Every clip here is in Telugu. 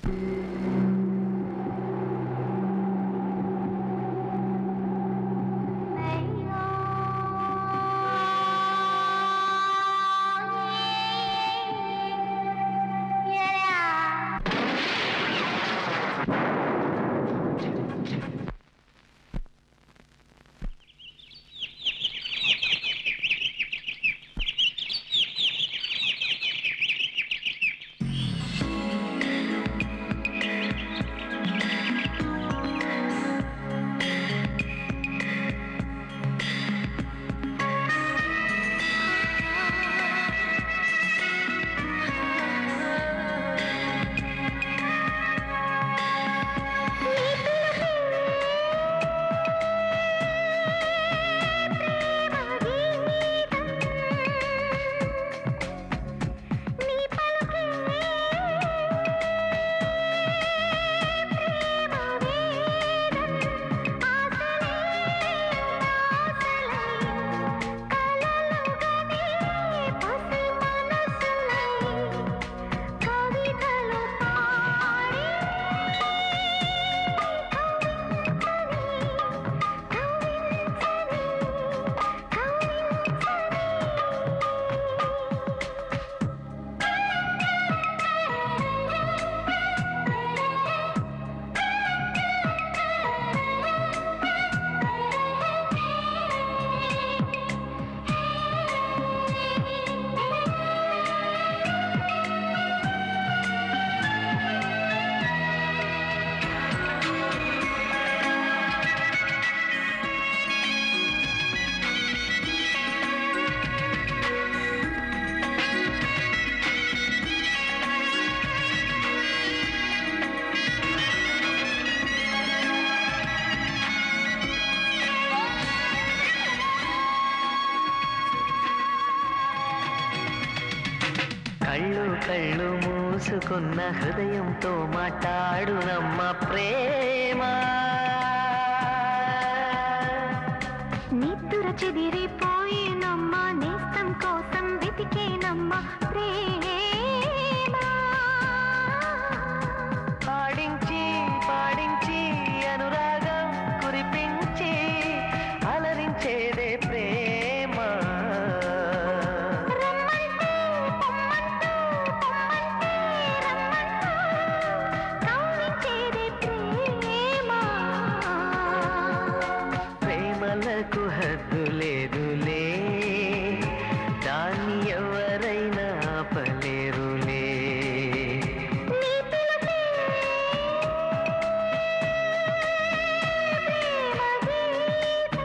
కళ్ళు కళ్ళు మూసుకున్న హృదయంతో మాట్లాడునమ్మ ప్రేమ నిద్దుర చెదిరిపోయేనమ్మ నేస్తం కోసం వెతికేనమ్మ ప్రేమ పాడించి పాడించి అనురాగం కురిపించి అలరించేదే ప్రేమ రమ్మంటే పొమ్మంటూ పొమ్మంటే రమ్మంటూ కౌగిలించేదే ప్రేమ ప్రేమలకు హద్దు లేదులే దాన్ని ఎవరైనా ఆపలేరులే నీ పిలుపే ప్రేమ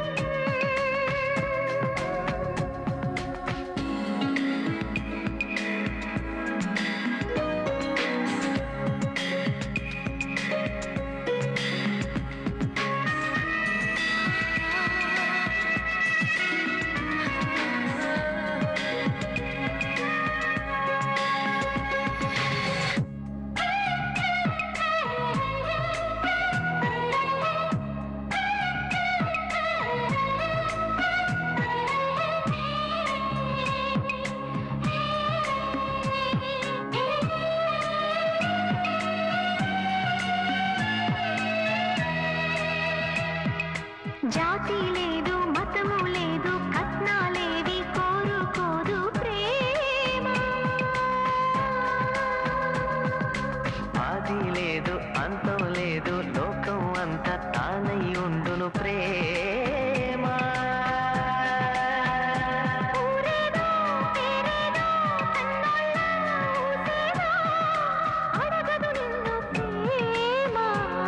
జాతి లేదు మతము లేదు కట్నాలేవి కోరుకోదు ప్రేమ ఆది లేదు అంతం లేదు లోకం అంతా తానై ఉండును ప్రేమ ఊరేదో పేరేదో కన్నోళ్ళ ఊసేదో అడగదు నిన్ను ప్రేమ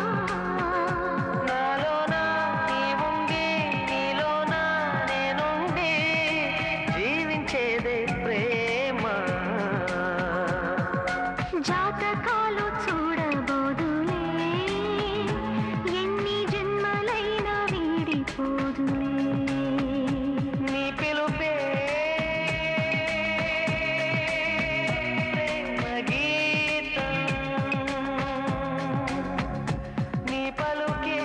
నాలోన నీవుండి నీలోన నేనుండి జీవించేదే ప్రేమ జాతకాలు చూడబోదులే ఎన్ని జన్మలైనా వీడిపోదులే నీ పిలుపే ప్రేమ గీతం నీ పలుకే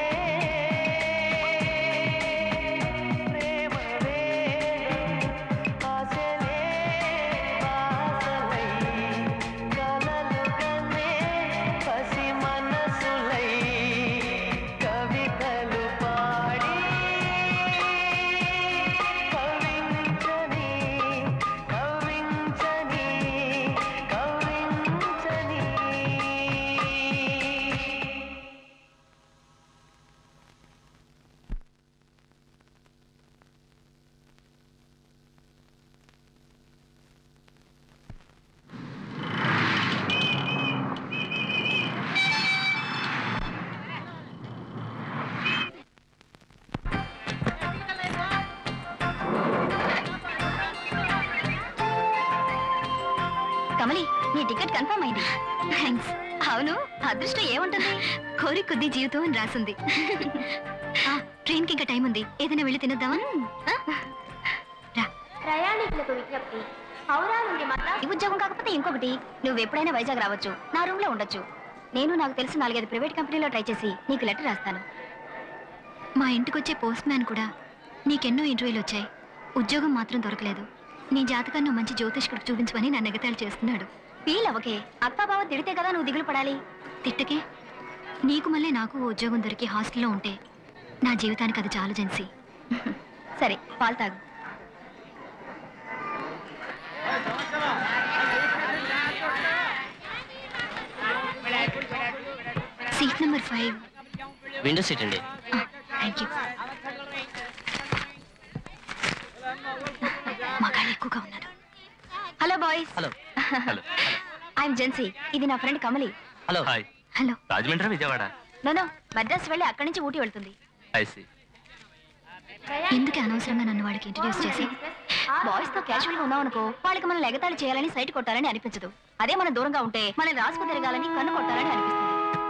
ప్రేమ వేదం ఆశలే ఆశలై కలలు కనే అవును అదృష్టం ఏముంటుంది కోరి కొద్ది జీవితం అని రాసింది ట్రైన్ కి ఇంకా టైం ఉంది ఏదైనా వెళ్ళి తినొద్దామా ఆ? రా ప్రయాణికులకు విజ్ఞప్తి హౌరా నుండి మద్రాసు ఈ ఉద్యోగం కాకపోతే ఇంకొకటి నువ్వు ఎప్పుడైనా వైజాగ్ రావచ్చు నా రూమ్ లో ఉండొచ్చు నేను నాకు తెలిసి నాలుగైదు ప్రైవేట్ కంపెనీలో ట్రై చేసి నీకు లెటర్ రాస్తాను మా ఇంటికి వచ్చే పోస్ట్ మ్యాన్ కూడా నీకెన్నో ఇంటర్వ్యూలు వచ్చాయి ఉద్యోగం మాత్రం దొరకలేదు నీ జాతకాన్ని ఓ మంచి జ్యోతిష్కుడికి చూపించమని నన్ను ఎగతాళి చేస్తున్నాడు ఫీల్ అవ్వకే అక్కా బావ తిడితే కదా నువ్వు దిగులు పడాలి తిట్టకే నీకు మళ్ళీ నాకు ఓ ఉద్యోగం దొరికి హాస్టల్లో ఉంటే నా జీవితానికి అది చాలు జెన్సీ సరే పాలు తాగు seat number five window seat అండి థ్యాంక్ యూ మగాళ్ళు ఎక్కువగా ఉన్నారు hello boys hello hello I'm Jency ఇది నా friend Kamali hello hi hello Rajahmundry Vijayawada no Madras వెళ్ళి అక్కడి నుంచి ఊటీ వెళ్తుంది ఐసి ఎందుకు అనవసరంగా నన్ను వాడికి ఇంట్రడ్యూస్ చేసి బాయ్స్ తో క్యాజువల్ గా ఉన్నాం అనుకో వాళ్ళకి మనం ఎగతాళి చేయాలని సైట్ కొట్టాలని అనిపించదు అదే మనం దూరంగా ఉంటే మనం రాసుకు తిరగాలని కన్ను కొట్టాలని అనిపిస్తుంది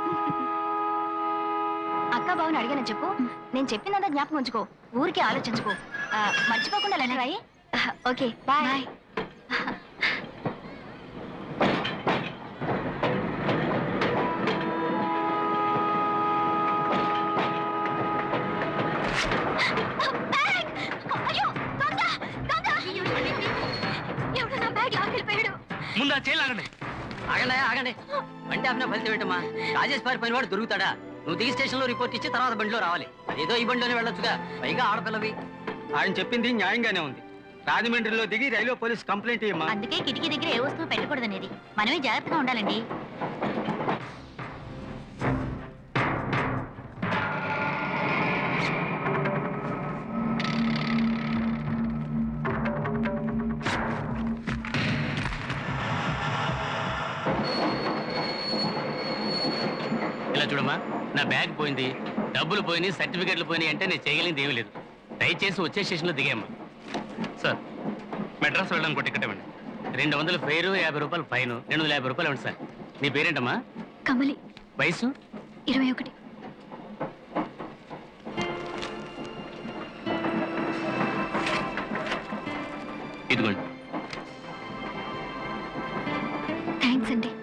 అక్క బావని అడిగాను చెప్పు నేను చెప్పిందంతా జ్ఞాపకం ఉంచుకో ఊరికే ఆలోచించుకో ఆ, మర్చిపోకుండా లెటర్ రాయి ఓకే బాయ్ ముందు ఆ చేయాలి ఆగండి ఆగండి ఆగండి బండి ఆపిన ఫలితం ఏంటమ్మా రాజేష్ పారి పని వాడు దొరుకుతాడా నువ్వు దిగి స్టేషన్ లో రిపోర్ట్ ఇచ్చి తర్వాత బండిలో రావాలి ఏదో ఈ బండిలోనే వెళ్ళొచ్చుగా పైగా ఆడపిల్లవి ఆయన చెప్పింది న్యాయంగానే ఉంది రాజమండ్రిలో దిగి రైల్వే పోలీస్ కంప్లైంట్ ఇయ్యమ్మా అందుకే కిటికీ దగ్గర ఏ వస్తువు పెట్టకూడదనేది మనమే జాగ్రత్తగా ఉండాలండి ఇలా చూడమ్మా నా బ్యాగ్ పోయింది డబ్బులు పోయినాయి సర్టిఫికెట్లు పోయినాయి అంటే నేను చేయగలిగింది ఏమీ లేదు దయచేసి వచ్చే స్టేషన్లో దిగామ్మా సార్ మెడ్రాస్ వెళ్ళడానికి ఒక టికెట్ ఇవ్వండి రెండు వందల ఫెయిర్ యాభై రూపాయలు ఫైన్ రెండు వందల యాభై రూపాయలు ఇవ్వండి సార్ నీ పేరేంటమ్మా కమలి వయసు ఇరవై ఒకటి ఇదిగోండి థ్యాంక్స్ అండి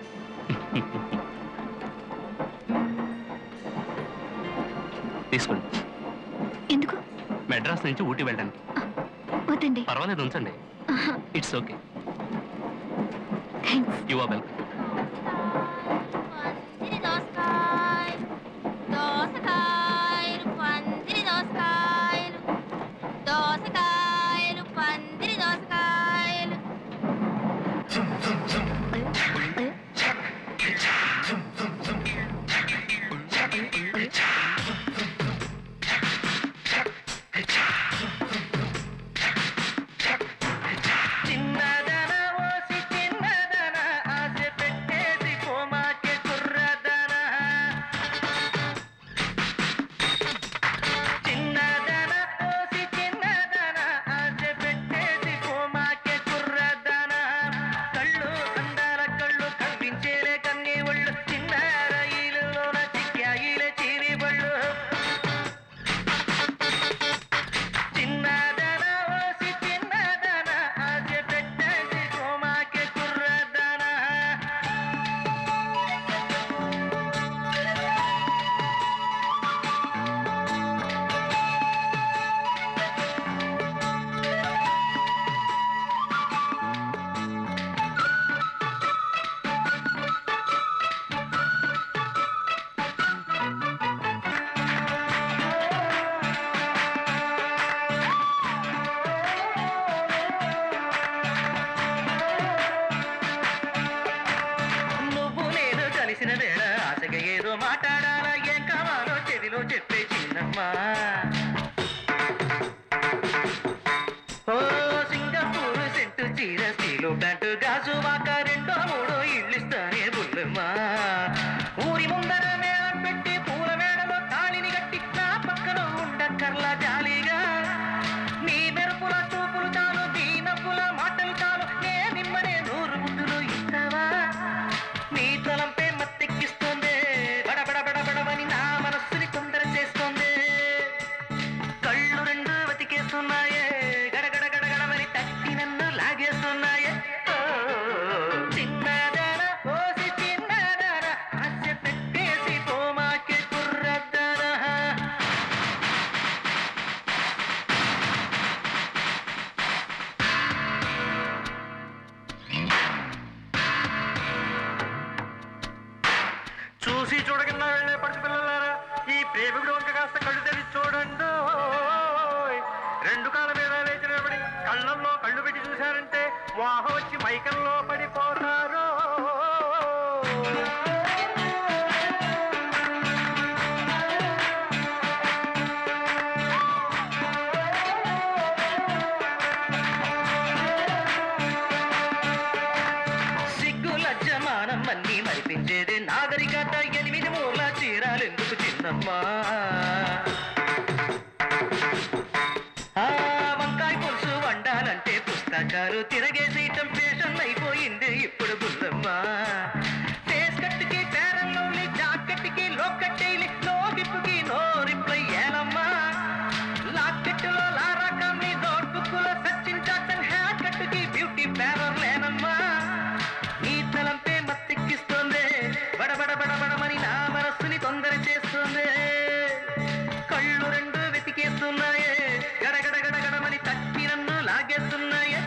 తీసుకోండి ఎందుకు మెడ్రాస్ నుంచి ఊటీ వెళ్ళడానికి వద్దండి పర్వాలేదు ఉంచండి it's okay thanks you are welcome పందిరి దోసకాయలు దోసకాయలు పందిరి దోసకాయలు దోసకాయలు పందిరి దోసకాయలు చిన్నదన ఓసి చిన్నదన ఆశ పెట్టేసి కోమాకే కుర్రదన చిన్నదన ఓసి చిన్నదన ఆశ పెట్టేసి కోమాకే కుర్రదన కళ్ళు అందాల కళ్ళు కనిపించేలే కన్నీ ఒళ్ళు చిన్న రైలులోన చిక్కాయిలే చీరి బళ్ళు చిన్నదన ఓసి చిన్నదన ఆశ పెట్టేసి కోమాకే కుర్రదన నువ్వు నేను కలిసిన వేళ ఆశగా ఏదో మాట్లాడాలా ఏం కావాలో చెవిలో చెప్పే చిన్నమ్మా ఓ సింగపూర్ సెంటు చీర స్టీలు ప్యాంటు గాజు వాక రెండో మూడో ఇల్లిస్తానే బుల్లమ్మా ఊరి ముందర మేళం పెట్టి పూల మేడలో తాళిని కట్టి నా పక్కన ఉండక్కర్లా జాలీగా నీ మెరుపుల చూపులు చాలు నీ నవ్వుల మాటలు చాలు నే నిమ్మనే నూరు ముద్దులు ఇస్తావా నీ తలంపే మత్తి చూసి చూడకుండా వెళ్ళే పడుచు పిల్లలారా ఈ ప్రేమికుడు వంక కాస్త కళ్ళు తెరిచి చూడండి రెండు కాళ్ళ మీద లేచి నిలబడి కళ్ళల్లో కళ్ళు పెట్టి చూశారంటే వాహ వచ్చి మైకంలో పడిపోతారు సిగ్గు లజ్జమానం అన్ని మరిపించేది నాగరికత ఎనిమిది మూల చీరాలెందుకు చిన్నమ్మా ఆ వంకాయ పులుసు వండాలంటే పుస్తకాలు తిరగేసేయటం ఫ్యాషన్ అయిపోయింది ఇప్పుడు బుల్లమ్మ ఫేస్ కట్టుకి పేరంలోని జాకెట్కి లోకట్టేలి నో గిప్పుకి నో రిప్లై ఏలమ్మా లాకెట్టులో లారకమ్మి నోట్బుక్కులో సచిన్ జాక్సన్ హ్యాట్ కట్టుకి బ్యూటీ పేరర్ లేనమ్మా నీ తలంపే మత్తెక్కిస్తోంది బడబడ బడబడమని నా మనస్సుని తొందర చేస్తుంది కళ్ళు రెండు వెతికేస్తున్నాయే గడగడ గడగడమని తట్టి నన్ను లాగేస్తున్నాయే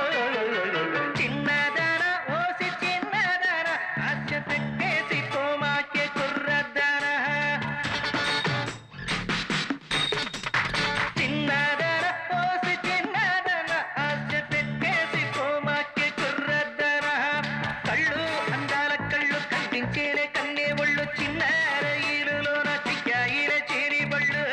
చిన్నదాన ఓసి చిన్నదాన ఆశ పెట్టేసి కోమాకే కుర్రదాన చిన్నదాన ఓసి చిన్నదాన ఆశ పెట్టేసి కోమాకే కుర్రదాన కళ్ళు అందాల కళ్ళు కనిపించేలే కన్నే ఒళ్ళు చిన్నార ఈలులోన చిక్కాయిలే చేరి బళ్ళు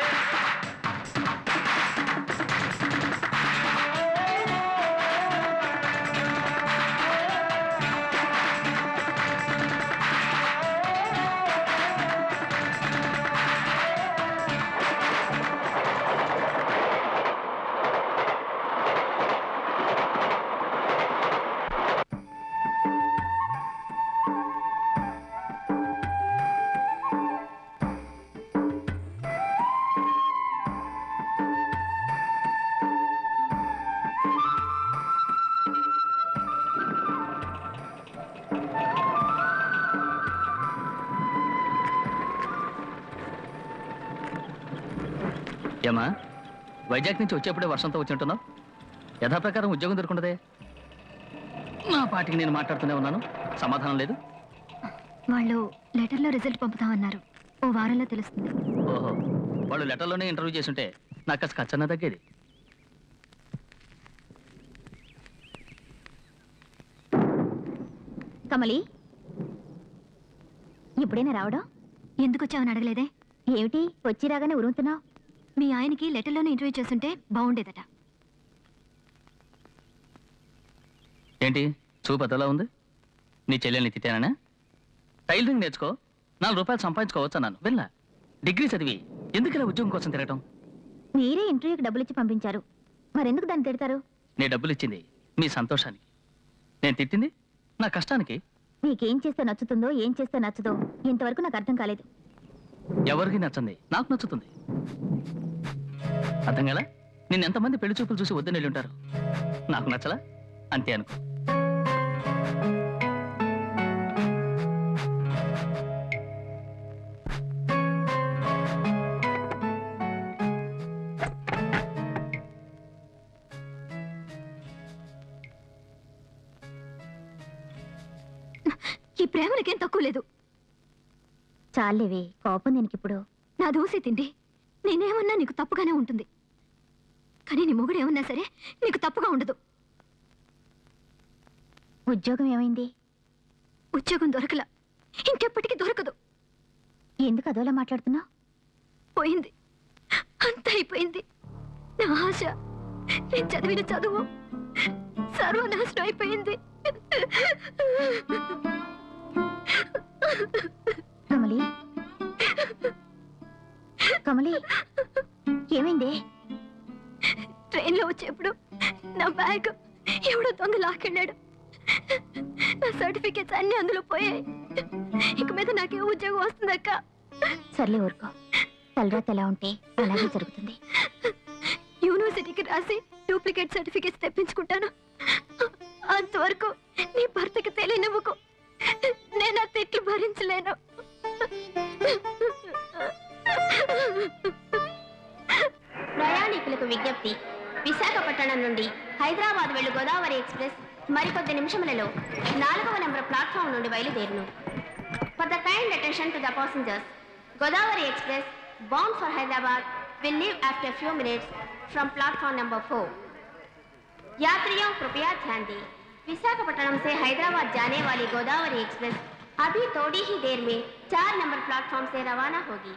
ఏమా వైజాగ్ నుంచి వచ్చేప్పుడే వర్షంతో వచ్చింటున్నావు యథాప్రకారం ఉద్యోగం దొరుకుంటదే నా పాటికి నేను మాట్లాడుతూనే ఉన్నాను సమాధానం లేదు వాళ్ళు లెటర్లో రిజల్ట్ పంపుతామన్నారు ఓ వారంలో తెలుస్తుంది ఓహో వాళ్ళు లెటర్లోనే ఇంటర్వ్యూ చేస్తుంటే నాకు కాస్త ఖర్చన్నా తగ్గేది కమలి ఇప్పుడైనా రావడం ఎందుకు వచ్చావని అడగలేదే ఏమిటి వచ్చి రాగానే ఉరుముతున్నావు మీ ఆయనకి లెటర్లోనే ఇంటర్వ్యూ చేస్తుంటే బాగుండేదట ఏంటి చూపు అదలా ఉంది నీ చెల్లెల్ని తిట్టానా టైలరింగ్ నేర్చుకో నాలుగు రూపాయలు సంపాదించుకోవచ్చు అన్నాను వెళ్ళా డిగ్రీ చదివి ఎందుకు ఇలా ఉద్యోగం కోసం తిరగటం మీరే ఇంటర్వ్యూకి డబ్బులు ఇచ్చి పంపించారు మరెందుకు దాన్ని తిడతారు నీ డబ్బులు ఇచ్చింది మీ సంతోషానికి నేను తిట్టింది నా కష్టానికి మీకేం చేస్తే నచ్చుతుందో ఏం చేస్తే నచ్చదో ఇంతవరకు నాకు అర్థం కాలేదు ఎవరికి నచ్చంది నాకు నచ్చుతుంది అర్థం కదా నిన్న ఎంతమంది పెళ్లి చూపులు చూసి వద్దని వెళ్ళి ఉంటారు నాకు నచ్చలా అంతే అనుకో ఈ ప్రేమలకేం తక్కువ లేదు చాలేవే కోపం దీనికి ఇప్పుడు నా దోశ తిండి నేనేమన్నా నీకు తప్పుగానే ఉంటుంది కానీ నీ మొగుడు ఏమన్నా సరే నీకు తప్పుగా ఉండదు ఉద్యోగం ఏమైంది ఉద్యోగం దొరకలా ఇంకెప్పటికీ దొరకదు ఎందుకు అదోలా మాట్లాడుతున్నావు పోయింది అంత అయిపోయింది నా ఆశ నేను చదివిన చదువు సర్వనాశనం అయిపోయింది కమలి కమలి ఏమైంది ట్రైన్లో వచ్చేప్పుడు నా బ్యాగ్ ఎవడో దొంగ లాకెళ్ళాడు నా సర్టిఫికేట్స్ అన్ని అందులో పోయాయి ఇక మీద నాకే ఉద్యోగం వస్తుందక్క సర్లే ఊరుకో తలరాత ఎలా ఉంటే అలాగే జరుగుతుంది యూనివర్సిటీకి రాసి డూప్లికేట్ సర్టిఫికేట్స్ తెప్పించుకుంటాను అంతవరకు నీ భర్తకి తెలియనివ్వకు నేను ఆ తిట్లు భరించలేను ప్రయాణికులకు విజ్ఞప్తి విశాఖపట్నం నుండి హైదరాబాద్ వెళ్ళు గోదావరి ఎక్స్ప్రెస్ మరికొద్ది నిమిషములలో నాలుగవ నెంబర్ ప్లాట్ఫామ్ నుండి బయలుదేరును For the kind attention to the passengers, Godavari Express, bound for Hyderabad, will leave after a few minutes from platform number 4. यात्रियों कृपया ध्यान दें विशाखापट्टनम से हैदराबाद जाने वाली गोदावरी एक्सप्रेस अभी थोड़ी ही देर में चार नंबर प्लेटफॉर्म से रवाना होगी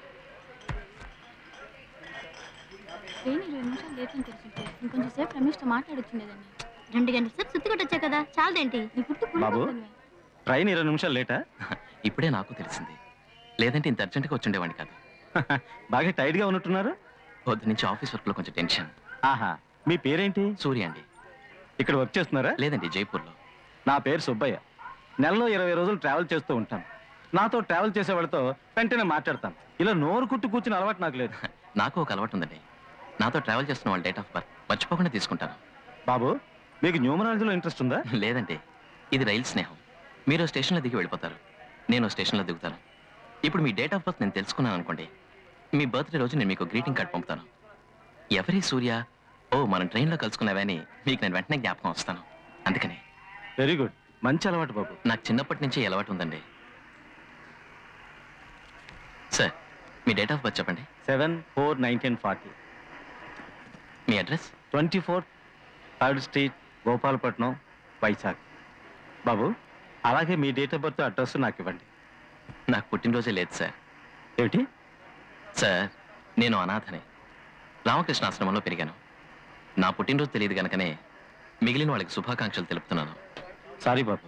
ట్రైన్ ఇరవై నిమిషాలు లేట్ అని తెలిసింటే ఇంకొంచెం సేపు రమేష్తో మాట్లాడొచ్చుండేదాన్ని రెండు గంటల సేపు సుత్తి కొట్టొచ్చా కదా చాలదేంటి నీ గుర్తు బాబు. ట్రైన్ ఇరవై నిమిషాలు లేటా ఇప్పుడే నాకు తెలిసింది లేదంటే ఇంత అర్జెంట్గా వచ్చుండేవాడిని కాదు బాగా టైట్గా ఉన్నట్టున్నారు పొద్దు నుంచి ఆఫీస్ వర్క్లో కొంచెం టెన్షన్ ఆహా మీ పేరేంటి సూర్య అండి ఇక్కడ వర్క్ చేస్తున్నారా లేదండి జైపూర్లో నా పేరు సుబ్బయ్య నెలలో ఇరవై రోజులు ట్రావెల్ చేస్తూ ఉంటాను నాతో ట్రావెల్ చేసే వాళ్ళతో వెంటనే మాట్లాడతాను ఇలా నోరు కుట్టు కూర్చుని అలవాటు నాకు లేదు నాకు ఒక అలవాటు ఉందండి నాతో ట్రావెల్ చేస్తున్న వాళ్ళ డేట్ ఆఫ్ బర్త్ మర్చిపోకుండా తీసుకుంటాను బాబు మీకు న్యూమరాలజీలో ఇంట్రెస్ట్ ఉందా లేదండి ఇది రైలు స్నేహం మీరు స్టేషన్లో దిగి వెళ్ళిపోతారు నేను స్టేషన్లో దిగుతాను ఇప్పుడు మీ డేట్ ఆఫ్ బర్త్ నేను తెలుసుకున్నాను అనుకోండి మీ బర్త్డే రోజు నేను మీకు గ్రీటింగ్ కార్డ్ పంపుతాను ఎవరి సూర్య ఓ మనం ట్రైన్లో కలుసుకున్నావే అని మీకు నేను వెంటనే జ్ఞాపకం వస్తాను అందుకని వెరీ గుడ్ మంచి అలవాటు బాబు నాకు చిన్నప్పటి నుంచి ఈ అలవాటు ఉందండి సార్ మీ డేట్ ఆఫ్ బర్త్ చెప్పండి సెవెన్ ఫోర్ నైన్టీన్ ఫార్టీ మీ address twenty four third street Gopalapatnam Vizag బాబు అలాగే మీ డేట్ ఆఫ్ బర్త్ అడ్రస్ నాకు ఇవ్వండి నాకు పుట్టినరోజే లేదు సార్ ఏమిటి సార్ నేను అనాథనే రామకృష్ణ ఆశ్రమంలో పెరిగాను నా పుట్టినరోజు తెలియదు కనుకనే మిగిలిన వాళ్ళకి శుభాకాంక్షలు తెలుపుతున్నాను సారీ బాబు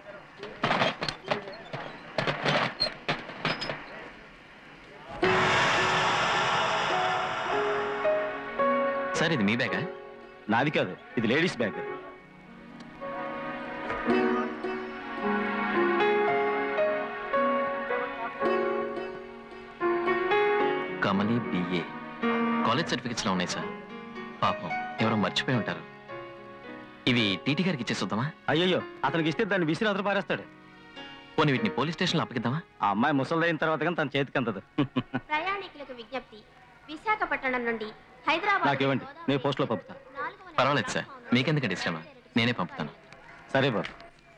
సార్ ఇది మీ బ్యాగా నాది కాదు ఇది ladies bag Kamali BA college సర్టిఫికెట్స్లో ఉన్నాయి సార్ పాపం ఎవరో మర్చిపోయి ఉంటారు ఇవి టీటీ గారికి ఇచ్చేస్తుందామా అయ్యయ్యో అతనికి ఇస్తే దాన్ని విసిరి అతను పారేస్తాడు పోనీ వీటిని పోలీస్ స్టేషన్లో అప్పగిద్దామా ఆ అమ్మాయి ముసలిదైన తర్వాత కానీ తన చేతికి అందదు ప్రయాణికులకు విజ్ఞప్తి విశాఖపట్నం నుండి హైదరాబాద్ నాకివ్వండి నేను పోస్ట్లో పంపుతా పర్వాలేదు సార్ మీకెందుకండి శ్రమ నేనే పంపుతాను సరే బాబు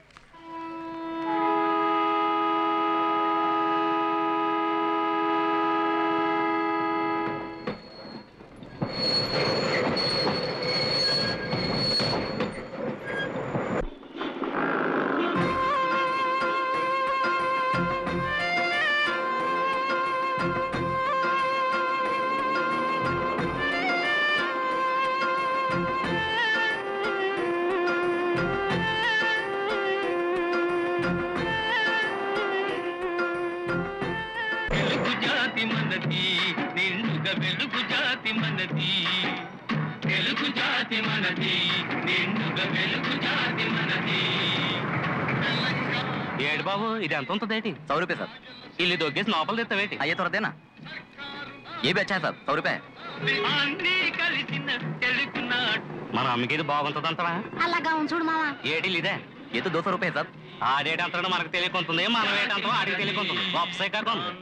వెలుగు జాతి మనది నిండుగా వెలుగు జాతి మనది తెలుగు జాతి మనది నిండుగా వెలుగు జాతి మనది ఏడు బాబు ఇది ఎంత ఉంటుందేటి సౌ రూపాయ సార్ ఇల్లు దొగ్గేసి లోపల తెస్తావేటి అయ్యే త్వరదేనా ఏ బి అచ్చా సార్ సౌ రూపాయ అన్నీ కలిసిన తెలుగు నాటు మన అమ్మకి ఇది బాగుంటుందంటరా అలాగా చూడు మావా ఏటి ఇదే ఏ తో దో సौ రూపాయ సార్ ఆడేటంతడం మనకు తెలియకుంటుంది మనం ఏటంతం ఆడికి తెలియకుంటుంది గొప్పసే కాకుండా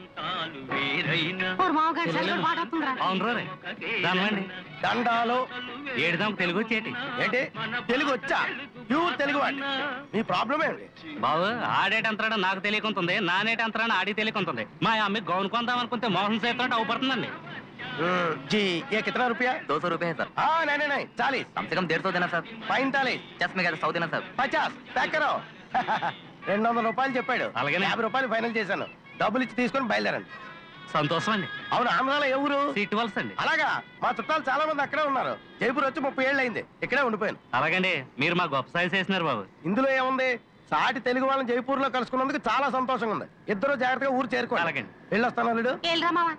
అవును రోరే దానివ్వండి దండాలు ఏడుదాం తెలుగు వచ్చేటి ఏంటి తెలుగు వచ్చా ప్యూర్ తెలుగు వాడి మీ ప్రాబ్లం ఏంటి బాబు ఆడేటంతరాడు నాకు తెలియకుంటుంది నానేటంతరాడు ఆడి తెలియకుంటుంది మా అమ్మకి గౌన్ కొందాం అనుకుంటే మోహన్ సేతున్నట్టు అవుపడుతుందండి हम्म, जी ये कितना रुपया దో సौ రూపాయ సార్ हाँ नहीं नहीं नहीं चालीस కమ్ సే కమ్ డేढ़ सौ देना सर पैंतालीस चस में सौ देना सर పచాస్ ప్యాక్ కరో రెండు వందల రూపాయలు చెప్పాడు అలాగేనే. యాభై రూపాయలు ఫైనల్ చేశాను డబ్బులు ఇచ్చి తీసుకొని బయలుదేరండి సంతోషం అండి అవును ఆంధ్రాలో ఏ ఊరు సీట్ వలస అండి అలాగా మా చుట్టాలు చాలా మంది అక్కడే ఉన్నారు జైపూర్ వచ్చి ముప్పై ఏళ్ళు అయింది ఇక్కడే ఉండిపోయాను అలాగండి మీరు మా గొప్ప సాయి చేసినారు బాబు ఇందులో ఏముంది సాటి తెలుగు వాళ్ళని జైపూర్ లో కలుసుకున్నందుకు చాలా సంతోషంగా ఉంది ఇద్దరు జాగ్రత్తగా ఊరు చేరుకోవాలి అలాగండి. వెళ్ళొస్తాను అల్లుడు వెళ్ళరా మావా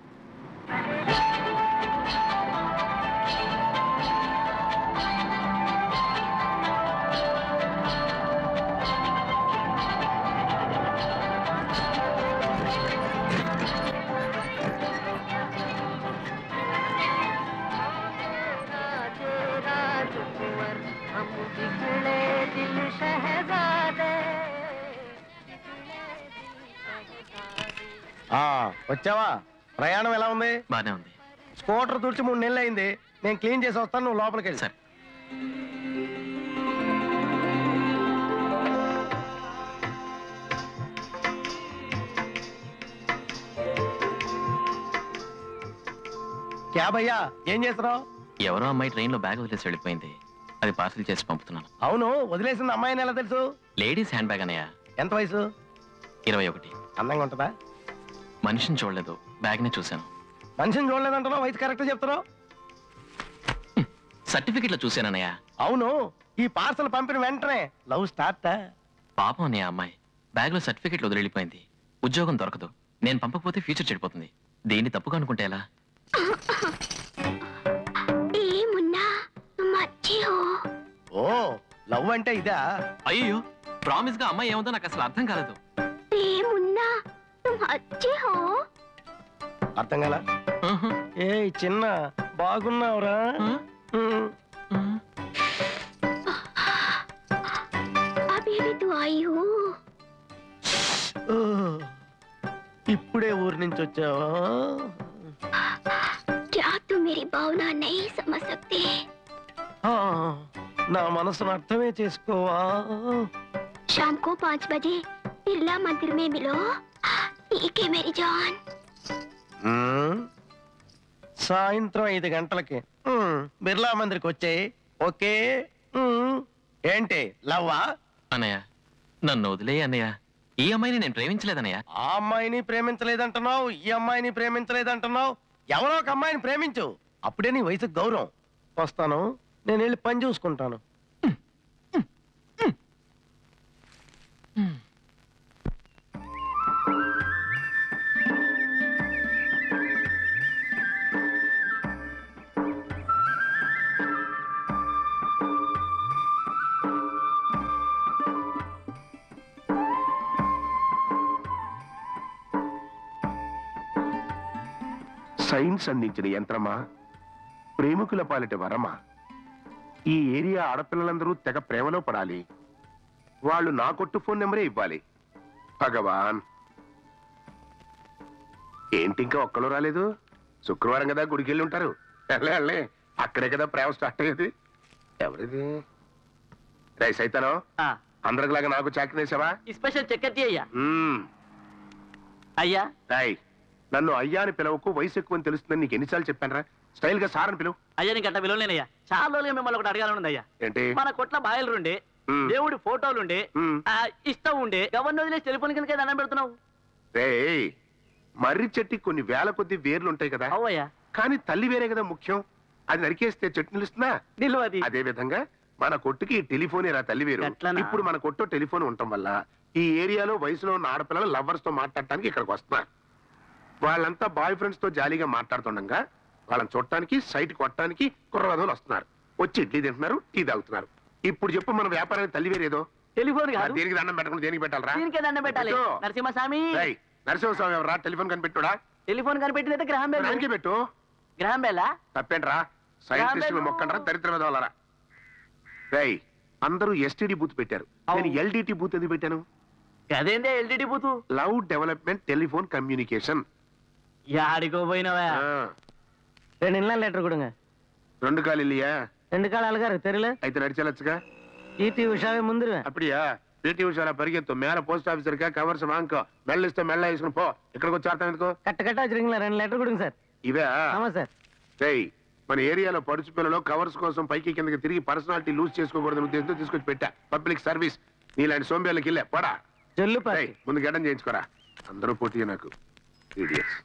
ఆ, వచ్చావా ప్రయాణం ఎలా ఉంది బానే ఉంది స్కూటర్ తుడిచి మూడు నెలలు అయింది నేను క్లీన్ చేసి వస్తాను నువ్వు లోపలికి వెళ్ళి సరే క్యా భయ్యా ఏం చేస్తున్నావు ఎవరో అమ్మాయి ట్రైన్లో బ్యాగ్ వదిలేసి వెళ్ళిపోయింది అది పార్సిల్ చేసి పంపుతున్నాను అవును వదిలేసిన అమ్మాయిని ఎలా తెలుసు లేడీస్ హ్యాండ్ బ్యాగ్ అనయ్య ఎంత వయసు ఇరవై ఒకటి అందంగా ఉంటుందా మనిషిని చూడలేదు బ్యాగ్నే చూశాను మనిషిని చూడలేదంటున్నావు వయసు కరెక్ట్ చెప్తున్నావు సర్టిఫికెట్లో చూశానన్నయ్య అవును ఈ పార్సల్ పంపిన వెంటనే లవ్ స్టార్ట్ పాపం అన్నయ్య ఆ అమ్మాయి బ్యాగ్లో సర్టిఫికెట్లు వదిలి వెళ్ళిపోయింది ఉద్యోగం దొరకదు నేను పంపకపోతే ఫ్యూచర్ చెడిపోతుంది దీన్ని తప్పుగా అనుకుంటే ఎలా ఏ మున్నా तुम अच्छी हो ఓ లవ్ అంటే ఇదా అయ్యో ప్రామిస్ గా అమ్మాయి ఏముందో నాకు అసలు అర్థం కాలేదు ए मुन्ना तुम अच्छे हो అర్థం కదా ఆహా, ఏ చిన్న బాగున్నావురా ఆ, ఉమ్. ఆ. अभी भी तो आई हो ఓ, ఇప్పుడే ఊరి నుంచి వచ్చావా क्या तुम मेरी भावना नहीं समझ सकते ఆ, నా మనసును అర్థమే చేసుకోవా शाम को पाँच बजे बिरला मंदिर में मिलो ठीक है मेरी जान ఉమ్. సాయంత్రం ఐదు గంటలకి ఉమ్, బిర్లా మందిరికి వచ్చాయి ఓకే ఉమ్. ఏంటి లవ్వా అన్నయ్య నన్ను వదిలేయి అన్నయ్య ఈ అమ్మాయిని నేను ప్రేమించలేదన్నయ్య ఆ అమ్మాయిని ప్రేమించలేదంటున్నావు ఈ అమ్మాయిని ప్రేమించలేదంటున్నావు ఎవరో ఒక అమ్మాయిని ప్రేమించు అప్పుడే నీ వయసుకు గౌరవం వస్తాను నేను వెళ్ళి పని చూసుకుంటాను సైన్స్ అందించిన యంత్రమా ప్రేమికుల పాలిట వరమా ఈ ఏరియా ఆడపిల్లలందరూ తెగ ప్రేమలో పడాలి వాళ్ళు నా కొట్టు ఫోన్ నెంబరే ఇవ్వాలి భగవాన్ ఏంటి ఇంకా ఒక్కళ్ళు రాలేదు శుక్రవారం కదా గుడికి వెళ్ళి ఉంటారు వెళ్ళే వెళ్ళే అక్కడే కదా ప్రేమ స్టార్ట్ అయ్యేది ఎవరిది రై సైతానం అందరిలాగా నాకు చాకరీ వేసావా స్పెషల్ చక్కర్తి అయ్యా మ్మ్. అయ్యా రాయ్ నన్ను అయ్యా అని పిలవకు వయసు ఎక్కువ అని తెలుస్తుందని నీకు ఎన్నిసార్లు చెప్పాను స్టైల్ గా సార్ అని పిలువు అయ్యా నీకు అట్ట విలువలేనయ్యా చాలా రోజులుగా మిమ్మల్ని ఒకటి అడగాలని అయ్యా ఏంటి మన కొట్ల బాయలు ఉండే మ్మ్. దేవుడి ఫోటోలు ఉండే మ్మ్. ఆ, ఇష్టం ఉండే ఎవరిని వదిలేసి టెలిఫోన్ కింద దండం పెడుతున్నావు రేయ్ మర్రి చెట్టుకి కొన్ని వేల కొద్ది వేర్లు ఉంటాయి కదా అవ్వయ్యా కానీ తల్లి వేరే కదా ముఖ్యం అది నరికేస్తే చెట్టు నిలుస్తుందా నిల్వది అదే విధంగా మన కొట్టుకి ఈ టెలిఫోన్ రా తల్లి వేరు గట్లనా? ఇప్పుడు మన కొట్టు టెలిఫోన్ ఉండటం వల్ల ఈ ఏరియాలో వయసులో ఉన్న ఆడపిల్లలు లవర్స్ తో మాట్లాడటానికి ఇక్కడికి వస్తున్నారు వాళ్ళంతా బాయ్ ఫ్రెండ్స్ తో జాలీగా మాట్లాడుతుండగా వాళ్ళని చూడటానికి సైట్ కొట్టడానికి కుర్రవధులు వస్తున్నారు వచ్చి ఇడ్లీ తింటున్నారు టీ తాగుతున్నారు ఇప్పుడు చెప్పు మన వ్యాపారానికి తల్లి వేరేదో టెలిఫోన్ మరి కాదు దేనికి దండం పెట్టకుండా దేనికి పెట్టాలరా దీనికే దండం పెట్టాలి పెట్టు. నరసింహస్వామి రేయ్, నరసింహస్వామి ఎవరా టెలిఫోన్ కనిపెట్టుడా టెలిఫోన్ కనిపెట్టినైతే గ్రహం బెల్ దానికి పెట్టు గ్రహం బెల్లా తప్పేంట్రా సైంటిస్ట్ రాబేలు. మొక్కండ్రా దరిద్ర వాళ్ళరా రై అందరూ ఎస్టీడీ బూత్ పెట్టారు నేను ఎల్డిటి బూత్ ఎందుకు పెట్టాను అదేందే LTD booth love development telephone communication యాడికో పోయినవా రెండు ఇళ్ళ లెటర్ கொடுங்க రెండు కాలు ఇల్లియా ரெண்டு கால் அழகாரு தெரியல అయితే నడిచెళ్ళొచ్చుగా ஈட்டி உஷாவே முந்திருவேன் అప్పుడియా పీటీ ఉషారా పరిగెత్తు మేల పోస్ట్ ఆఫీసర్ కా కవర్స్ వాంకో మెల్ల ఇస్తే మెల్ల వేసుకుని పో ఇక్కడికి వచ్చి ఆడతాం ఎందుకో கட்ட கட்டா வச்சிருக்கீங்களா ரெண்டு லெட்டர் கொடுங்க சார் ఇవే ஆமா சார் రేయ్ మన ఏరియాలో పడుచు పిల్లలు కవర్స్ కోసం పైకి కిందకి తిరిగి పర్సనాలిటీ లూజ్ చేసుకోకూడదు ఉద్దేశంతో తీసుకొచ్చి పెట్టా పబ్లిక్ సర్వీస్ నీలాంటి సోంబేళ్ళకి వెళ్ళా పడా சொல்லு பாரு రేయ్, ముందు గడ్డం చేయించుకోరా అందరూ పోటీ నాకు Idiots.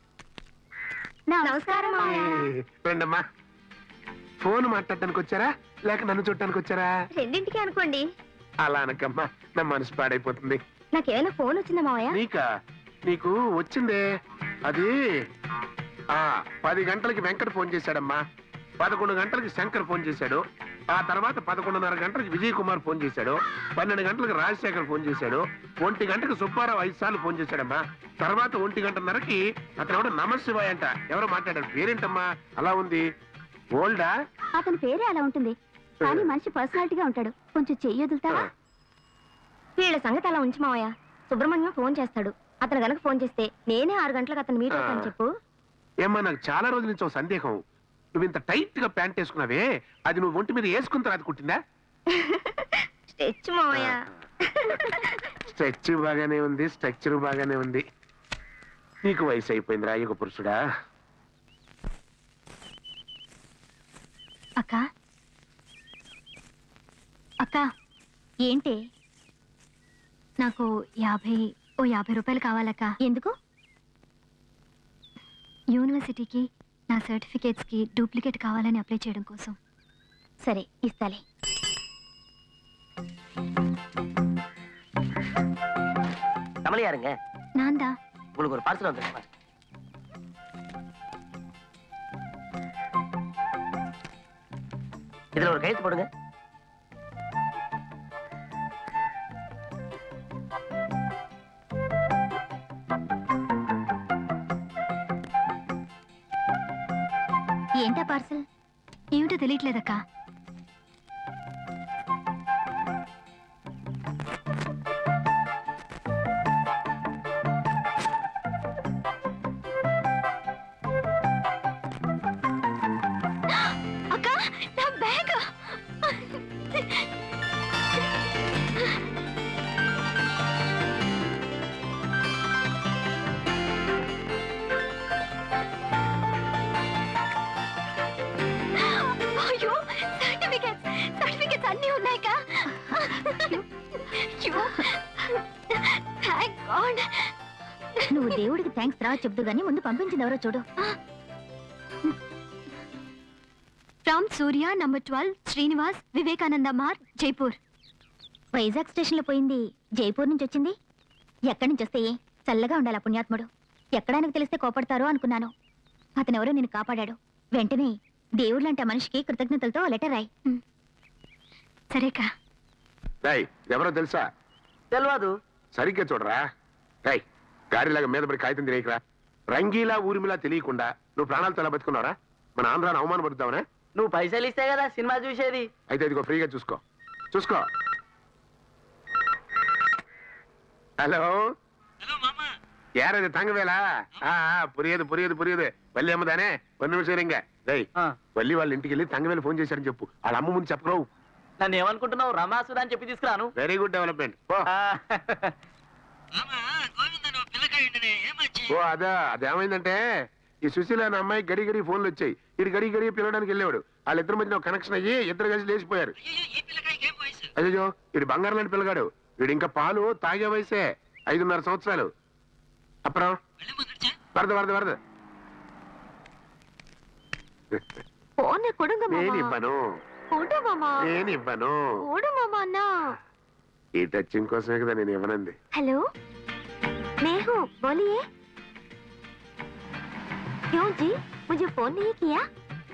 నమస్కారం రండమ్మా ఫోన్ మాట్లాడటానికి వచ్చారా లేక నన్ను చూడటానికి వచ్చారా రెండింటికి అనుకోండి అలా అనకమ్మా నా మనసు పాడైపోతుంది నాకేమైనా ఫోన్ వచ్చిందా మావయ్య నీకా నీకు వచ్చిందే అది ఆ పది గంటలకి వెంకట ఫోన్ చేశాడమ్మా పదకొండు గంటలకి శంకర్ ఫోన్ చేశాడు ఆ తర్వాత పదకొండున్నర గంటలకి విజయ్ కుమార్ ఫోన్ చేశాడు పన్నెండు గంటలకు రాజశేఖర్ ఫోన్ చేశాడు ఒంటి గంటకు సుబ్బారావు ఐదు సార్లు ఫోన్ చేశాడమ్మా తర్వాత ఒంటి గంటన్నరకి అతను ఎవడో నమశివాయ్ అంట ఎవరో మాట్లాడాడు పేరేంటమ్మా అలా ఉంది ఓల్డా అతని పేరే అలా ఉంటుంది కానీ మనిషి పర్సనాలిటీగా ఉంటాడు కొంచెం చెయ్యి వదులుతావా వీళ్ళ సంగతి అలా ఉంచి మావయ్య సుబ్రహ్మణ్యం ఫోన్ చేస్తాడు అతను గనక ఫోన్ చేస్తే నేనే ఆరు గంటలకు అతను మీట్ అవుతాను చెప్పు ఏమ్మా నాకు చాలా రోజుల నుంచి ఒక సందేహం నువ్వు ఇంత టైట్ గా ప్యాంట్ వేసుకున్నావే అది నువ్వు ఒంటి మీద వేసుకున్న తర్వాత కుట్టిందా స్టెచ్ మావయ్య స్ట్రక్చర్ బాగానే ఉంది స్ట్రక్చర్ బాగానే ఉంది నీకు వయసు అయిపోయింది రాయుగ పురుషుడా అక్క అక్క ఏంటి నాకు యాభై ఓ యాభై రూపాయలు కావాలక్క ఎందుకు యూనివర్సిటీకి నా సర్టిఫికేట్స్కి డూప్లికేట్ కావాలని అప్లై చేయడం కోసం సరే ఇస్తాలే கமலி யாருங்க నాందా உங்களுக்கு ஒரு பார்சல் வந்து இதுல ஒரு கையெழுத்து போடுங்க ఏంటా పార్సల్ ఏమిటో తెలియట్లేదక్క అక్క నా బ్యాగ్ అయ్యో సర్టిఫికెట్స్ సర్టిఫికెట్స్ అన్నీ ఉన్నాయిక అయ్యో థ్యాంక్ గాడ్ నువ్వు దేవుడికి థ్యాంక్స్ తర్వాత చెప్దు కానీ ముందు పంపించింది ఎవరో చూడు from Surya number twelve Srinivas Vivekananda మార్ జైపూర్ వైజాగ్ స్టేషన్లో పోయింది జైపూర్ నుంచి వచ్చింది ఎక్కడి నుంచి వస్తే ఏ? చల్లగా ఉండాలి ఆ పుణ్యాత్ముడు ఎక్కడానికి తెలిస్తే కోపడతారో అనుకున్నాను అతనెవరో నేను కాపాడాడు వెంటనే దేవుళ్ళంటే ఆ మనిషికి కృతజ్ఞతలతో ఓ లెటర్ రాయి సరేకా డేయ్ ఎవరో తెలుసా తెలియదు సరిగ్గా చూడరా డేయ్ గాడిలాగా మీద పడి కాగితం తినేయకరా రంగీలా ఊరిమిలా తెలియకుండా నువ్వు ప్రాణాలతో ఎలా బతుకున్నారా మన ఆంధ్రాన్ని అవమానపడుతావనే నువ్వు పైసలు ఇస్తే కదా సినిమా చూసేది అయితే ఇదిగో ఫ్రీగా చూసుకో చూసుకో ஹலோ யார் அது தங்கவேலா ஆ ஆ, புரியுது புரியுது புரியுது వల్లి అమ్మ దానే ఒక్క నిమిషం రింగ రేయ్ ఆ. వల్లి వాళ్ళ ఇంటికి వెళ్ళి తంగవేలు ఫోన్ చేశారని చెప్పు వాళ్ళ అమ్మ ముందు చెప్పరావు నన్ను ఏమనుకుంటున్నావు రమాసుదా అని చెప్పి తీసుకురాను వెరీ గుడ్ డెవలప్మెంట్ ఓ ఆ, ఓ అదా అదేమైందంటే ఈ సుశీల అనే అమ్మాయి గడి గడి ఫోన్లు వచ్చాయి ఇది గడి గడి పిలవడానికి వెళ్ళేవాడు వాళ్ళిద్దరి మధ్యన ఒక కనెక్షన్ అయ్యి ఇద్దరు కలిసి లేచిపోయారు అయ్యో ఇది బంగారం లాంటి పిల్లగాడు వీడు ఇంకా పాలు తాగే వయసే ఐదున్నర సంవత్సరాలు అப்புறம் వరద వరద వరద ఫోన్ కొడుంగ నేను ఇవ్వను కొడు మామా నేను ఇవ్వను కొడు మామా అన్నా ఈ టచింగ్ కోసమే కదా నేను ఇవ్వనంది हेलो मैं हूँ बोलिए क्यों जी मुझे फोन नहीं किया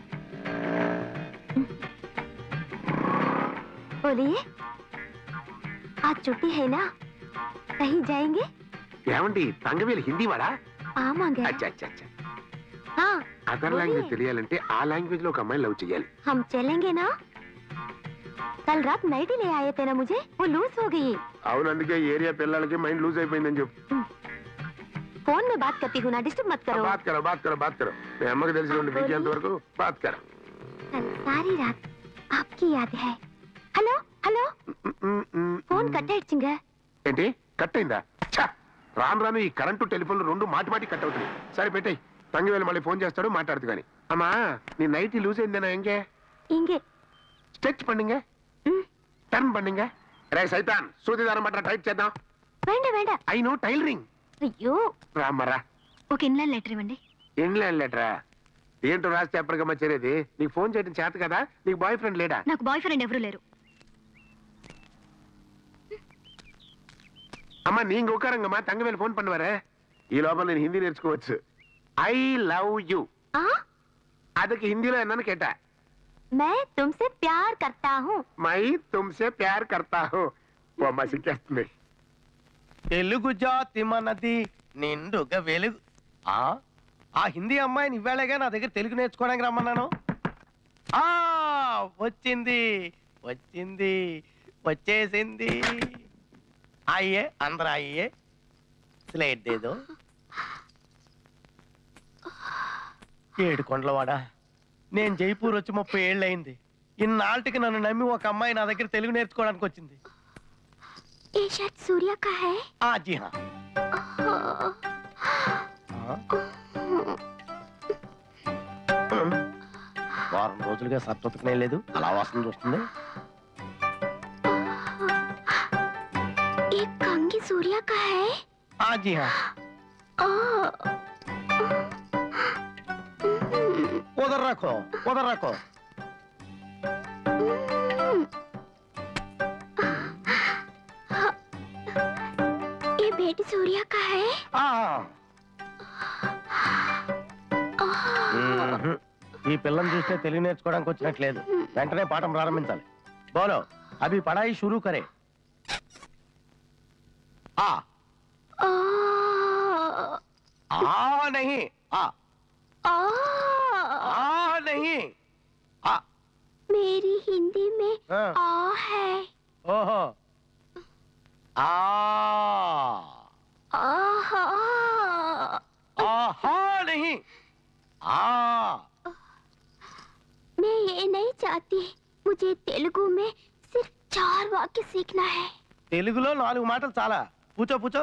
बोलिए आज छुट्टी है ना कहीं जाएंगे ఏమండి తంగవేలు హిందీ వాడా आमांगे అచ్చా అచ్చా అచ్చా हाँ అదర్ లాంగ్వేజ్ తెలియాలంటే ఆ లాంగ్వేజ్ లో ఒక అమ్మాయి లవ్ చేయాలి हम चलेंगे ना कल रात नाइट ले आए थे ना मुझे वो लूज हो गई అవును అందుకే ఏరియా పిల్లలకి మైండ్ లూజ్ అయిపోయిందని చెప్పు फोन में बात करती हूँ ना डिस्टर्ब मत करो బాత్ కరో బాత్ కరో బాత్ కరో మీ అమ్మకి తెలిసి ఉండి పీకేంత వరకు బాత్ కరో कल सारी रात आपकी याद है हेलो हेलो ఫోన్ కట్టేడ్చింగ ఏంటి కట్ అయిందా ఛా! రాను రాను ఈ కరెంటు టెలిఫోన్ రెండు మాటి మాటి కట్ అవుతుంది సరే పెట్టాయి తంగివేలు మళ్ళీ ఫోన్ చేస్తాడు మాట్లాడుతు కానీ అమ్మా నీ నైట్ లూజ్ అయిందేనా ఎంగే ఇంగే స్ట్రెచ్ పండుగ టర్న్ పండుగ రే సైతాన్ సూదిదారం పట్ల టైప్ చేద్దాం వేండ వేండ ఐ నో టైలరింగ్ అయ్యో రామ్మరా ఒక ఇన్లాండ్ లెటర్ ఇవ్వండి ఇంగ్లాండ్ లెటరా ఏంటో రాస్తే ఎప్పటికమ్మా చేరేది నీకు ఫోన్ చేయడం చేత కదా నీకు బాయ్ ఫ్రెండ్ లేడా నాకు బాయ్ ఫ్రెండ్ ఎవరు లేరు అమ్మా நீங்க உட்காருங்கம்மா தங்கவேல் ஃபோன் பண்ணுவாரு ఈ లోపల నేను హిందీ నేర్చుకోవచ్చు ఐ లవ్ యు ఆ அதுக்கு హిందీలో என்னன்னு கேட்டா मैं तुमसे प्यार करता हूँ మై తుమ్సే ప్యార్ కర్తా హూ ఓ అమ్మ సిక్కేస్తుంది తెలుగు జాతి మనది నిండుగా వెలుగు ఆ ఆ హిందీ అమ్మాయిని ఇవ్వాలేగా నా దగ్గర తెలుగు నేర్చుకోవడానికి రమ్మన్నాను ఆ వచ్చింది వచ్చింది వచ్చేసింది అయ్యే అందరూ అయ్యే స్లేట్ దేదో ఏడు కొండలవాడా నేను జైపూర్ వచ్చి ముప్పై ఏళ్ళు అయింది ఇన్నాళ్ళకి నన్ను నమ్మి ఒక అమ్మాయి నా దగ్గర తెలుగు నేర్చుకోవడానికి వచ్చింది ये शर्ट सूर्या का है ఆ జీ హా ఆ? వారం రోజులుగా సర్దుకునే లేదు అలా వాసన చూస్తుంది ये कंगी सूर्या का है ఆ జీ హా ओह उधर रखो उधर रखो ये बेटी सूर्या का है ఆ. ओह మ్మ్హ్. ఈ పిల్లని చూస్తే తెలివి నేర్చుకోవడానికి వచ్చినట్లేదు వెంటనే పాఠం ప్రారంభించాలి బోలో అభి పడాయి షురూ కరే ఆ ओह ఆ నహి ఆ ओह ఆ నహి ఆ मेरी हिंदी में हाँ। आ है ఓహో ఆ आहा ఆహా నహి ఆ मैं ये नहीं चाहती मुझे तेलुगु में सिर्फ चार वाक्य सीखना है తెలుగులో నాలుగు మాటలు చాలా కూర్చో కూర్చో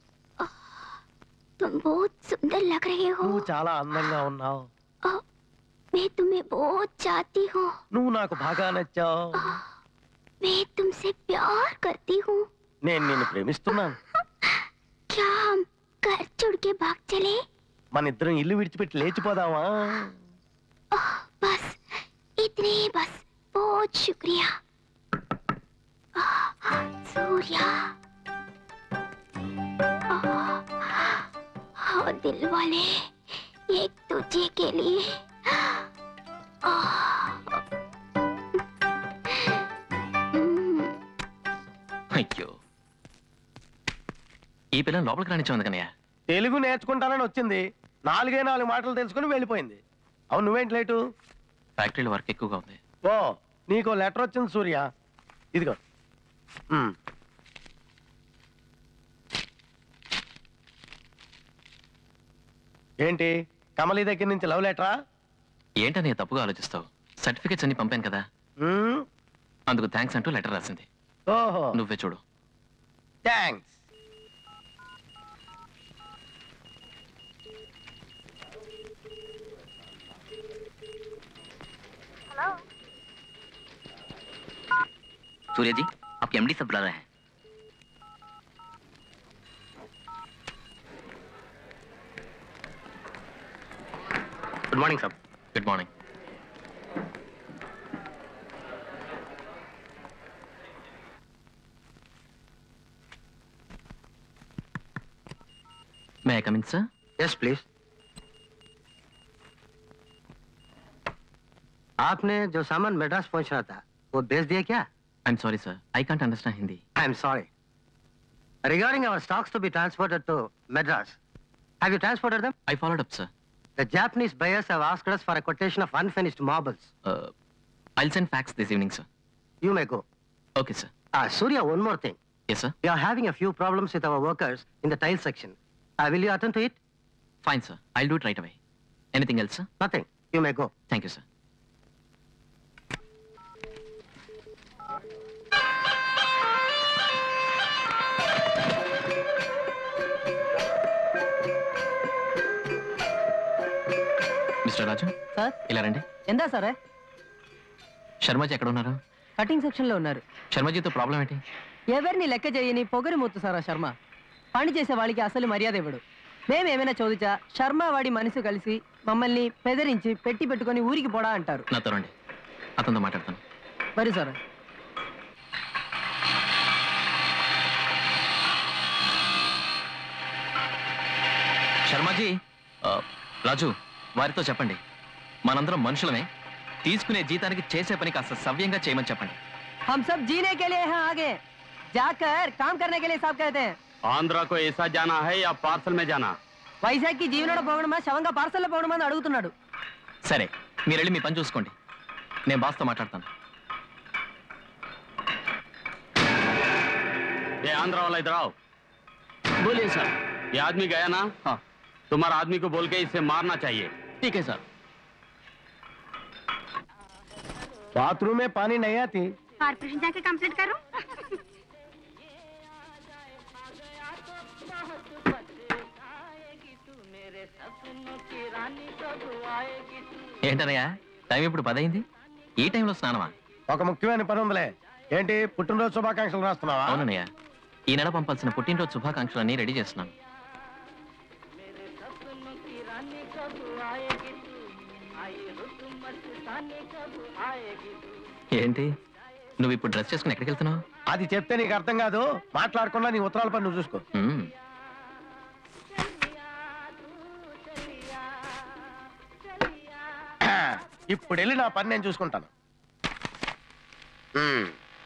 तुम बहुत सुंदर लग रहे हो నువ్వు చాలా అందంగా ఉన్నావు ओह, मैं तुम्हें बहुत चाहती हूँ నువ్వు నాకు బాగా నచ్చావు मैं तुमसे प्यार करती हूँ నేను నిన్ను ప్రేమిస్తున్నాను क्या हम घर छोड़ के भाग चले మన ఇద్దరం ఇల్లు విడిచిపెట్టి లేచిపోదామా ओह, बस इतने ही बस बहुत शुक्रिया आह, सूर्या आह, हाँ दिल वाले एक दूजे के लिए आह, हम्म, అయ్యో ఈ పిల్లని లోపలికి రానిచ్చాం కన్నయ్య తెలుగు నేర్చుకుంటానని వచ్చింది నాలుగే నాలుగు మాటలు తెలుసుకుని వెళ్ళిపోయింది అవును నువ్వేంటి లేటు ఫ్యాక్టరీలో వర్క్ ఎక్కువగా ఉంది ఓ నీకు లెటర్ వచ్చింది సూర్య ఇదిగో ఉమ్. ఏంటి కమలి దగ్గర నుంచి లవ్ లెటరా ఏంటని తప్పుగా ఆలోచిస్తావు సర్టిఫికెట్స్ అన్ని పంపాను కదా ఉమ్, అందుకు థ్యాంక్స్ అంటూ లెటర్ రాసింది ఓహో నువ్వే చూడు థ్యాంక్స్ सूर्य जी आपके एमडी सब बुला रहे हैं good morning sir good morning may I come in sir yes please आपने जो सामान मद्रास पहुंचना था वो भेज दिया क्या I'm sorry sir I can't understand Hindi I am sorry Regarding our stocks to be transported to Madras, have you transported them? I followed up sir The Japanese buyers have asked us for a quotation of unfinished marbles. I'll send fax this evening sir You may go. Okay sir Ah, Surya, one more thing. Yes sir We are having a few problems with our workers in the tile section. Uh, will you attend to it? Fine sir I'll do it right away anything else sir Nothing. You may go. Thank you sir mister Raju sir ఇలా రండి ఎందా సార్ శర్మజీ ఎక్కడ ఉన్నారు కటింగ్ సెక్షన్ లో ఉన్నారు శర్మజీతో ప్రాబ్లం ఏంటి ఎవరిని లెక్క చేయని పొగరి మూతు సారా శర్మ పని చేసే వాడికి అసలు మర్యాద ఇవ్వడు మేమేమైనా చోదిచా శర్మ వాడి మనసు కలిసి మమ్మల్ని పెదరించి పెట్టి పెట్టుకొని ఊరికి పోడా అంటారు నాతో రండి అతనితో మాట్లాడతాను మరి సార్ శర్మజీ ఆ, రాజు వారితో చెప్పండి మనందరం మనుషులమే తీసుకునే జీతానికి చేసే పని కాస్త సవ్యంగా చేయమని చెప్పండి हम सब जीने के लिए हैं आगे जाकर काम करने के लिए सब कहते हैं ఆంధ్ర కో ఏసా జానా హై యా పార్సల్ మే జానా వైజాగ్కి జీవనంలో పోవడమా శవంగా పార్సల్లో పోవడమా అని అడుగుతున్నాడు సరే మీరు వెళ్ళి మీ పని చూసుకోండి నేను బాస్తో మాట్లాడతాను ये आंध्र वाला इधर आओ बोलिए सर ये आदमी गया ना हाँ तुम्हारा आदमी को बोल के इसे मारना चाहिए ठीक है सर बाथरूम में पानी नहीं आती कॉर्पोरेशन जाके कंप्लीट करूं ఏంటనయ్యా టైం ఇప్పుడు పదైంది ఈ టైంలో స్నానమా ఒక ముఖ్యమైన పని ఉందిలే ఏంటి పుట్టినరోజు శుభాకాంక్షలు రాస్తున్నావా అవునన్నయ్య ఈ నెల పంపాల్సిన పుట్టినరోజు శుభాకాంక్షలన్నీ రెడీ చేస్తున్నాను ఏంటి నువ్వు ఇప్పుడు డ్రెస్ చేసుకుని ఎక్కడికి వెళ్తున్నావు అది చెప్తే నీకు అర్థం కాదు మాట్లాడకుండా నీ ఉత్తరాల పని నువ్వు చూసుకో మ్మ్. ఇప్పుడు వెళ్ళి నా పని నేను చూసుకుంటాను ఉమ్.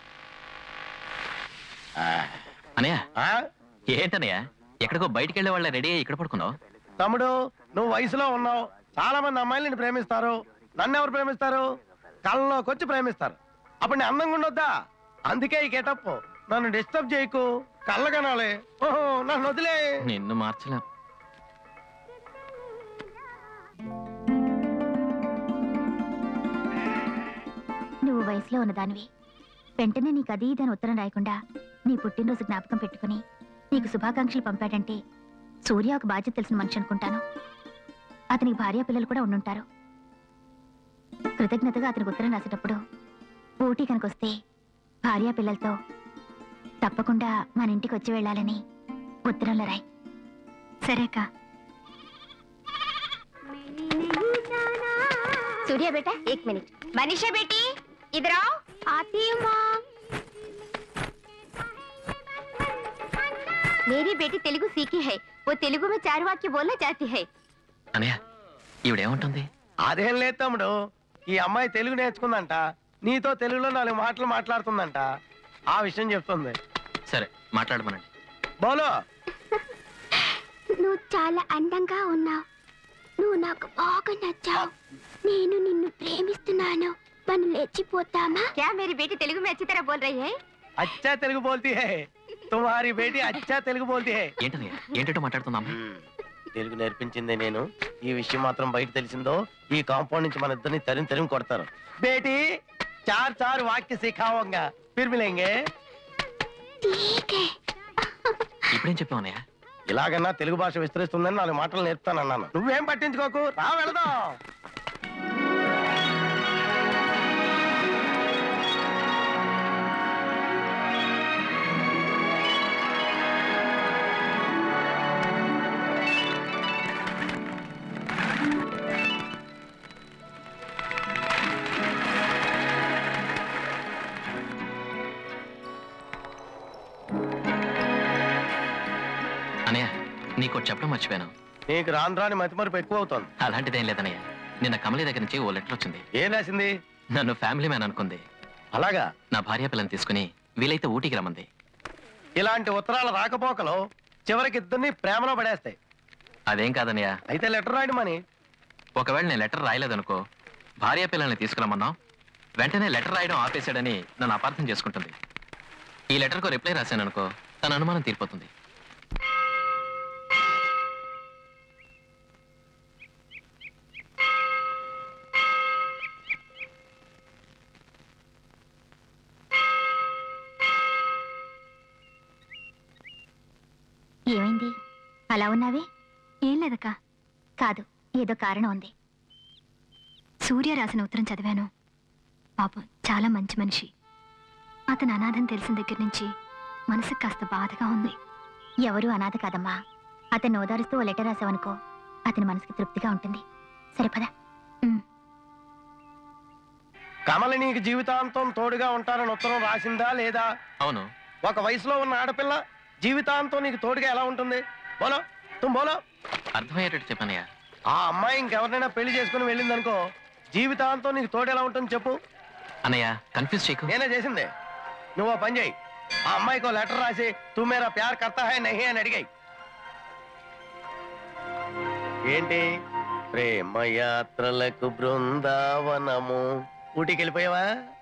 ఆ, అనయ్య ఆ? ఏంటనయ్య ఎక్కడికో బయటికి వెళ్ళే వాళ్ళ రెడీ అయ్యి ఇక్కడ పడుకున్నావు తమ్ముడు నువ్వు వయసులో ఉన్నావు చాలా మంది అమ్మాయిలు నిన్ను ప్రేమిస్తారు నన్ను ఎవరు ప్రేమిస్తారు కళ్ళలోకి వచ్చి ప్రేమిస్తారు అప్పుడు నేను అందంగా ఉండొద్దా అందుకే ఈ గెటప్ నన్ను డిస్టర్బ్ చేయకు కళ్ళగనాలే ఓహో నన్ను వదిలే నిన్ను మార్చలేం నువ్వు వయసులో ఉన్నదానివి వెంటనే నీకు అది ఇదని ఉత్తరం రాయకుండా నీ పుట్టినరోజు జ్ఞాపకం పెట్టుకుని నీకు శుభాకాంక్షలు పంపాడంటే సూర్య ఒక బాధ్యత తెలిసిన మనిషి అనుకుంటాను అతనికి భార్య పిల్లలు కూడా ఉండుంటారు కృతజ్ఞతగా అతనికి ఉత్తరం రాసేటప్పుడు ఊటీ కనుకొస్తే భార్య పిల్లలతో తప్పకుండా మన ఇంటికి వచ్చి వెళ్ళాలని ఉత్తరంలో రాయ్ సరే అక్క सूर्या बेटा एक मिनट मनीषा बेटी इधर आओ आती हूँ माँ मेरी बेटी तेलुगु सीखी है वो तेलुगु में चार वाक्य बोलना चाहती है అనయ్య ఈవిడేమంటుంది అదేం లేదు తమ్ముడు ఈ అమ్మాయి తెలుగు నేర్చుకుందంట నీతో తెలుగులో నాలుగు మాటలు మాట్లాడుతుందంట ఆ విషయం చెప్తుంది సరే మాట్లాడమనండి బోలో నువ్వు చాలా అందంగా ఉన్నావు నువ్వు నాకు బాగా నచ్చావు నేను నిన్ను ప్రేమిస్తున్నాను మనం లేచిపోతామా क्या मेरी बेटी तेलुगु में अच्छी तरह बोल रही है అచ్చా తెలుగు బోల్తీ హే తుమ్హారీ బేటీ అచ్చా తెలుగు బోల్తీ హే ఏంటనయ్య ఏంటంటో మాట్లాడుతున్నామా తెలుగు నేర్పించింది నేను ఈ విషయం మాత్రం బయట తెలిసిందో ఈ కాంపౌండ్ నుంచి మన ఇద్దరిని తరిమి తరిమి కొడతారు బేటీ చార్ చార్ వాక్య సిఖావంగా ఫిర్ మిలేంగే ఇప్పుడేం చెప్పావు అన్నయ్య ఇలాగన్నా తెలుగు భాష విస్తరిస్తుందని నాలుగు మాటలు నేర్పుతానన్నాను నువ్వేం పట్టించుకోకు రా వెళదాం అనయ్య నీకు చెప్పడం మర్చిపోయాను నీకు రాను రాని మతి మరుపు ఎక్కువ అవుతుంది అలాంటిదేం లేదన్నయ్య నిన్న కమలి దగ్గర నుంచి ఓ లెటర్ వచ్చింది ఏం రాసింది నన్ను ఫ్యామిలీ మ్యాన్ అనుకుంది అలాగా నా భార్య పిల్లని తీసుకుని వీలైతే ఊటీకి రమ్మంది ఇలాంటి ఉత్తరాల రాకపోకలు చివరికి ఇద్దరిని ప్రేమలో పడేస్తాయి అదేం కాదన్నయ్య అయితే లెటర్ రాయడం అని ఒకవేళ నేను లెటర్ రాయలేదనుకో భార్య పిల్లల్ని తీసుకురమ్మన్నాం వెంటనే లెటర్ రాయడం ఆపేశాడని నన్ను అపార్థం చేసుకుంటుంది ఈ లెటర్కు రిప్లై రాశాననుకో తన అనుమానం తీరిపోతుంది ఏమైంది అలా ఉన్నావే ఏం లేదక్క కాదు ఏదో కారణం ఉంది సూర్య రాసిన ఉత్తరం చదివాను పాపం చాలా మంచి మనిషి అతను అనాథం తెలిసిన దగ్గర నుంచి మనసుకు కాస్త బాధగా ఉంది ఎవరు అనాథ కాదమ్మా అతన్ని ఓదారుస్తూ ఓ లెటర్ రాసావనుకో అతని మనసుకి తృప్తిగా ఉంటుంది సరే పద కమలి నీకు జీవితాంతం తోడుగా ఉంటానని ఉత్తరం రాసిందా లేదా అవును ఒక వయసులో ఉన్న ఆడపిల్ల జీవితాంతం నీకు తోడుగా ఎలా ఉంటుంది బోలో తుమ్ బోలో అర్థమయ్యేటట్టు చెప్పనయ్యా ఆ అమ్మాయి ఇంకెవరినైనా పెళ్లి చేసుకుని వెళ్ళిందనుకో జీవితాంతం నీకు తోడు ఎలా ఉంటుంది చెప్పు అన్నయ్య కన్ఫ్యూజ్ చేయకు నేనే చేసింది నువ్వు ఓ పని చేయి ఆ అమ్మాయికి లెటర్ రాసి తూ మేరా ప్యార్ కర్తా హై నహి అని అడిగాయి ఏంటి ప్రేమయాత్రలకు బృందావనము ఊటీకి వెళ్ళిపోయావా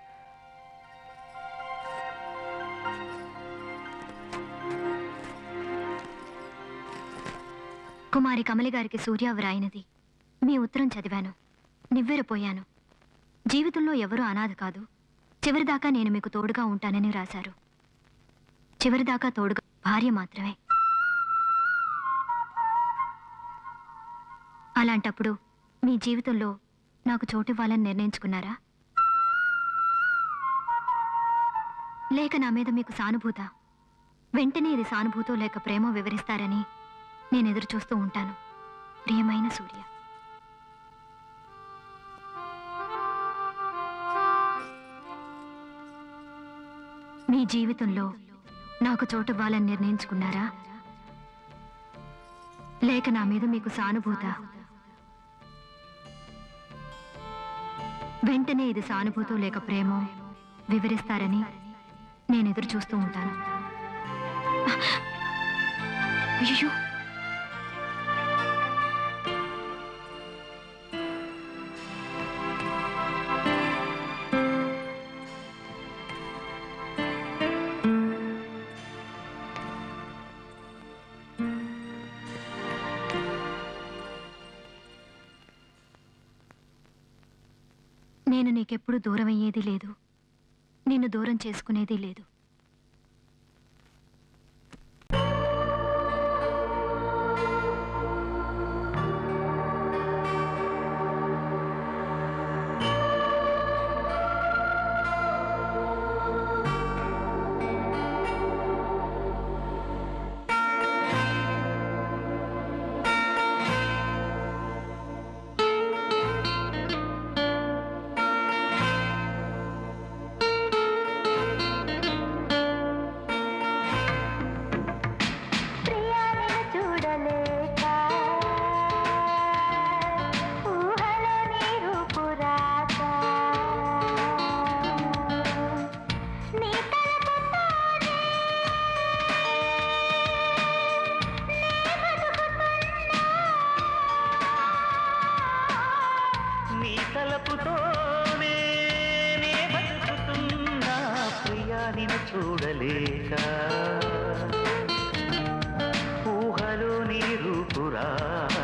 కుమారి కమలి గారికి సూర్య వ్రాయినది మీ ఉత్తరం చదివాను నివ్వెరపోయాను జీవితంలో ఎవరూ అనాథ కాదు చివరిదాకా నేను మీకు తోడుగా ఉంటానని రాశారు చివరిదాకా తోడుగా భార్య మాత్రమే అలాంటప్పుడు మీ జీవితంలో నాకు చోటివ్వాలని నిర్ణయించుకున్నారా లేక నా మీద మీకు సానుభూత వెంటనే ఇది సానుభూతో లేక ప్రేమ వివరిస్తారని నేను ఎదురు చూస్తూ ఉంటాను ప్రియమైన సూర్య మీ జీవితంలో నాకు చోటివ్వాలని నిర్ణయించుకున్నారా లేక నా మీద మీకు సానుభూత వెంటనే ఇది సానుభూతో లేక ప్రేమో వివరిస్తారని నేను ఎదురు చూస్తూ ఉంటాను అయ్యో నేను నీకెప్పుడు దూరం అయ్యేది లేదు నిన్ను దూరం చేసుకునేది లేదు నీ తలపుతోనే నే బతుకుతున్నా ప్రియా నిన్ను చూడలేక ఊహలో నీ రూపురాక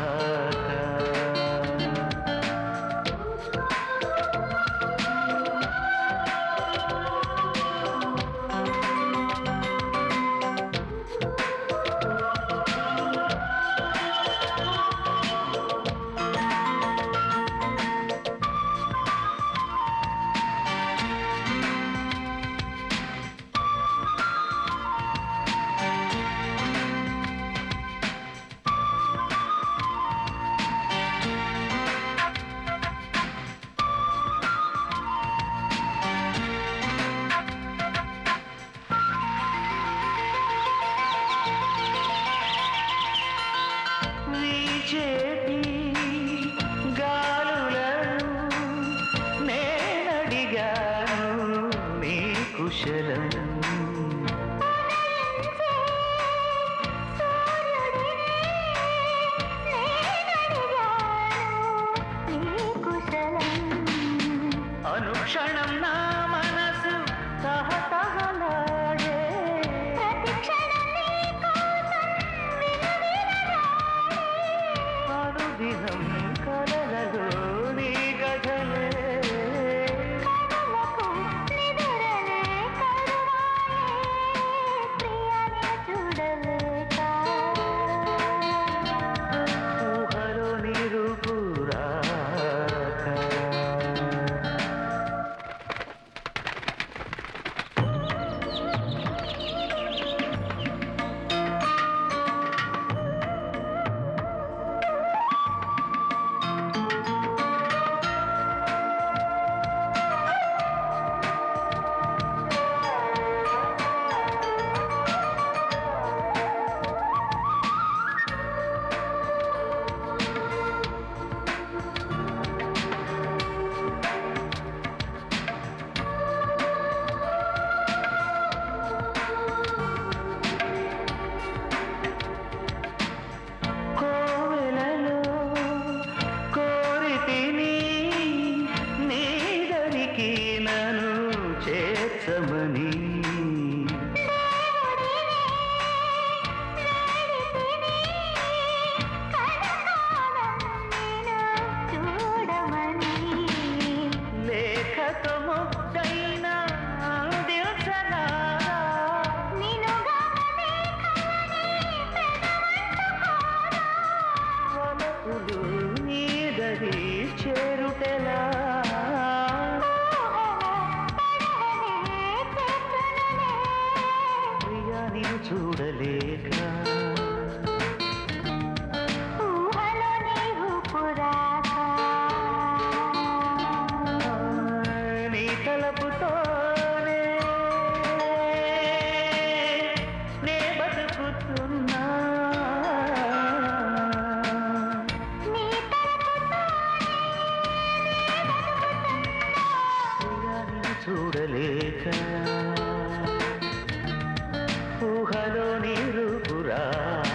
వీచేటి గాలులను నేనడిగాను నీ కుశలం అనుక్షణం నా మనసు తహతహలాడే అనుదినం కలలలో నీ కథలే ఊహలో నీ రూపురాక కోవెలలో కోరితిని నీదరికి నన్ను చేర్చమని లేఖతో ముద్దైన దిల్సనా వలపులు నీదరి చేరి చేరుటెలా ప్రియా నిన్ను చూడలేక నీ తలపుతోనే నే బతుకుతున్నా ప్రియా నిన్ను చూడలేక ఊహలో నీరు పురా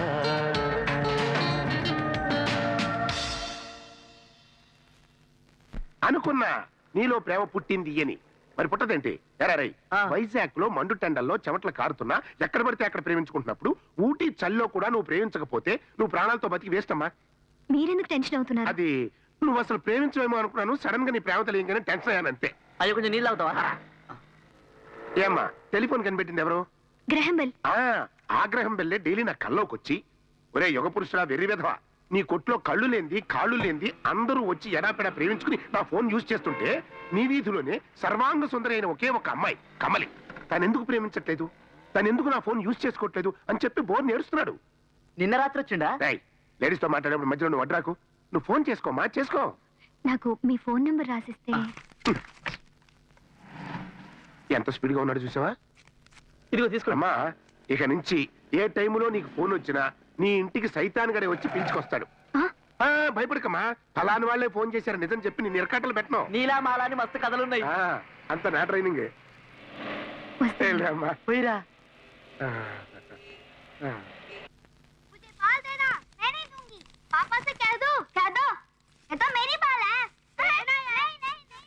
అనుకున్నా నీలో ప్రేమ పుట్టింది అని మరి పుట్టదేంటి ఎరా రై వైజాగ్ లో మండు టెండల్లో చెమటలు కారుతున్నా ఎక్కడ పడితే అక్కడ ప్రేమించుకుంటున్నప్పుడు ఊటీ చల్లో కూడా నువ్వు ప్రేమించకపోతే నువ్వు ప్రాణాలతో బతికి వేస్ట్ అమ్మా మీరెందుకు టెన్షన్ అవుతున్నారు అది నువ్వు అసలు ప్రేమించవేమో అనుకున్నాను సడన్ గా నీ ప్రేమ తెలియగానే టెన్షన్ అయ్యాను అంతే అయ్యో కొంచెం నీళ్ళు అవుతావా ఏమ్మా టెలిఫోన్ కనిపెట్టింది ఎవరు గ్రహం బెల్ ఆ ఆగ్రహం వెళ్ళే డైలీ నా కల్లోకి వచ్చి ఒరే యుగ పురుషుడా వెర్రి విధవ నీ కొట్లో కళ్ళు లేంది కాళ్ళు లేంది అందరూ వచ్చి ఎడాపెడా ప్రేమించుకుని నా ఫోన్ యూజ్ చేస్తుంటే నీ వీధిలోనే సర్వాంగ సుందరి అయిన ఒకే ఒక అమ్మాయి కమలి తను ఎందుకు ప్రేమించట్లేదు తను ఎందుకు నా ఫోన్ యూజ్ చేసుకోవట్లేదు అని చెప్పి బోర్ నేడుస్తున్నాడు నిన్న రాత్రి వచ్చిండా లేడీస్ తో మాట్లాడేప్పుడు మధ్యలో నువ్వు వడ్రాకు నువ్వు ఫోన్ చేసుకోమా చేసుకో నాకు మీ ఫోన్ నంబర్ రాసిస్తే ఎంత స్పీడ్ గా ఉన్నాడు చూసావా ఇదిగో తీసుకోమ్మా ఇక నుంచి ఏ టైములో నీకు ఫోన్ వచ్చినా నీ ఇంటికి సైతాన్ గడే వచ్చి పిలుచుకొస్తాడు ఆ, భయపడకమ్మా ఫలాని వాళ్ళే ఫోన్ చేశారు నిజం చెప్పి నీ నిరకాటలు పెట్టను నీలా మాలాని మస్తు కథలున్నాయి ఆ, అంత నా ట్రైనింగ్ అమ్మా పోయిరా मुझे बाल देना मैं नहीं दूंगी पापा से कह दो कह दो ये तो मेरी बाल है नहीं नहीं नहीं नहीं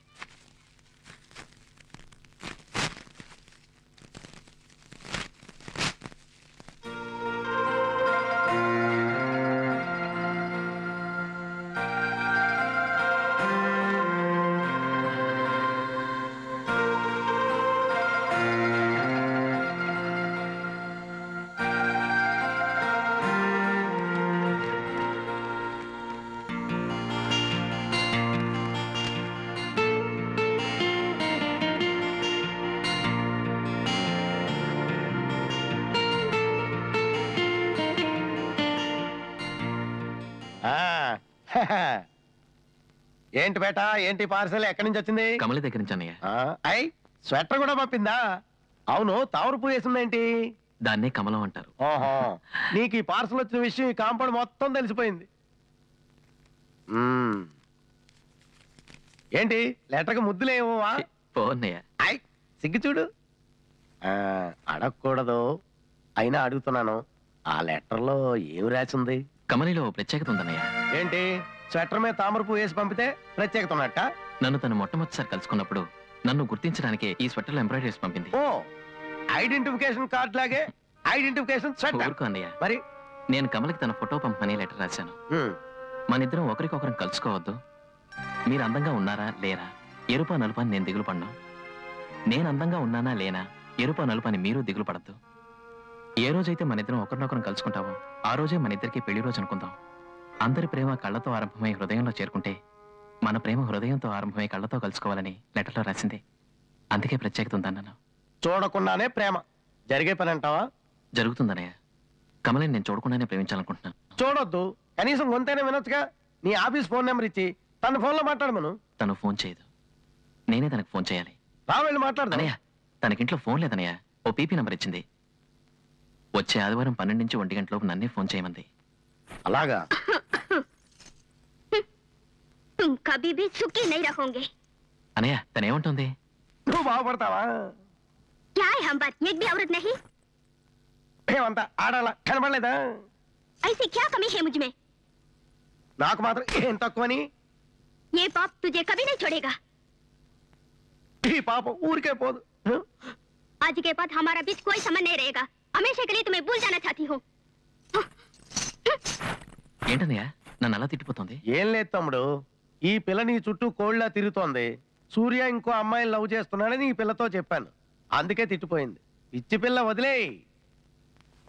ఆ, ఏంటి బేటా ఏంటి పార్సల్ ఎక్కడి నుంచి వచ్చింది కమలి దగ్గర నుంచి అన్నయ్య ఆ, ఐ స్వెటర్ కూడా పంపిందా అవును తావరు పువ్వు వేసిందేంటి దాన్నే కమలం అంటారు ఓహో నీకు ఈ పార్సల్ వచ్చిన విషయం ఈ కాంపౌండ్ మొత్తం తెలిసిపోయింది మ్మ్. ఏంటి లెటర్కి ముద్దులేమోవా పో అన్నయ్య ఐ సిగ్గు చూడు ఆ, అడగకూడదు అయినా అడుగుతున్నాను ఆ లెటర్లో ఏం రాసింది కమలిలో ఓ ప్రత్యేకత ఉందన్నయ్య ఏంటి స్వెటర్ మీద తామర పువ్వు వేసి పంపితే ప్రత్యేకత ఉన్నట్ట నన్ను తను మొట్టమొదటిసారి కలుసుకున్నప్పుడు నన్ను గుర్తించడానికి ఈ స్వెటర్లో ఎంబ్రాయిడరీ చేసి పంపింది ఓ ఐడెంటిఫికేషన్ కార్డ్ లాగే ఐడెంటిఫికేషన్ స్వెటర్ ఊరుకో అన్నయ్య మరి నేను కమలికి తన ఫోటో పంపమని లెటర్ రాశాను మ్మ్. మనిద్దరం ఒకరికొకరం కలుసుకోవద్దు మీరు అందంగా ఉన్నారా లేరా ఎరుపా నలుపా అని నేను దిగులు పడ్ను నేను అందంగా ఉన్నానా లేనా ఎరుపా నలుపా అని మీరు దిగులు పడద్దు ఏ రోజైతే మనిద్దరం ఒకరినొకరం కలుసుకుంటామో ఆ రోజే మన ఇద్దరికి పెళ్లి రోజు అనుకుందాం అందరి ప్రేమ కళ్ళతో ఆరంభమై హృదయంలో చేరుకుంటే మన ప్రేమ హృదయంతో ఆరంభమై కళ్ళతో కలుసుకోవాలని లెటర్లో రాసింది అందుకే ప్రత్యేకత ఉందన్నాను చూడకుండానే ప్రేమ జరిగే పని అంటావా జరుగుతుందనయ్య కమలని నేను చూడకుండానే ప్రేమించాలనుకుంటున్నాను చూడొద్దు కనీసం గొంతైనా వినొచ్చుగా నీ ఆఫీస్ ఫోన్ నెంబర్ ఇచ్చి తన ఫోన్లో మాట్లాడమను తను ఫోన్ చేయదు నేనే తనకు ఫోన్ చేయాలి రా వెళ్ళి మాట్లాడదా అనయ్య తనకింట్లో ఫోన్ లేదనయ్య ఓ పీపీ నంబర్ ఇచ్చింది వచ్చే ఆదివారం పన్నెండు నుంచి ఒంటి గంటలోపు నన్నే ఫోన్ చేయమంది అలాగా तुम कभी भी सुखी नहीं रहोगे అనయ్య తనేమంటుంది నువ్వు బాగుపడతావా क्या है हम बात एक भी औरत नहीं ఏమంతా ఆడాలా కనబడలేదా ऐसी क्या कमी है मुझ में నాకు మాత్రం ఏం తక్కువని ये पाप तुझे कभी नहीं छोड़ेगा ఈ పాపం ఊరికే పోదు आज के बाद हमारा बीच कोई संबंध नहीं रहेगा हमेशा के लिए तुम्हें भूल जाना चाहती हूँ ఏంటన్నయ్య నన్ను అలా తిట్టిపోతుంది ఏం లేదు తమ్ముడు ఈ పిల్ల నీ చుట్టూ కోళ్ళ తిరుగుతోంది సూర్య ఇంకో అమ్మాయిని లవ్ చేస్తున్నాడని ఈ పిల్లతో చెప్పాను అందుకే తిట్టిపోయింది పిచ్చి పిల్ల వదిలేయ్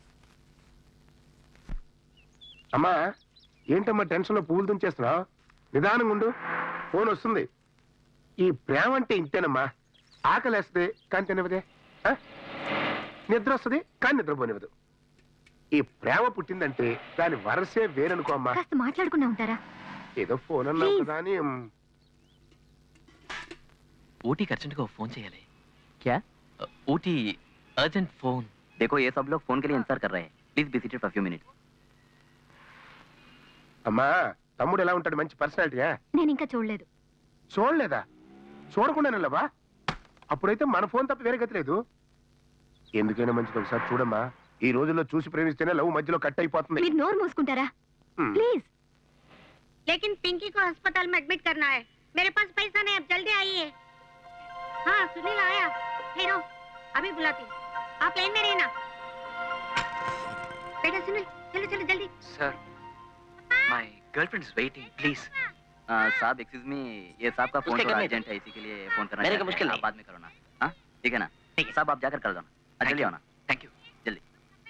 అమ్మా ఏంటమ్మా టెన్షన్ లో పువ్వులు తుంచేస్తున్నావు నిదానంగా ఉండు ఫోన్ వస్తుంది ఈ ప్రేమ అంటే ఇంతేనమ్మా ఆకలేస్తుంది కానీ తినవదే ఆ? నిద్ర వస్తుంది కానీ నిద్రపోనివ్వదు ఈ ప్రేమ పుట్టిందంటే దాని వరసే వేరనుకో అమ్మా కాస్త మాట్లాడుకున్నా ఉంటారా ఏదో ఫోన్ అన్నావు Please. కదా అని ఉమ్, ఊటీకి అర్జెంట్గా ఫోన్ చేయాలి क्या ఊటీ అర్జెంట్ ఫోన్ देखो ये सब लोग फोन के लिए इंतजार कर रहे हैं please be seated for few minutes అమ్మా తమ్ముడు ఎలా ఉంటాడు మంచి పర్సనాలిటీయా నేను ఇంకా చూడలేదు చూడలేదా చూడకుండా వెళ్ళవా అప్పుడైతే మన ఫోన్ తప్ప వేరే గతి లేదు ఎందుకైనా మంచిది ఒకసారి చూడమ్మా ఈ రోజుల్లో చూసి ప్రేమిస్తేనే లవ్ మధ్యలో కట్ అయిపోతుంది మీరు నోరు మూసుకుంటారా హ్మ్. ప్లీజ్ लेकिन पिंकी को अस्पताल में एडमिट करना है मेरे पास पैसा नहीं अब जल्दी आइए हाँ सुनील आया हेरो अभी बुलाती हूँ। आप लाइन में रहना बेटा सुनील चलो चलो जल्दी sir my girlfriend is waiting please साहब एक्सक्यूज मी ये साहब का फोन उसके थोड़ा करने अर्जेंट है इसी के लिए फोन करना मेरे को चाहते मुश्किल हैं। नहीं। आप बाद में करो ना हाँ ठीक है ना साहब आप जाकर कर दो ना हाँ, जल्दी आओ ना थैंक यू जल्दी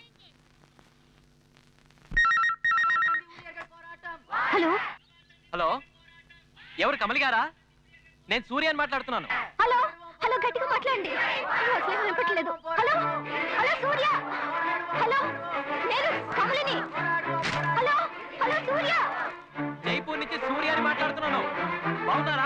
హలో హలో ఎవరు కమలి గారా నేను సూర్యని మాట్లాడుతున్నాను హలో హలో గట్టిగా మాట్లాడండి అయ్యో, అసలేం వినపట్లేదు హలో హలో సూర్య హలో నేను కమలిని హలో హలో సూర్య జైపూర్ నుంచి సూర్యని మాట్లాడుతున్నాను బాగున్నారా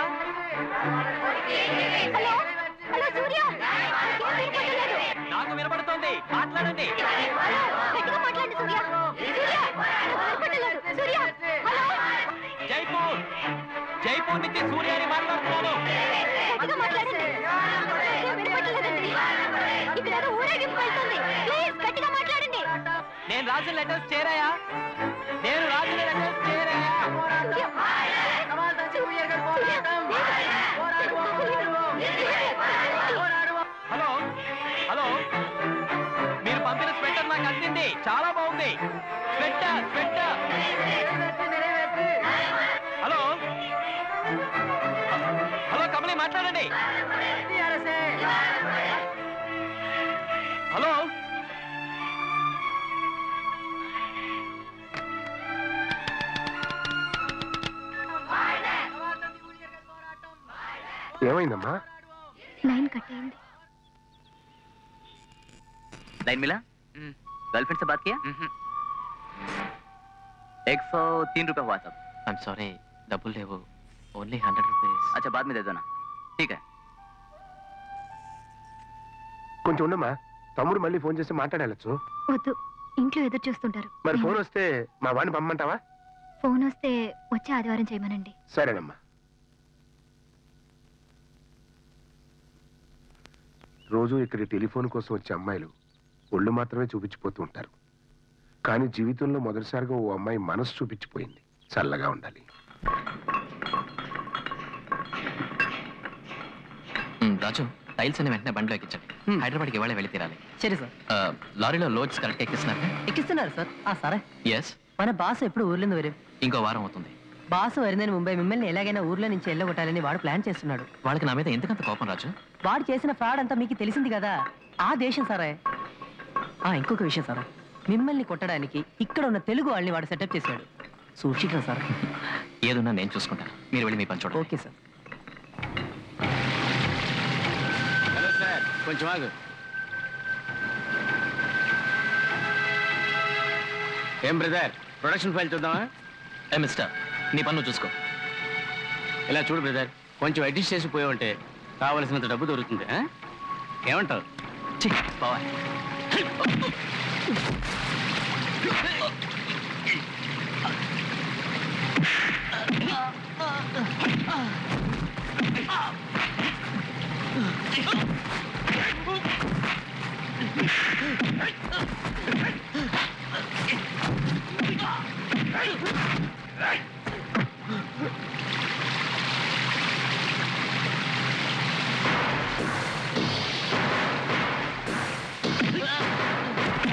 హలో హలో సూర్య నాకేం వినపడలేదు నాకు వినపడుతోంది మాట్లాడండి హలో గట్టిగా మాట్లాడండి సూర్య సూర్య నాకు వినపడలేదు సూర్య హలో జైపూర్ జైపూర్ నుంచి సూర్యని మాట్లాడుతున్నాను గట్టిగా మాట్లాడండి నాకేం వినపడలేదండి ఇక్కడ ఏదో ఊరేగింపు వెళ్తుంది ప్లీజ్ గట్టిగా మాట్లాడండి నేను రాసిన లెటర్స్ చేరాయా నేను రాసిన లెటర్స్ చేరాయా హలో హలో మీరు పంపిన స్వెటర్ నాకు అందింది చాలా బాగుంది sweater sweater hello hello Kamali మాట్లాడండి హలో ఏమైందమ్మా లైన్ కట్ అయింది लाइन मिला गर्लफ्रेंड से बात किया एक सौ तीन रुपया हुआ सब ఐమ్ సారీ డబ్బులు లేవు ఓన్లీ హండ్రెడ్ రూపీస్ अच्छा बाद में दे दो ना ठीक है కొంచెం ఉండమ్మా తమ్ముడు మళ్ళీ ఫోన్ చేసి మాట్లాడాలచ్చు వద్దు ఇంట్లో ఎదురు చూస్తుంటారు మరి ఫోన్ వస్తే మా వాడిని పంపమంటావా ఫోన్ వస్తే వచ్చే ఆదివారం చేయమనండి సరేనమ్మా రోజు ఇక్కడ టెలిఫోన్ కోసం వచ్చే అమ్మాయిలు ఒళ్ళు మాత్రమే చూపించిపోతూ ఉంటారు కానీ జీవితంలో మొదటిసారిగా ఓ అమ్మాయి మనసు చూపించిపోయింది చల్లగా ఉండాలి మ్, రాజు టైల్స్ అనే వెంటనే బండిలో ఎక్కించండి హైదరాబాద్కి ఇవాళ వెళ్ళి తీరాలి సరే సార్ ఆ, లారీలో లోడ్స్ కరెక్ట్ ఎక్కిస్తున్నారు ఎక్కిస్తున్నారు సార్ ఆ సరే ఎస్ మన బాస్ ఎప్పుడు ఊర్లోంది వരും ఇంకో వారం అవుతుంది బాస్ వరిందని ముంబై మిమ్మల్ని ఎలాగైనా ఊర్లో నుంచి వెళ్ళగొట్టాలని వాడు ప్లాన్ చేస్తున్నాడు వాళ్ళకి నా మీద ఎందుకంత కోపం రాజు వాడు చేసిన ఫ్రాడ్ అంతా మీకు తెలిసింది కదా ఆ దేశం సారే ఆ ఇంకొక విషయం సార్ మిమ్మల్ని కొట్టడానికి ఇక్కడ ఉన్న తెలుగు వాళ్ళని వాడు సెటప్ చేశాడు సూక్షిట్రా సార్ ఏదున్నా నేను చూసుకుంటాను మీరు వెళ్ళి మీ పని చూడండి ఓకే సార్ హలో సార్ కొంచెం ఆగు ఏం బ్రదర్ ప్రొడక్షన్ ఫైల్ చూద్దామా ఏ మిస్టర్ నీ పన్ను చూసుకో ఇలా చూడు బ్రదర్ కొంచెం అడ్జస్ట్ చేసి పోయావంటే కావలసినంత డబ్బు దొరుకుతుంది ఆ? ఏమంటావు ఛీ, బావా ఆ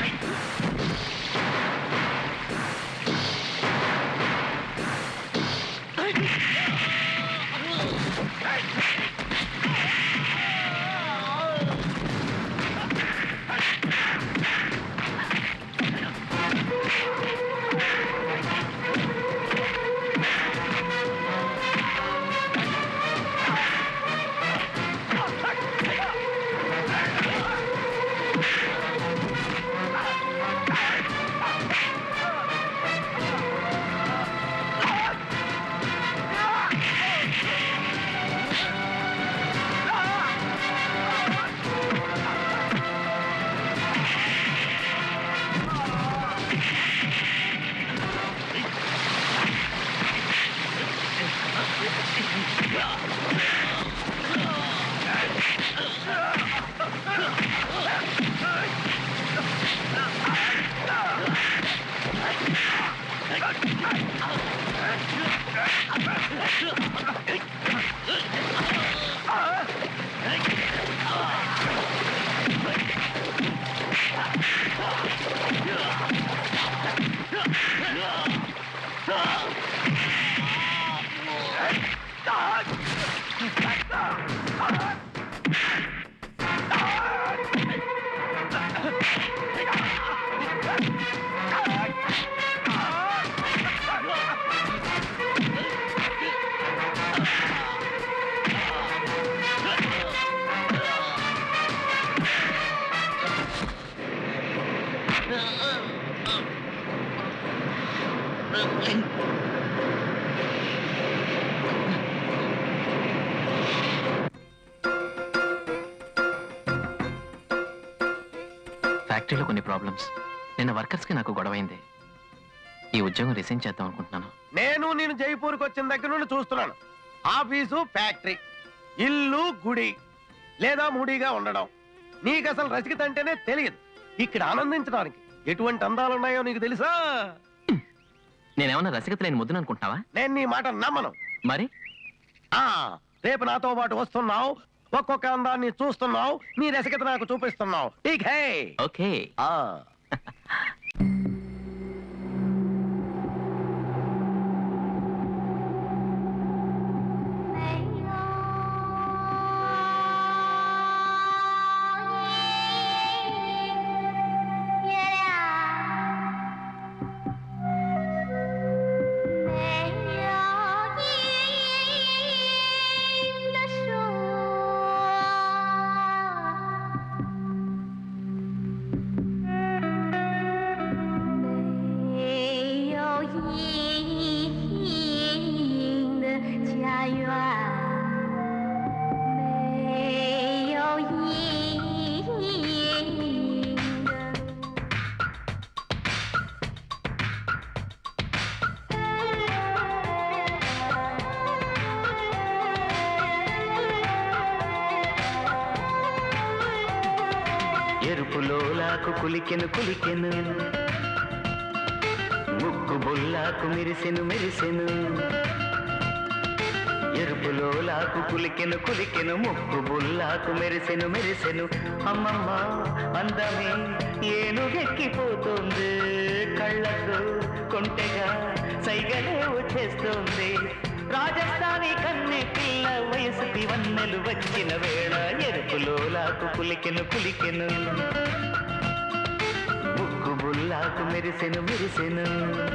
ఫ్యాక్టరీలో కొన్ని ప్రాబ్లమ్స్ నిన్న వర్కర్స్కి నాకు గొడవైంది ఈ ఉద్యోగం రిసైన్ చేద్దాం అనుకుంటున్నాను నేను నేను జైపూర్కి వచ్చిన దగ్గర నుండి చూస్తున్నాను ఆఫీసు ఫ్యాక్టరీ ఇల్లు గుడి లేదా మూడీగా ఉండడం నీకు అసలు రసికత అంటేనే తెలియదు ఇక్కడ ఆనందించడానికి ఎటువంటి అందాలు ఉన్నాయో నీకు తెలుసా నేనేమన్నా రసికత లేని ముద్దును అనుకుంటున్నావా నేను నీ మాట నమ్మను మరి ఆ రేపు నాతో పాటు వస్తున్నావు ఒక్కొక్క అందాన్ని చూస్తున్నావు నీ రసికత నాకు చూపిస్తున్నావు ఠీక్ హై ఓకే ఆ 没有阴影的家园，没有阴影的。 ఎరుపులోలాకు కులికెను కులికెను ముక్కు బొల్లాకు మెరిసెను మెరిసెను ఎరుపులోలాకు కులికెను కులికెను ముక్కు బుల్లాకు మెరిసెను మెరిసెను అమ్మమ్మ అందమే ఏనుగెక్కిపోతుంది కళ్ళకు కొంటెగా సైగలే వచ్చేస్తోంది రాజస్థానీ కన్నె పిల్ల వయసుకి వన్నెలు వచ్చిన వేళ ఎరుపులోలాకు కులికెను కులికెను ముక్కు బుల్లాకు మెరిసెను మెరిసెను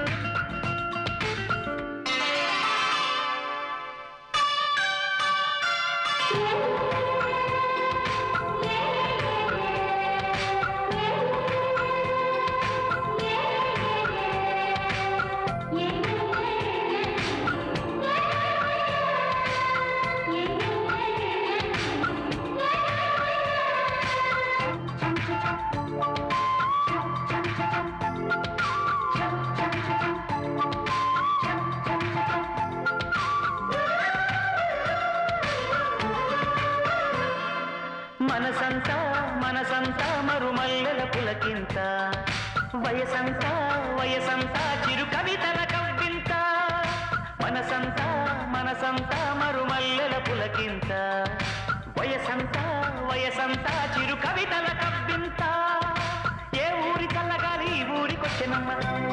మనసంతా మనసంతా మరుమల్లెల పులకింత వయసంతా వయసంతా చిరు కవితల కవ్వింత మనసంతా మనసంతా మరుమల్లెల పులకింత వయసంతా వయసంతా చిరు కవితల కవ్వింత ఏ ఊరి చల్లగాలి ఈ ఊరికొచ్చెనమ్మ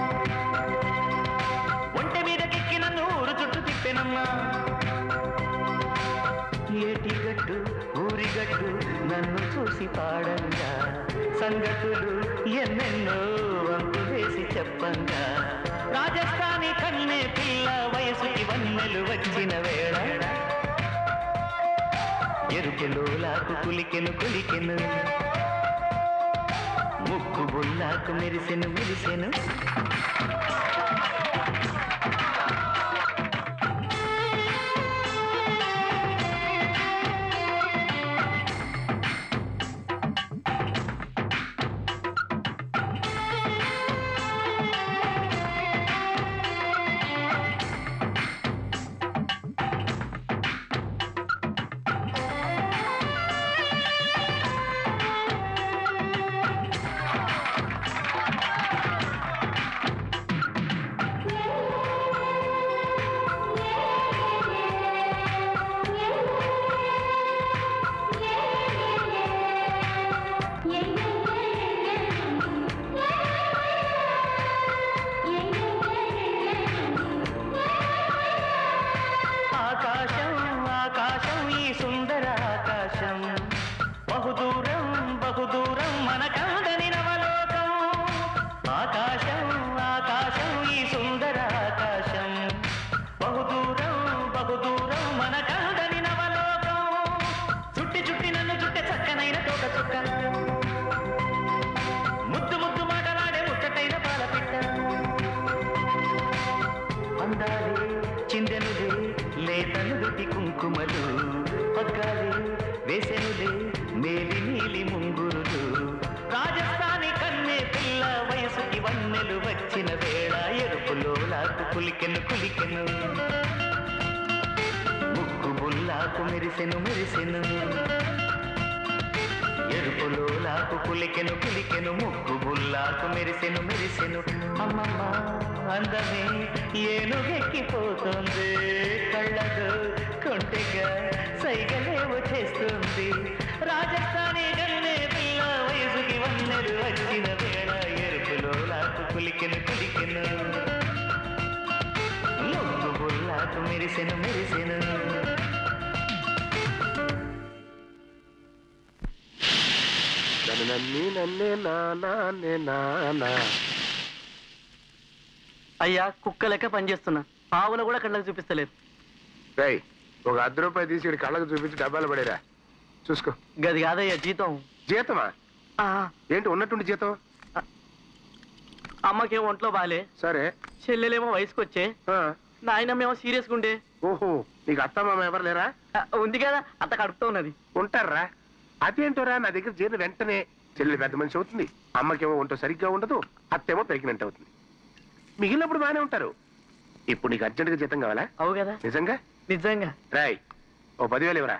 ఒంటె మీదకెక్కి నన్ను ఊరు చుట్టూ తిప్పెనమ్మా ఏటి గట్టు ఊరి గట్టు నన్ను చూసి పాడంగా సంగతులు ఎన్నెన్నో వంతు వేసి చెప్పంగా రాజస్థానీ కన్నే పిల్ల వయసుకి వన్నెలు వచ్చిన వేళ ఎరుపులోలాకు కులికెను కులికెను ముక్కు బుల్లాకు మెరిసెను మెరిసెను కుంకుమలు పగ్గాలి వేసెనులే మేలి నీలి ముంగురులు రాజస్థానీ కన్నే పిల్ల వయసుకి వన్నెలు వచ్చిన వేళ ఎరుపులో లాకు కులికెను కులికెను ముక్కు బుల్లాకు మెరిసెను మెరిసెను ఎరుపులో లాకు కులికెను కులికెను ముక్కు బుల్లాకు మెరిసెను మెరిసెను అమ్మమ్మ అందమే ఏనుగెక్కిపోతుంది కళ్ళకు కొంటెగా సైగలేవో చేస్తుంది రాజస్థానీ గన్నే పిల్ల వయసుకి వన్నెలు వచ్చిన వేళ ఎరుపులో లాకు కులికెను కులికెను ముక్కు బుల్లాకు మెరిసెను మెరిసెను నన్ను నమ్మి నన్నే నానే నానా అయ్యా కుక్క లెక్క పనిచేస్తున్నా ఆవును కూడా కళ్ళకు చూపిస్తలేదు రేయ్ ఒక అర్ధ రూపాయి తీసి ఈడి కళ్ళకు చూపించి డబ్బాలు పడేరా చూసుకో గది కాదయ్యా జీతం జీతమా ఆ, ఏంటి ఉన్నట్టుండి జీతం అమ్మకేమో ఒంట్లో బాలే సరే చెల్లెలేమో వయసుకు వచ్చే ఆ, నాయనమ్మేమో సీరియస్గా ఉండే ఓహో నీకు అత్తమామ ఎవరు లేరా ఆ, ఉంది కదా అంత కడుపుతూ ఉన్నది ఉంటారా అదేంటోరా నా దగ్గర చేరిన వెంటనే చెల్లి పెద్ద మనిషి అవుతుంది అమ్మకేమో ఒంటో సరిగ్గా ఉండదు అత్తేమో ప్రెగ్నెంట్ అవుతుంది మిగిలినప్పుడు బాగానే ఉంటారు ఇప్పుడు నీకు అర్జెంటుగా జీతం కావాలా అవు కదా నిజంగా నిజంగా రాయ్ ఓ పదివేలు ఇవ్వరా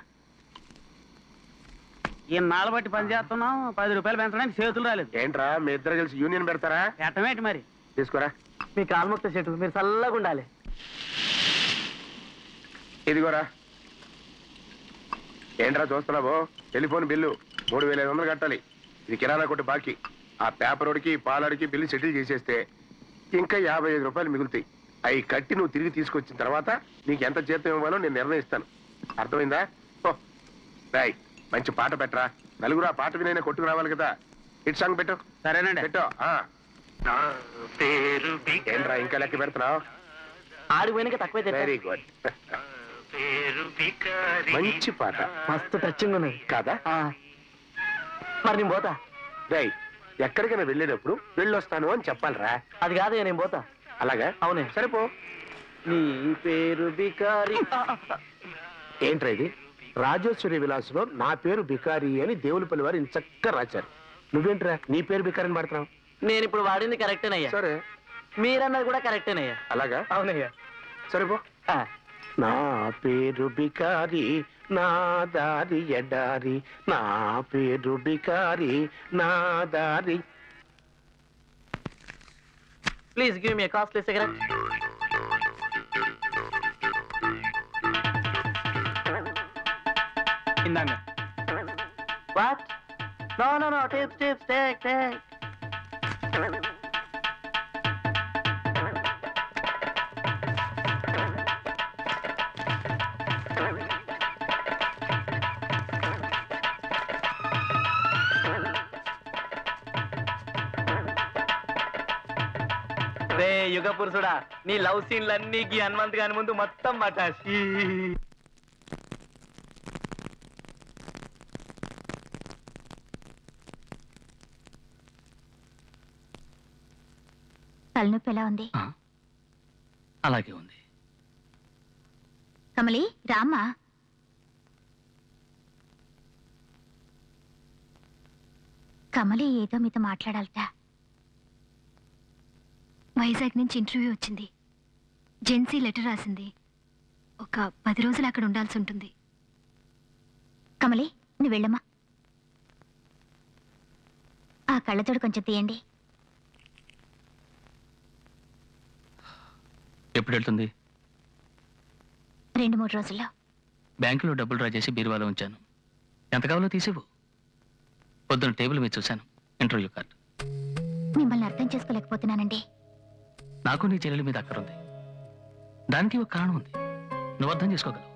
ఈ నాళ్ళ బట్టి పని చేస్తున్నాం పది రూపాయలు పెంచడానికి చేతులు రాలేదు ఏంట్రా మీ ఇద్దరు కలిసి యూనియన్ పెడతారా ఎట్టమేటి మరి తీసుకోరా మీ కాల్ముక్త చెట్టు మీరు చల్లగా ఉండాలి ఇదిగోరా ఏంట్రా చూస్తున్నావు టెలిఫోన్ బిల్లు మూడు వేల ఐదు వందలు కట్టాలి ఇది కిరాణా కొట్టు బాకీ ఆ పేపరోడికి పాలాడికి బిల్లు సెటిల్ చేసేస్తే ఇంకా యాభై ఐదు రూపాయలు మిగులుతాయి అవి కట్టి నువ్వు తిరిగి తీసుకొచ్చిన తర్వాత నీకు ఎంత జీతం ఇవ్వాలో నేను నిర్ణయిస్తాను అర్థమైందా ఓ రాయ్ మంచి పాట పెట్టరా నలుగురు ఆ పాట వినైనా కొట్టుకు రావాలి కదా హిట్ సాంగ్ పెట్టు సరేనండి పెట్టు ఆ. ఏంట్రా ఇంకా లెక్క పెడుతున్నావు ఆడికి పోయినాక తక్కువే తెచ్చా. వెరీ గుడ్ మంచి పాట మస్తు టచింగ్ ఉన్నది కాదా ఆ. మరి నేను పోతా రై ఎక్కడికైనా వెళ్ళేటప్పుడు వెళ్ళొస్తాను అని చెప్పాలిరా అది కాదయ్యా నేను పోతా అలాగా అవునే సరిపో నీ పేరు బికారి ఏంట్రా ఇది రాజేశ్వరి విలాసులో నా పేరు బికారి అని దేవులపల్లి వారు చక్కగా రాశారు నువ్వేంట్రా నీ పేరు బికారి అని పడుతున్నావు నేను ఇప్పుడు వాడింది కరెక్టేనయ్యా సరే మీరన్నది కూడా కరెక్టేనయ్యా అలాగా అవునయ్యా సరిపో ఆ. నా పేరు బికారి నా దారి ఎడారి నా పేరు బికారి నా దారి please give me costly cigarette ఇందాక what no no no tips tips take take రే యుగ పురుషుడా నీ లవ్ సీన్లన్నీ గీ హనుమంత్ గాని ముందు మొత్తం పటాసి తలనొప్పి ఎలా ఉంది అలాగే ఉంది కమలి రామ్మా కమలి ఏదో మీతో మాట్లాడాలట వైజాగ్ నుంచి ఇంటర్వ్యూ వచ్చింది జెన్సీ లెటర్ రాసింది ఒక పది రోజులు అక్కడ ఉండాల్సి ఉంటుంది కమలి నువ్వు వెళ్ళమ్మా ఆ కళ్ళతోడు కొంచెం తీయండి ఎప్పుడు వెళ్తుంది రెండు మూడు రోజుల్లో బ్యాంకులో డబ్బులు డ్రా చేసి బీరువాలో ఉంచాను ఎంత కావాలో తీసివ్వు పొద్దున టేబుల్ మీద చూశాను ఇంటర్వ్యూ కార్డు మిమ్మల్ని అర్థం చేసుకోలేకపోతున్నానండి నాకు నీ చెల్లెల మీద అక్కరుంది దానికి ఒక కారణం ఉంది నువ్వు అర్థం చేసుకోగలవు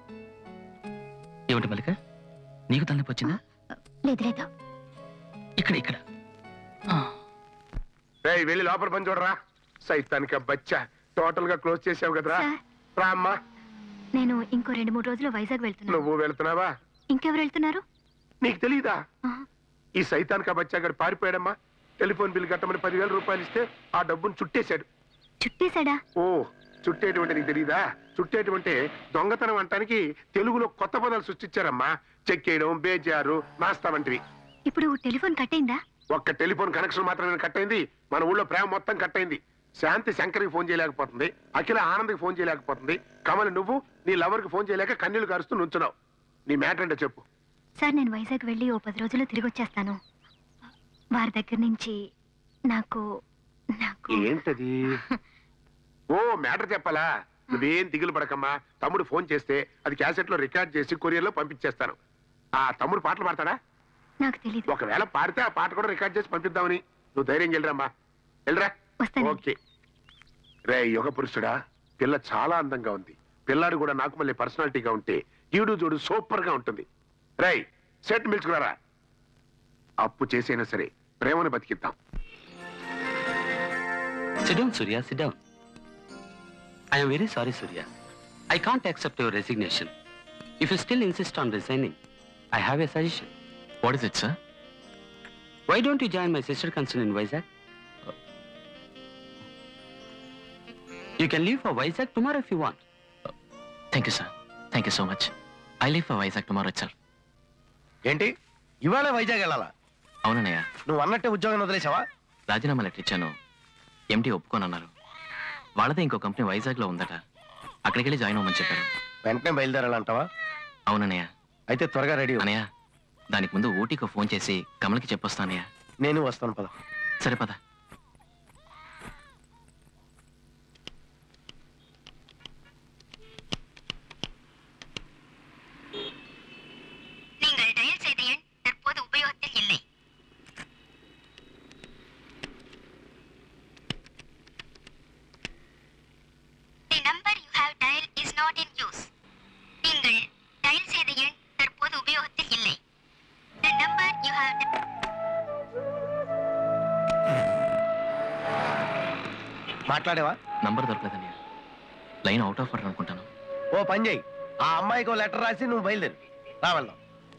ఏమిటి మల్లిక నీకు తలనొప్పి వచ్చిందా లేదు లేదు ఇక్కడ ఇక్కడ ఆ, రేయ్ వెళ్ళి లోపల పని చూడరా సైతానిక బచ్చా టోటల్ గా క్లోజ్ చేసావు కదరా సార్. రా అమ్మా నేను ఇంకో రెండు మూడు రోజులు వైజాగ్ వెళ్తున్నాను నువ్వు వెళ్తున్నావా ఇంకెవరు వెళ్తున్నారు నీకు తెలీదా ఆ, ఈ సైతానిక బచ్చా గారు పారిపోయాడమ్మా టెలిఫోన్ బిల్ కట్టమని పదివేల రూపాయలు ఇస్తే ఆ డబ్బును చుట్టేశాడు చుట్టేశాడా ఓ చుట్టేటువంటి నీకు తెలియదా చుట్టేటువంటి దొంగతనం అంటానికి తెలుగులో కొత్త పదాలు సృష్టించారమ్మా చెక్కేయడం బేజారు నాస్తా వంటివి ఇప్పుడు టెలిఫోన్ కట్ అయిందా ఒక్క టెలిఫోన్ కనెక్షన్ మాత్రమే కట్ అయింది మన ఊళ్ళో ప్రేమ మొత్తం కట్ అయింది శాంతి శంకర్కి ఫోన్ చేయలేకపోతుంది అఖిల ఆనంద్కి ఫోన్ చేయలేకపోతుంది కమలి నువ్వు నీ లవర్కి ఫోన్ చేయలేక కన్నీళ్లు కారుస్తూ నుంచున్నావు నీ మ్యాటర్ అంటే చెప్పు సార్ నేను వైజాగ్ వెళ్ళి ఓ పది రోజుల్లో తిరిగి వచ్చేస్తాను వారి దగ్గర నుంచి నాకు నాకు ఏంటది ఓ మ్యాటర్ చెప్పాలా నువ్వేం దిగులు పడకమ్మా తమ్ముడు ఫోన్ చేస్తే అది క్యాసెట్ లో రికార్డ్ చేసి కొరియర్ లో పంపించేస్తాను ఆ తమ్ముడు పాటలు పాడతాడా నాకు తెలియదు ఒకవేళ పాడితే ఆ పాట కూడా రికార్డ్ చేసి పంపిద్దామని నువ్వు ధైర్యం వెళ్ళరమ్మా వెళ్ళరా ఓకే రే యుగ పురుషుడా పిల్ల చాలా అందంగా ఉంది పిల్లాడు కూడా నాకు మళ్ళీ పర్సనాలిటీగా ఉంటే ఈడు జోడు సూపర్ గా ఉంటుంది రై సెట్ మిల్చుకున్నారా అప్పు చేసైనా సరే ప్రేమను బతికిద్దాం Sit down, Surya, sit down. I am very sorry, Surya. I can't accept your resignation. If you still insist on resigning, I have a suggestion. What is it, sir? Why don't you join my sister concern in Vizag? You can leave for Vizag tomorrow if you want. Thank you sir thank you so much I leave for Vizag tomorrow sir ఏంటి ఇవాళ వైజాగ్ వెళ్ళాలా అవునన్నయ్య నువ్వు అన్నట్టే ఉద్యోగం వదిలేసావా రాజీనామా లెటర్ ఇచ్చాను ఎంటీ ఒప్పుకోనన్నారు వాళ్ళదే ఇంకో కంపెనీ వైజాగ్లో ఉందట అక్కడికి వెళ్ళి జాయిన్ అవ్వమని చెప్పారు వెంటనే బయలుదేరాలంటావా అవునన్నయ్య అయితే త్వరగా రెడీ అనయ్య దానికి ముందు ఊటీకి ఫోన్ చేసి కమల్కి చెప్పొస్తానయ్య నేను వస్తాను పద సరే పద நீங்கள் டயல் செய்த எண் தற்போது உபயோகத்தில் இல்லை The number you have dialed is not in use. நீங்கள் டயல் செய்த எண் தற்போது உபயோகத்தில் இல்லை. The number you have మాట్లాడేవా నంబర్ దొరకలేదన్నయ్య లైన్ అవుట్ ఆఫ్ ఆర్డర్ అనుకుంటాను ఓ పని చేయి ఆ అమ్మాయికి ఓ లెటర్ రాసి నువ్వు బయలుదేరు రా వెళ్దాం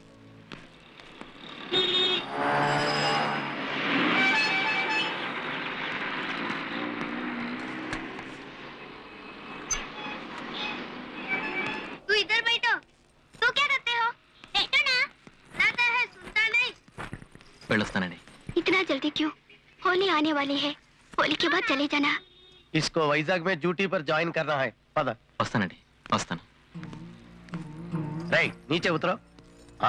तू इधर बैठो तू क्या करते हो बैठो ना दादा है सुनता नहीं వెళ్ళొస్తానండి इतना जल्दी क्यों होली आने वाली है होली के बाद चले जाना इसको వైజాగ్ में ड्यूटी पर ज्वाइन करना है పద వస్తానండి వస్తాను రై నీచే ఉతరో ఆ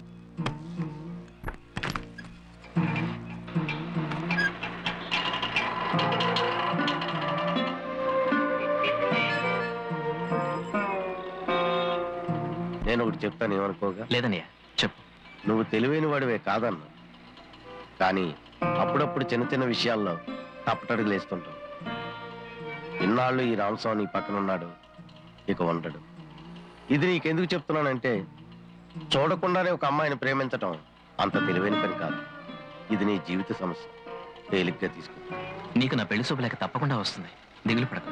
నేను ఒకటి చెప్తాను ఏమనుకోగా లేదన్నయ్య చెప్పు నువ్వు తెలివైన వాడివే కాదన్నా కానీ అప్పుడప్పుడు చిన్న చిన్న విషయాల్లో తప్పటడుగులు వేస్తుంటావు ఇన్నాళ్ళు ఈ రామస్వామి నీ పక్కన ఉన్నాడు ఇక ఉండడు ఇది నీకెందుకు చెప్తున్నానంటే చూడకుండానే ఒక అమ్మాయిని ప్రేమించటం అంత తెలివైన పని కాదు ఇది నీ జీవిత సమస్య తేలిగ్గా తీసుకో నీకు నా పెళ్లి శుభలేక తప్పకుండా వస్తుంది దిగులు పడకు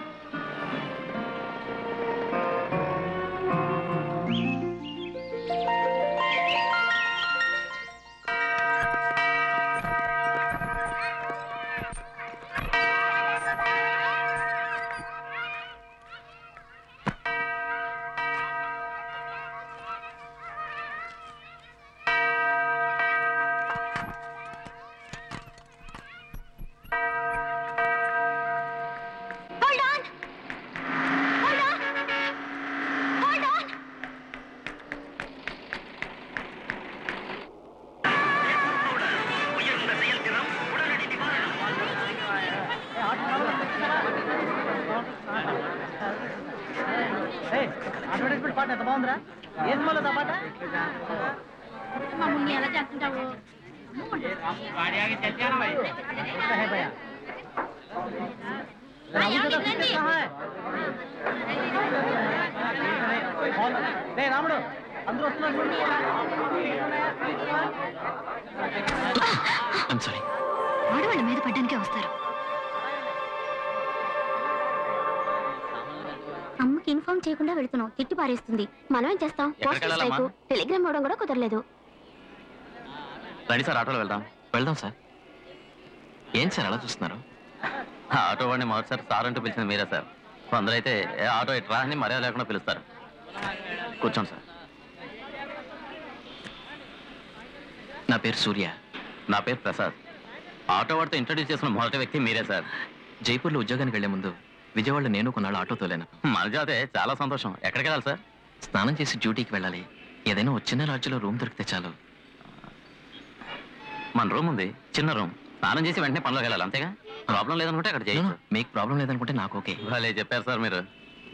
Hold on! Hold on! Hold on! Advertisement పాట ఎంత బాగుందిరా ఏ సినిమాలో దా పాట మమ్మల్ని ఎలా చేస్తుంటావు है भैया రే రాముడు అందరూ వస్తున్నారు చూడు. ఐమ్ సారీ ఆడవాళ్ళ మీద పడ్డానికే వస్తారు అమ్మకి ఇన్ఫార్మ్ చేయకుండా వెళ్తున్నావు తిట్టి పారేస్తుంది మనం ఏం చేస్తాం ఎక్కడికి పోస్టల్ వెళ్ళాలమ్మా? స్ట్రైక్ టెలిగ్రామ్ ఇవ్వడం కూడా కుదరలేదు రండి సార్ ఆటోలో వెళ్దాం వెళ్దాం సార్ ఏం సార్ అలా చూస్తున్నారు ఆ ఆటో వాడిని మొదటిసారి సార్ అంటూ పిలిచింది మీరే సార్ కొందరు అయితే ఏ ఆటో ఇట్రా అని మర్యాద లేకుండా పిలుస్తారు కూర్చోండి సార్ నా పేరు సూర్య నా పేరు ప్రసాద్ ఆటో వాడితో ఇంట్రడ్యూస్ చేసిన మొదటి వ్యక్తి మీరే సార్ జైపూర్లో ఉద్యోగానికి వెళ్లే ముందు విజయవాడలో నేను కొన్నాళ్ళు ఆటో తోలేను మన జాతే చాలా సంతోషం ఎక్కడికి వెళ్ళాలి సార్ స్నానం చేసి డ్యూటీకి వెళ్ళాలి ఏదైనా ఒక చిన్న లాడ్జ్లో రూమ్ దొరికితే చాలు మన రూమ్ ఉంది చిన్న రూమ్ స్నానం చేసి వెంటనే పనిలోకి వెళ్ళాలి అంతేగా ప్రాబ్లం లేదనుకుంటే అక్కడ చేయొచ్చు మీకు ప్రాబ్లం లేదనుకుంటే నాకు ఓకే భలే చెప్పారు సార్ మీరు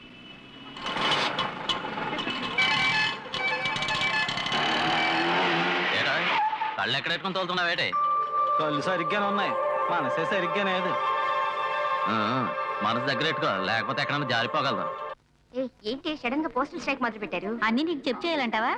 ఏటా కళ్ళు ఎక్కడ పెట్టుకుని తోలుతున్నావు ఏటే కళ్ళు సరిగ్గానే ఉన్నాయి మనసే సరిగ్గానే లేదు ఆ, మనసు దగ్గర పెట్టుకో లేకపోతే ఎక్కడైనా జారిపోగలదు ఏ ఏంటి సడన్ గా పోస్టల్ స్ట్రైక్ మొదలు పెట్టారు అన్ని నీకు చెప్ చేయాలంటావా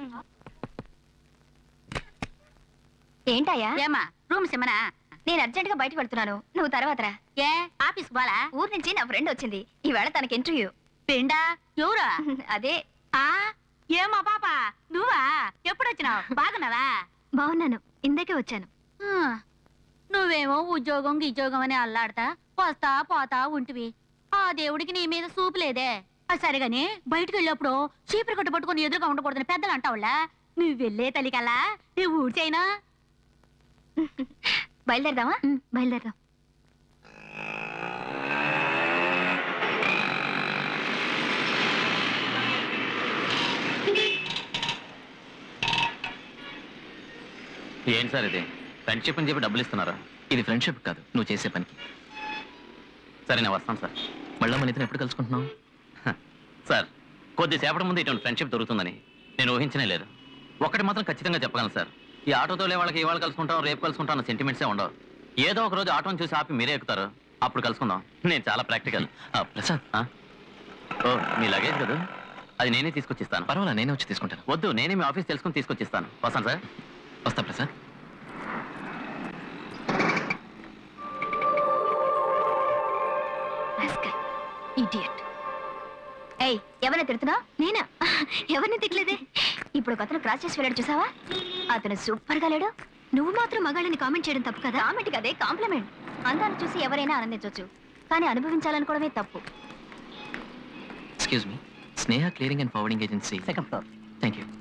ఏంటయ్యా ఏమా రూమ్ సిమ్మనా నేను అర్జెంట్ గా బయటకు వెళ్తున్నాను నువ్వు తర్వాత రా ఏ ఆఫీస్ పోలా ఊరు నుంచి నా ఫ్రెండ్ వచ్చింది ఈవేళ తనకి ఇంటర్వ్యూ పిండా ఎవరా అదే ఆ ఏమా పాప నువ్వా ఎప్పుడు వచ్చినావు బాగున్నావా బాగున్నాను ఇందాకే వచ్చాను ఆ, నువ్వేమో ఉద్యోగం ఉద్యోగం అని అల్లాడతా వస్తా పోతా ఉంటివి ఆ దేవుడికి నీ మీద సూపు లేదే ఆ సరిగాని బయటకు వెళ్ళినప్పుడు చీపురు కట్టు పట్టుకుని ఎదురుగా ఉండకూడదని పెద్దలు అంటావులా నువ్వు వెళ్ళే తల్లికల్లా నీ ఊడ్చైనా బయలుదేరదామా బయలుదేరదాం ఏంటి సార్ ఇది ఫ్రెండ్షిప్ అని చెప్పి డబ్బులు ఇస్తున్నారా ఇది ఫ్రెండ్షిప్ కాదు నువ్వు చేసే పనికి సరే నేను వస్తాను సార్ మళ్ళీ మన ఇద్దరు ఎప్పుడు కలుసుకుంటున్నావు హ, సార్ కొద్దిసేపటి ముందు ఇటువంటి ఫ్రెండ్షిప్ దొరుకుతుందని నేను ఊహించనే లేదు ఒకటి మాత్రం ఖచ్చితంగా చెప్పగలను సార్ ఈ ఆటోతో వాళ్ళకి ఇవాళ కలుసుకుంటాం రేపు కలుసుకుంటాం అన్న సెంటిమెంట్సే ఉండవు ఏదో ఒక రోజు ఆటోని చూసి ఆపి మీరే ఎక్కుతారు అప్పుడు కలుసుకుందాం నేను చాలా ప్రాక్టికల్ ప్రసాద్ ఆ? ఓ మీ లగేజ్ కదా అది నేనే తీసుకొచ్చిస్తాను పర్వాలా నేనే వచ్చి తీసుకుంటాను వద్దు నేనే మీ ఆఫీస్ తెలుసుకుని తీసుకొచ్చిస్తాను వస్తాను సార్ వస్తా ప్రసాద్ ఇడియట్ ఏయ్ ఎవరిని తిడుతున్నా నేనా ఎవరిని తిట్టలేదే ఇప్పుడు ఒక అతను క్రాస్ చేసి వెళ్ళాడు చూసావా అతను సూపర్ గా లేడు నువ్వు మాత్రం మగాళ్ళని కామెంట్ చేయడం తప్పు కదా కామెంట్ కదే కాంప్లిమెంట్ అందాన్ని చూసి ఎవరైనా ఆనందించవచ్చు కానీ అనుభవించాలనుకోవడమే తప్పు excuse me Sneha clearing and forwarding agency second floor thank you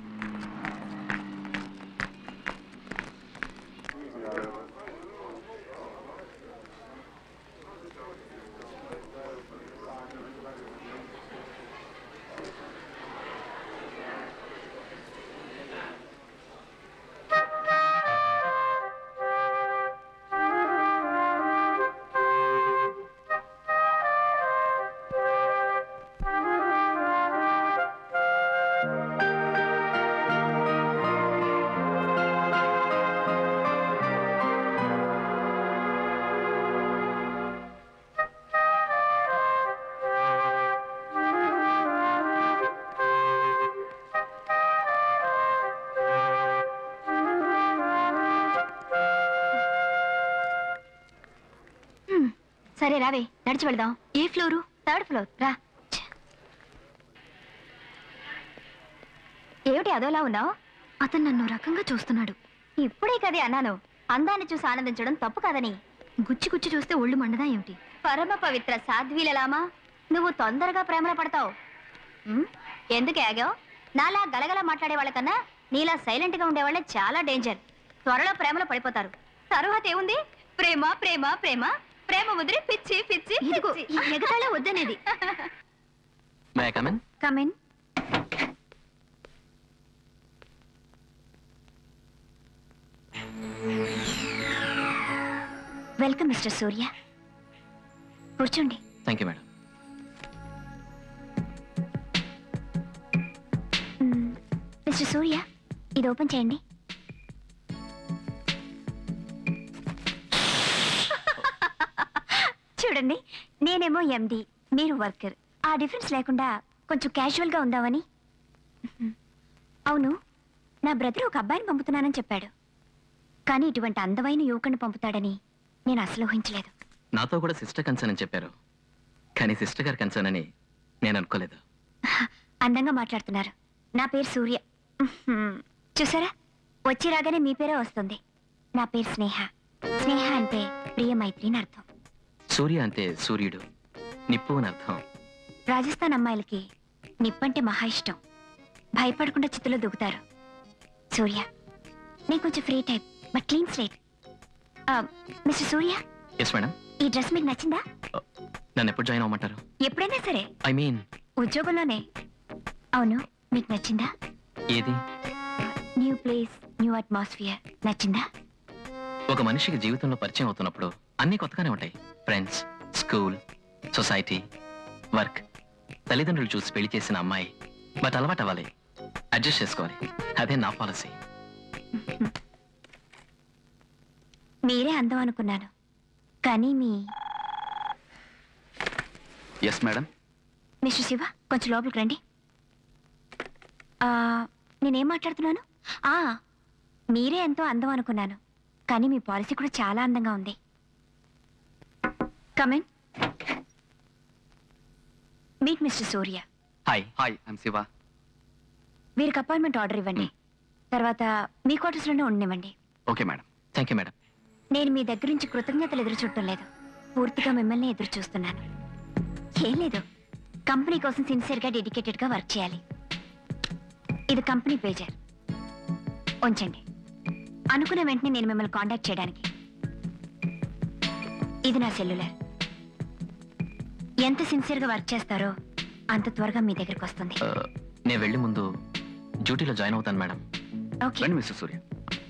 hmm, సరే రావే నడిచి వెళ్దాం ఏ ఫ్లోరు థర్డ్ ఫ్లోర్ రా ఛ. ఏమిటి అదోలా ఉన్నావు అతను నన్ను రకంగా చూస్తున్నాడు ఇప్పుడే కదే అన్నాను అందాన్ని చూసి ఆనందించడం తప్పు కాదని గుచ్చి గుచ్చి చూస్తే ఒళ్ళు మండదా ఏమిటి పరమ పవిత్ర సాధ్వీలలామా నువ్వు తొందరగా ప్రేమలో పడతావు ఉమ్, ఎందుకు ఆగావు నాలా గలగల మాట్లాడే వాళ్ళకన్నా నీలా సైలెంట్ గా ఉండేవాళ్ళే చాలా డేంజర్ త్వరలో ప్రేమలో పడిపోతారు తర్వాత ఏముంది ప్రేమ ప్రేమ ప్రేమ ప్రేమ ముదిరి పిచ్చి పిచ్చి ఇదిగో ఎగతాళే వద్దనేది may come in come in welcome mister Surya కూర్చోండి థ్యాంక్ యూ మేడం మ్మ్, మిస్టర్ సూర్య ఇది ఓపెన్ చేయండి చూడండి నేనేమో ఎండి మీరు వర్కర్ ఆ డిఫరెన్స్ లేకుండా కొంచెం క్యాజువల్గా ఉందామని అవును నా బ్రదర్ ఒక అబ్బాయిని పంపుతున్నానని చెప్పాడు కానీ ఇటువంటి అందమైన యువకుని పంపుతాడని నేను అసలు ఊహించలేదు నాతో కూడా సిస్టర్ కన్సర్న్ అని చెప్పారు కానీ సిస్టర్ గారు కన్సర్న్ అని నేను అనుకోలేదు అందంగా మాట్లాడుతున్నారు నా పేరు సూర్య మ్మ్. చూసారా వచ్చి రాగానే మీ పేరే వస్తుంది నా పేరు స్నేహ స్నేహ అంటే ప్రియ మైత్రి అని అర్థం సూర్య అంటే సూర్యుడు నిప్పు అని అర్థం రాజస్థాన్ అమ్మాయిలకి నిప్పంటే మహా ఇష్టం భయపడకుండా చిత్తులో దూకుతారు సూర్య నేను కొంచెం free type but clean slate mister Surya yes madam ఈ డ్రెస్ మీకు నచ్చిందా నన్ను ఎప్పుడు జాయిన్ అవ్వమంటారు ఎప్పుడైనా సరే ఐ మీన్ ఉద్యోగంలోనే అవును మీకు నచ్చిందా ఏది న్యూ ప్లేస్ న్యూ అట్మాస్ఫియర్ నచ్చిందా ఒక మనిషికి జీవితంలో పరిచయం అవుతున్నప్పుడు అన్నీ కొత్తగానే ఉంటాయి ఫ్రెండ్స్ స్కూల్ సొసైటీ వర్క్ తల్లిదండ్రులు చూసి పెళ్లి చేసిన అమ్మాయి బట్ అలవాటు అవ్వాలి అడ్జస్ట్ చేసుకోవాలి అదే నా పాలసీ మీరే అందం అనుకున్నాను కానీ మీ ఎస్ మేడం మిస్టర్ శివ కొంచెం లోపలికి రండి ఆ, నేనేం మాట్లాడుతున్నాను ఆ మీరే ఎంతో అందం అనుకున్నాను కానీ మీ పాలసీ కూడా చాలా అందంగా ఉంది come in meet mister Surya hi hi I'm Shiva వీరికి అపాయింట్మెంట్ ఆర్డర్ ఇవ్వండి తర్వాత మీ క్వార్టర్స్లోనే ఉండనివ్వండి okay madam thank you madam నేను మీ దగ్గర నుంచి కృతజ్ఞతలు ఎదురు చూడటం లేదు పూర్తిగా మిమ్మల్ని ఎదురు చూస్తున్నాను ఏం లేదు కంపెనీ కోసం సిన్సియర్గా డెడికేటెడ్గా వర్క్ చేయాలి ఇది కంపెనీ పేజర్ ఉంచండి అనుకున్న వెంటనే నేను మిమ్మల్ని కాంటాక్ట్ చేయడానికి ఇది నా సెల్యులర్ ఎంత సిన్సియర్గా వర్క్ చేస్తారో అంత త్వరగా మీ దగ్గరికి వస్తుంది ఆ, నేను వెళ్ళి ముందు డ్యూటీలో జాయిన్ అవుతాను మేడం ఓకే రండి mister Surya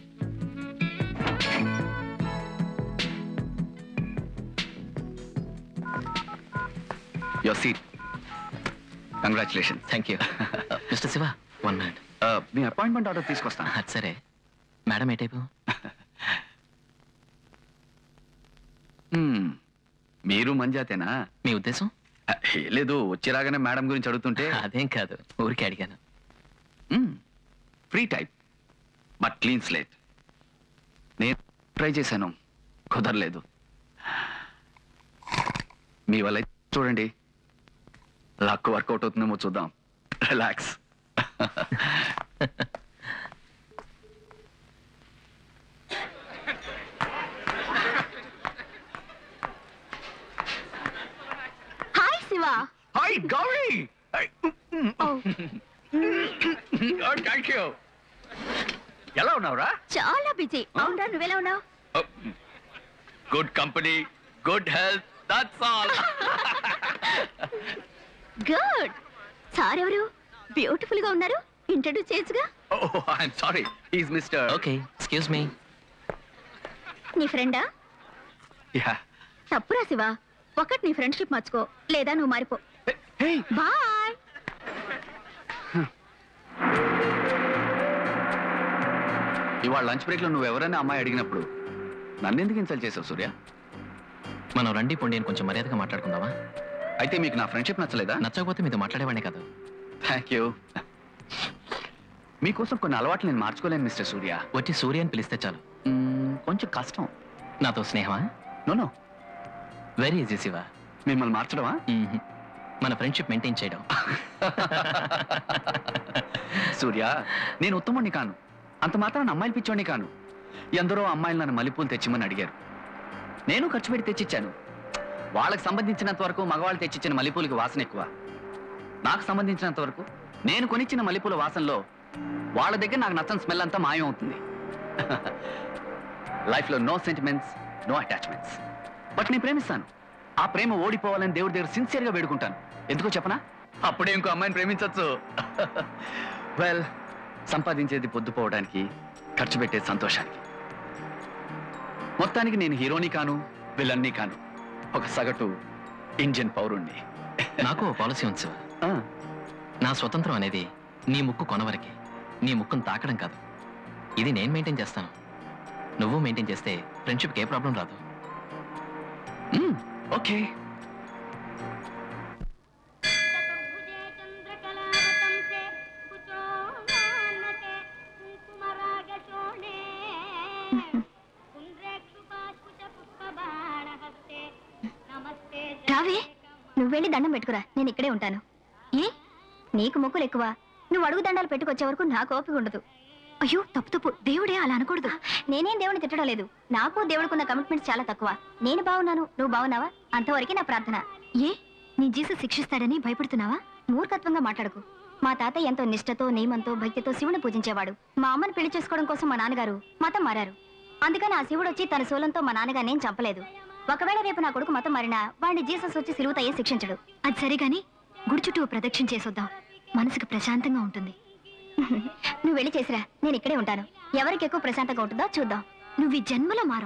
your seat congratulation thank you mister Shiva one minute మీ అపాయింట్మెంట్ ఆర్డర్ తీసుకొస్తాను అది సరే మేడం ఏ టైపు Hmm. మీరు మంజాతేనా మీ ఉద్దేశం ఆ, ఏం లేదు వచ్చి రాగానే మేడం గురించి అడుగుతుంటే అదేం కాదు ఊరికే అడిగాను free type but clean slate నేను ట్రై చేశాను కుదరలేదు మీ వల్ల చూడండి లక్ వర్కౌట్ అవుతుందేమో చూద్దాం relax hi Shiva hi Gauri thank you ఎలా ఉన్నావురా చాలా బిజీ అవునా నువ్వెలా ఉన్నావు good company good health that's all good sir ఎవరు బ్యూటిఫుల్ గా ఉన్నారు ఇంట్రడ్యూస్ చేయొచ్చుగా ఓ I'm sorry is mister okay excuse me నీ ఫ్రెండా యా తప్పురా శివ ఒకటి నీ ఫ్రెండ్షిప్ మర్చుకో లేదా నువ్వు మారిపో బాయ్ ఇవాళ లంచ్ బ్రేక్ లో నువ్వు ఎవరైనా అమ్మాయి అడిగినప్పుడు నన్ను ఎందుకు ఇన్సల్ట్ చేసావు సూర్య మనం రండి పొండి అని కొంచెం మర్యాదగా మాట్లాడుకుందామా అయితే మీకు నా ఫ్రెండ్షిప్ నచ్చలేదా నచ్చకపోతే మీతో మాట్లాడేవాడే కాదు థ్యాంక్ యూ మీకోసం కొన్ని అలవాట్లు నేను మార్చుకోలేను మిస్టర్ సూర్య వచ్చి సూర్య అని పిలిస్తే చాలు మ్మ్, కొంచెం కష్టం నాతో స్నేహమా no no very easy Shiva మిమ్మల్ని మార్చడమా మ్మ్. మన ఫ్రెండ్షిప్ మెయింటైన్ చేయడం సూర్య నేను ఉత్తముణ్ణి కాను అంత మాత్రం అమ్మాయిలు పిచ్చోడిని కాను ఎందరో అమ్మాయిలు నన్ను మల్లెపూలు తెచ్చిమని అడిగారు నేను ఖర్చు పెట్టి తెచ్చిచ్చాను వాళ్ళకి సంబంధించినంత వరకు మగవాళ్ళు తెచ్చిచ్చిన మల్లెపూలకి వాసన ఎక్కువ నాకు సంబంధించినంత వరకు నేను కొనిచ్చిన మల్లెపూల వాసనలో వాళ్ళ దగ్గర నాకు నచ్చని స్మెల్ అంతా మాయం అవుతుంది లైఫ్లో no sentiments no attachments but నేను ప్రేమిస్తాను ఆ ప్రేమ ఓడిపోవాలని దేవుడి దగ్గర సిన్సియర్గా వేడుకుంటాను ఎందుకో చెప్పనా అప్పుడే ఇంకో అమ్మాయిని ప్రేమించవచ్చు వెల్ సంపాదించేది పొద్దుపోవడానికి ఖర్చు పెట్టేది సంతోషానికి మొత్తానికి నేను హీరోని కాను విలన్ని కాను ఒక సగటు ఇండియన్ పౌరుణ్ణి నాకు ఓ పాలసీ ఉంది శివ ఆ, నా స్వతంత్రం అనేది నీ ముక్కు కొనవరకే నీ ముక్కును తాకడం కాదు ఇది నేను మెయింటైన్ చేస్తాను నువ్వు మెయింటైన్ చేస్తే ఫ్రెండ్షిప్కి ఏ ప్రాబ్లం రాదు మ్మ్, ఓకే రావే నువ్వు వెళ్ళి దండం పెట్టుకురా నేను ఇక్కడే ఉంటాను ఏ నీకు మొక్కులు ఎక్కువ నువ్వు అడుగు దండాలు పెట్టుకొచ్చే వరకు నాకు ఓపిక ఉండదు అయ్యో తప్పు తప్పు దేవుడే అలా అనకూడదు నేనేం దేవుని తిట్టడం లేదు నాకు దేవుడికున్న కమిట్మెంట్స్ చాలా తక్కువ నేను బాగున్నాను నువ్వు బాగున్నావా అంతవరకే నా ప్రార్థన ఏ నీ జీసు శిక్షిస్తాడని భయపడుతున్నావా మూర్ఖత్వంగా మాట్లాడకు మా తాత ఎంతో నిష్టతో నియమంతో భక్తితో శివుని పూజించేవాడు మా అమ్మని పెళ్లి చేసుకోవడం కోసం మా నాన్నగారు మతం మారారు అందుకని ఆ శివుడు వచ్చి తన శూలంతో మా నాన్నగారిని ఏం చంపలేదు ఒకవేళ రేపు నా కొడుకు మతం మారినా వాడిని జీసస్ వచ్చి సిలువుతయ్యే శిక్షించడు అది సరే గాని గుడి చుట్టూ ఓ ప్రదక్షిణ చేసొద్దాం మనసుకు ప్రశాంతంగా ఉంటుంది నువ్వు వెళ్ళి చేసిరా నేను ఇక్కడే ఉంటాను ఎవరికి ఎక్కువ ప్రశాంతంగా ఉంటుందో చూద్దాం నువ్వు ఈ జన్మలో మారు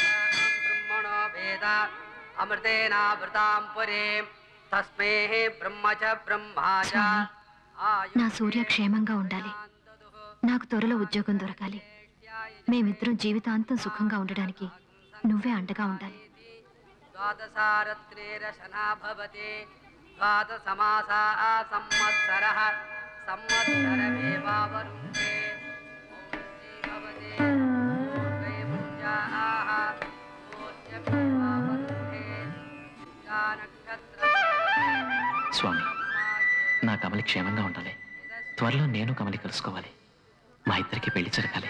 వేద అమృతేనావృతాం పురీం తస్మే బ్రహ్మ చ బ్రహ్మా చ నా సూర్య క్షేమంగా ఉండాలి నాకు త్వరలో ఉద్యోగం దొరకాలి మేమిద్దరం జీవితాంతం సుఖంగా ఉండడానికి నువ్వే అండగా ఉండాలి ద్వాదశారత్రేరశనా భవతి ద్వాదశమాసా సంవత్సరः సంవత్సరమేవావరుంధే భవతి పూర్వే పుణ్యాః పూజ్యమేవావరుంధే నక్షత్రం స్వామి నా కమలి క్షేమంగా ఉండాలి త్వరలో నేను కమలి కలుసుకోవాలి మా ఇద్దరికి పెళ్లి జరగాలి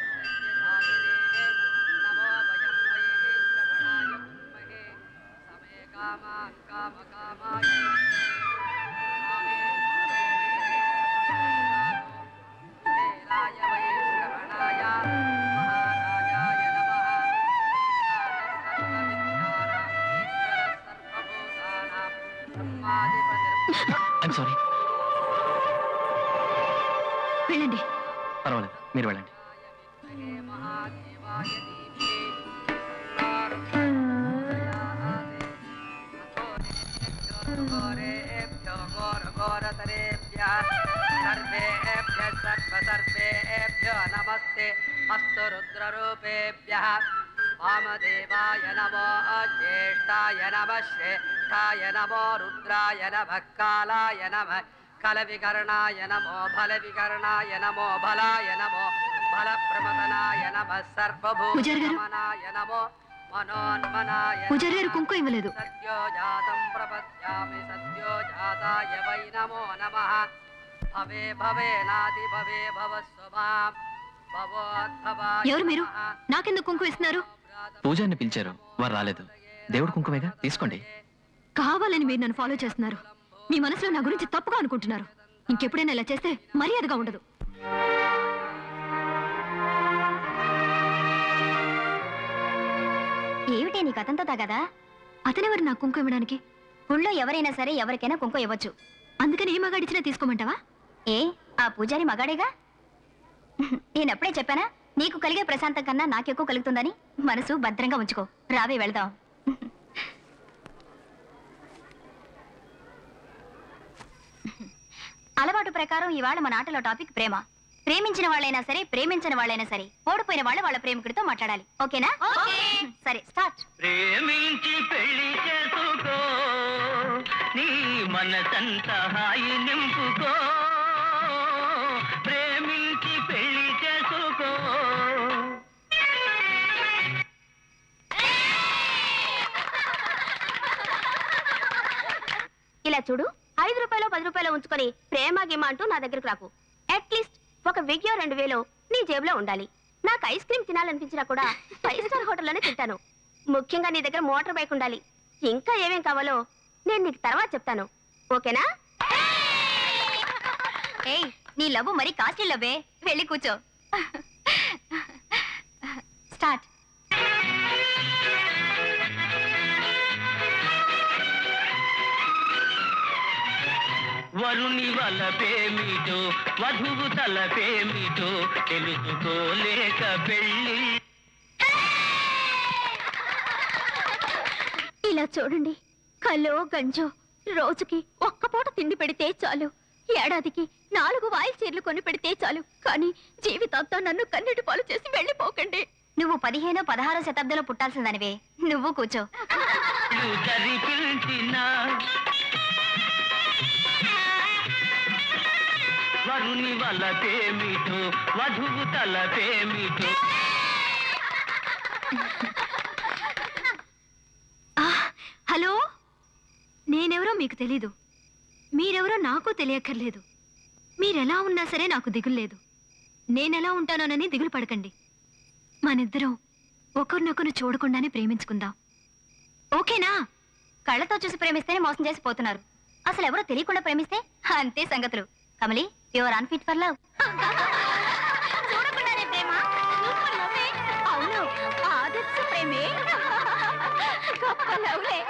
ఐమ్ సారీ వెళ్ళండి పర్వాలేదు మీరు వెళ్ళండి घोरेभ्यो घोरघोरतरेभ्यः सर्वेभ्यः सर्वसर्वेभ्यो नमस्ते अस्तु रुद्ररूपेभ्यः वामदेवाय नमो ज्येष्ठाय नमः श्रेष्ठाय नमो रुद्राय नमः कालाय नमः कलविकर्णाय नमो फलविकर्णाय नमो बलाय नमो बलप्रमदनाय नमः పూజారి గారు. सर्वभूतमनाय नमो मनोन्मनाय పూజారి గారు కుంకుమ ఇవ్వలేదు सद्यो जातं प्रपद्यामि सद्यो जाताय वै नमो नमः भवे भवे नादि भवे भवस्वभां भवोद्भवाय ఎవరు మీరు नमः। నాకెందుకు కుంకుమ ఇస్తున్నారు పూజారిని పిలిచారు వారు రాలేదు దేవుడు కుంకుమేగా తీసుకోండి కావాలని మీరు నన్ను ఫాలో చేస్తున్నారు మీ మనసులో నా గురించి తప్పుగా అనుకుంటున్నారు ఇంకెప్పుడైనా ఇలా చేస్తే మర్యాదగా ఉండదు ఏమిటే నీకు అతంతా కదా అతనెవరు నా కుంకుమ ఇవ్వడానికి ఊళ్ళో ఎవరైనా సరే ఎవరికైనా కుంకుమ ఇవ్వచ్చు అందుకని ఏ మగాడిచ్చినా తీసుకోమంటావా ఏ ఆ పూజారి మగాడేగా నేను అప్పుడే చెప్పానా నీకు కలిగే ప్రశాంతం కన్నా నాకెక్కువ కలుగుతుందని మనసు భద్రంగా ఉంచుకో రావే వెళ్దాం అలవాటు ప్రకారం ఇవాళ మన ఆటలో టాపిక్ ప్రేమ ప్రేమించిన వాళ్ళైనా సరే ప్రేమించిన వాళ్ళైనా సరే ఓడిపోయిన వాళ్ళు వాళ్ళ ప్రేమికుడితో మాట్లాడాలి ఓకేనా సరే స్టార్ట్ ప్రేమించి పెళ్లి చేసుకో నీ మనసంతా హాయి నింపుకో ప్రేమించి పెళ్లి చేసుకో ఇలా చూడు ఐదు రూపాయలు పది రూపాయలు ఉంచుకొని ప్రేమ గిమ్మ అంటూ నా దగ్గరకు రాకు అట్లీస్ట్ ఒక వెయ్యో రెండు వేలో నీ జేబులో ఉండాలి నాకు ఐస్ క్రీమ్ తినాలనిపించినా కూడా ఫైవ్ స్టార్ హోటల్లోనే తింటాను ముఖ్యంగా నీ దగ్గర మోటార్ బైక్ ఉండాలి ఇంకా ఏమేం కావాలో నేను నీకు తర్వాత చెప్తాను ఓకేనా ఏయ్ నీ లవ్ మరి కాస్ట్లీ లవ్వే వెళ్ళి కూర్చో స్టార్ట్ వరుని వలపేమిటో వధువు తలపేమిటో తెలుసుకోలేక పెళ్ళి ఇలా చూడండి కలో గంజో రోజుకి ఒక్క పూట తిండి పెడితే చాలు ఏడాదికి నాలుగు వాయిల్ చీరలు కొని పెడితే చాలు కానీ జీవితాంతం నన్ను కన్నీటి పాలు చేసి వెళ్ళిపోకండి నువ్వు పదిహేనో పదహారో శతాబ్దంలో పుట్టాల్సిందనివే నువ్వు కూర్చో జరిపించిన వరుని వలపేమిటో వధువు తలపేమిటో ఆ, హలో నేనెవరో మీకు తెలీదు మీరెవరో నాకు తెలియక్కర్లేదు మీరెలా ఉన్నా సరే నాకు దిగులు లేదు నేనెలా ఉంటానోనని దిగులు పడకండి మనిద్దరం ఒకరినొకరు చూడకుండానే ప్రేమించుకుందాం ఓకేనా కళ్ళతో చూసి ప్రేమిస్తేనే మోసం చేసి పోతున్నారు అసలు ఎవరో తెలియకుండా ప్రేమిస్తే అంతే సంగతులు Kamali your unfit for love చూడకుండానే ప్రేమ సూపర్ లవ్వే. అవును ఆదర్శ ప్రేమే గొప్ప లవ్లే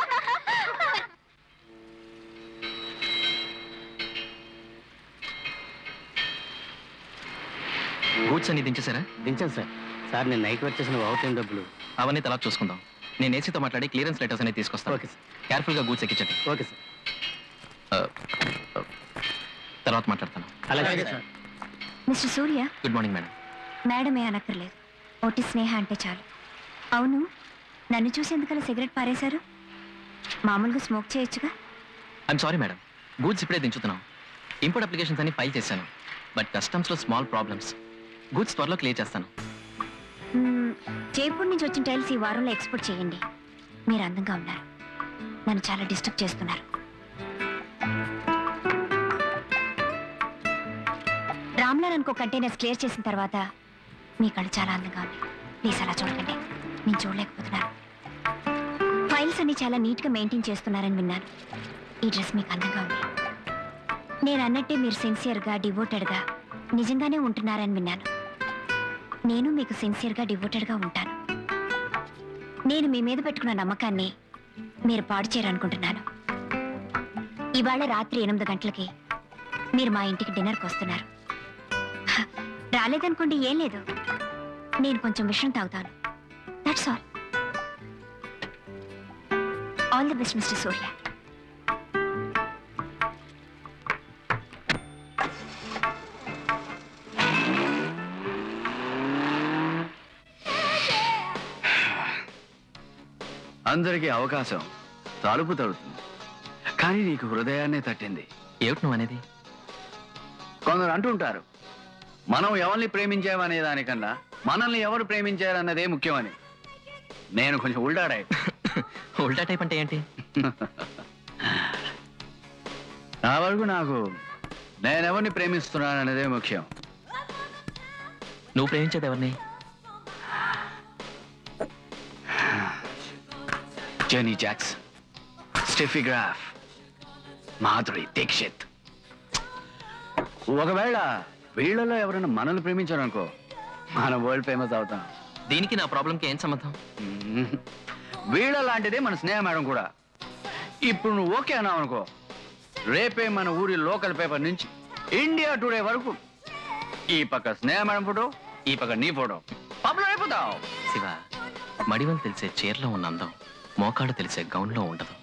గూడ్స్ అన్ని దించేశారా దించాను సార్ సార్ నేను నైట్ వర్క్ చేసిన ఓవర్ టైం డబ్బులు అవన్నీ తర్వాత చూసుకుందాం నేను ఏసీతో మాట్లాడి క్లియరెన్స్ లెటర్స్ అనేది తీసుకొస్తాను ఓకే సార్ కేర్ఫుల్గా గూడ్స్ ఎక్కించండి ఓకే సార్ ఆ, ఆ, తర్వాత మాట్లాడతాను అలాగే sir mister Surya good morning madam మేడమే అనక్కర్లేదు ఒట్టి స్నేహ అంటే చాలు అవును నన్ను చూసి ఎందుకలా సిగరెట్ పారేశారు మామూలుగా స్మోక్ చేయొచ్చుగా ఐఎమ్ సారీ మేడం గూడ్స్ ఇప్పుడే దించుతున్నాం ఇంపోర్ట్ అప్లికేషన్స్ అన్ని ఫైల్ చేశాను బట్ కస్టమ్స్లో స్మాల్ ప్రాబ్లమ్స్ గూడ్స్ త్వరలో క్లియర్ చేస్తాను మ్మ్, జైపూర్ నుంచి వచ్చిన టైల్స్ ఈ వారంలో ఎక్స్పోర్ట్ చేయండి మీరు అందంగా ఉన్నారు నన్ను చాలా డిస్టర్బ్ చేస్తున్నారు రామ్లాన్ అనుకో కంటైనర్స్ క్లియర్ చేసిన తర్వాత మీ కళ్ళు చాలా అందంగా ఉన్నాయి ప్లీజ్ అలా చూడకండి నేను చూడలేకపోతున్నాను ఫైల్స్ అన్ని చాలా నీట్గా మెయింటైన్ చేస్తున్నారని విన్నాను ఈ డ్రెస్ మీకు అందంగా ఉంది నేను అన్నట్టే మీరు సిన్సియర్గా డివోటెడ్గా నిజంగానే ఉంటున్నారని విన్నాను నేను మీకు సిన్సియర్గా డివోటెడ్గా ఉంటాను నేను మీ మీద పెట్టుకున్న నమ్మకాన్ని మీరు పాడు చేయరనుకుంటున్నాను ఇవాళ రాత్రి ఎనిమిది గంటలకి మీరు మా ఇంటికి డిన్నర్కి వస్తున్నారు హ, రాలేదనుకోండి ఏం లేదు నేను కొంచెం విషయం తాగుతాను that's all all the best mister Surya అందరికీ అవకాశం తలుపు తడుతుంది కానీ నీకు హృదయాన్నే తట్టింది ఏమిటి నువ్వు అనేది కొందరు అంటుంటారు మనం ఎవరిని ప్రేమించామనే దానికన్నా మనల్ని ఎవరు ప్రేమించారన్నదే ముఖ్యమని నేను కొంచెం ఉల్టాడా ఉల్టా టైప్ అంటే ఏంటి నా వరకు నాకు నేనెవరిని ప్రేమిస్తున్నానన్నదే ముఖ్యం నువ్వు ప్రేమించేది ఎవరిని జెనీ జాక్స్ స్టెఫీ గ్రాఫ్ మాధురి దీక్షిత్ ఒకవేళ వీళ్ళలో ఎవరైనా మనల్ని ప్రేమించారనుకో మనం వరల్డ్ ఫేమస్ అవుతాం దీనికి నా ప్రాబ్లంకి ఏం సంబంధం వీళ్ళ లాంటిదే మన స్నేహ మేడం కూడా ఇప్పుడు నువ్వు ఓకే అన్నావు అనుకో రేపే మన ఊరి లోకల్ పేపర్ నుంచి ఇండియా టుడే వరకు ఈ పక్క స్నేహ మేడం ఫోటో ఈ పక్క నీ ఫోటో పాపులర్ అయిపోతావు శివ మడివలు తెలిసే చీరలో ఉన్న అందం మోకాడు తెలిసే గౌన్లో ఉండదు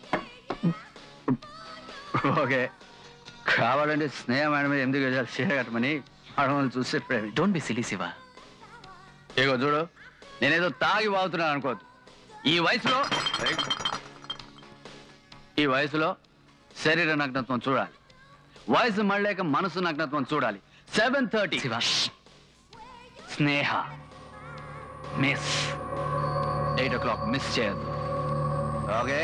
ఓకే కావాలంటే స్నేహ మేడం మీద ఎందుకు వేసాలి చీర కట్టమని ఆడవాళ్ళు చూస్తే ప్రేమి don't be silly Shiva ego చూడు నేనేదో తాగి వాగుతున్నాను అనుకోవద్దు ఈ వయసులో ఈ వయసులో శరీర నగ్నత్వం చూడాలి వయసు మళ్ళాక మనసు నగ్నత్వం చూడాలి seven thirty Sneha miss eight o'clock miss చేయొద్దు ఓకే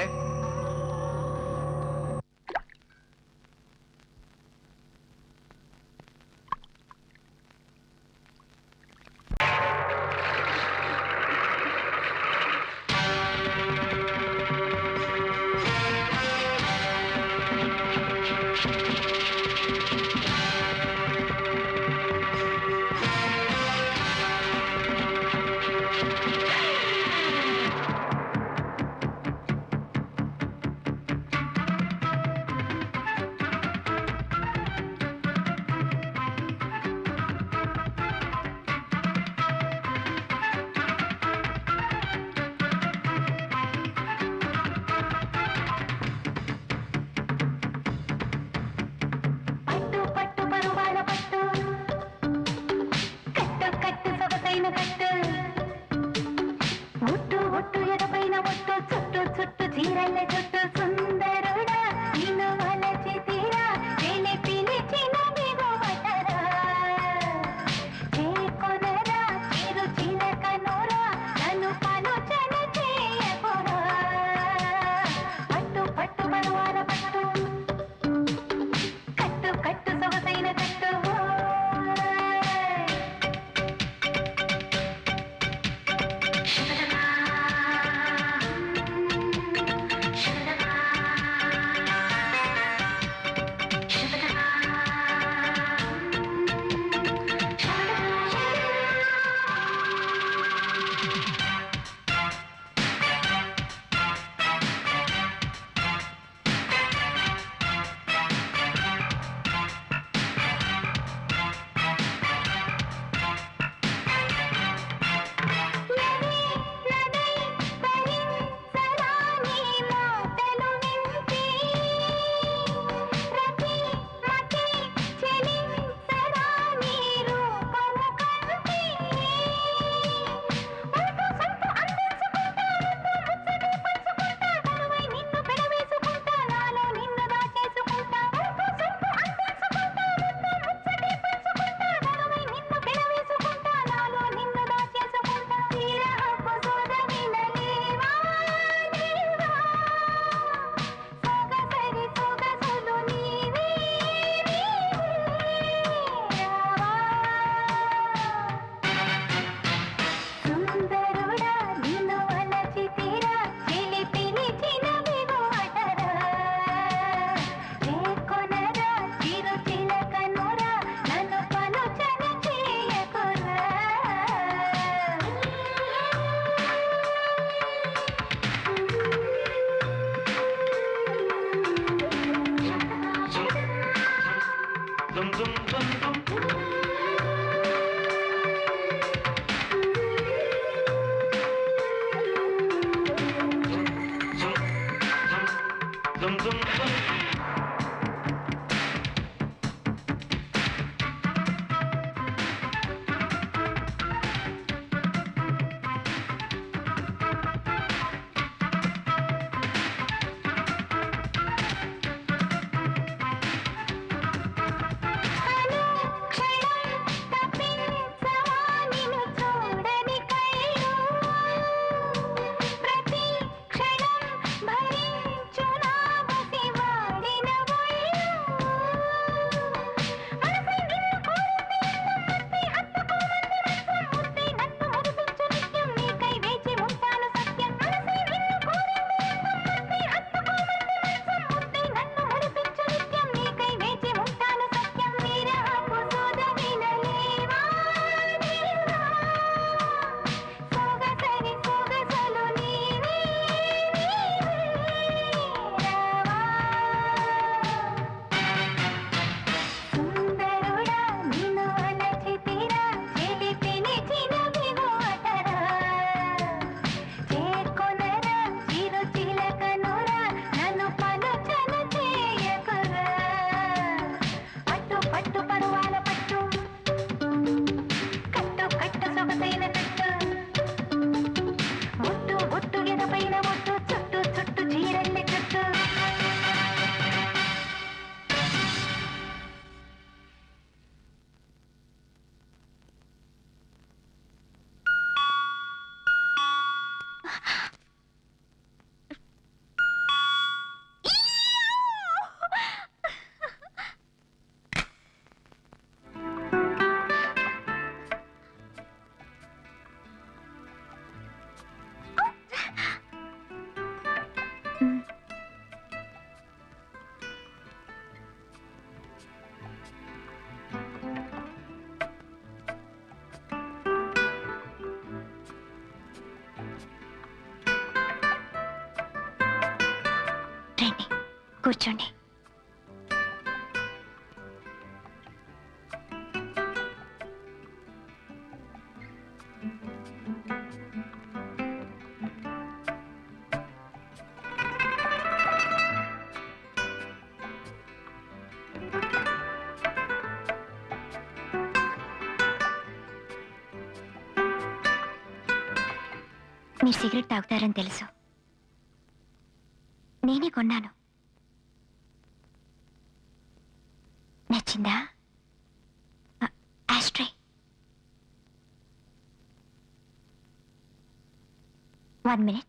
పట్టు పరువాల పట్టు కట్టు కట్టు సొగసైన కట్టు ముట్టు ముట్టు ఎదపైన ముట్టు చుట్టు చుట్టు చీరల్లె చుట్టు రండి కూర్చోండి మీరు సిగరెట్ తాగుతారని తెలుసు నేనే కొన్నాను నచ్చిందా ఆస్ట్రే వన్ మినిట్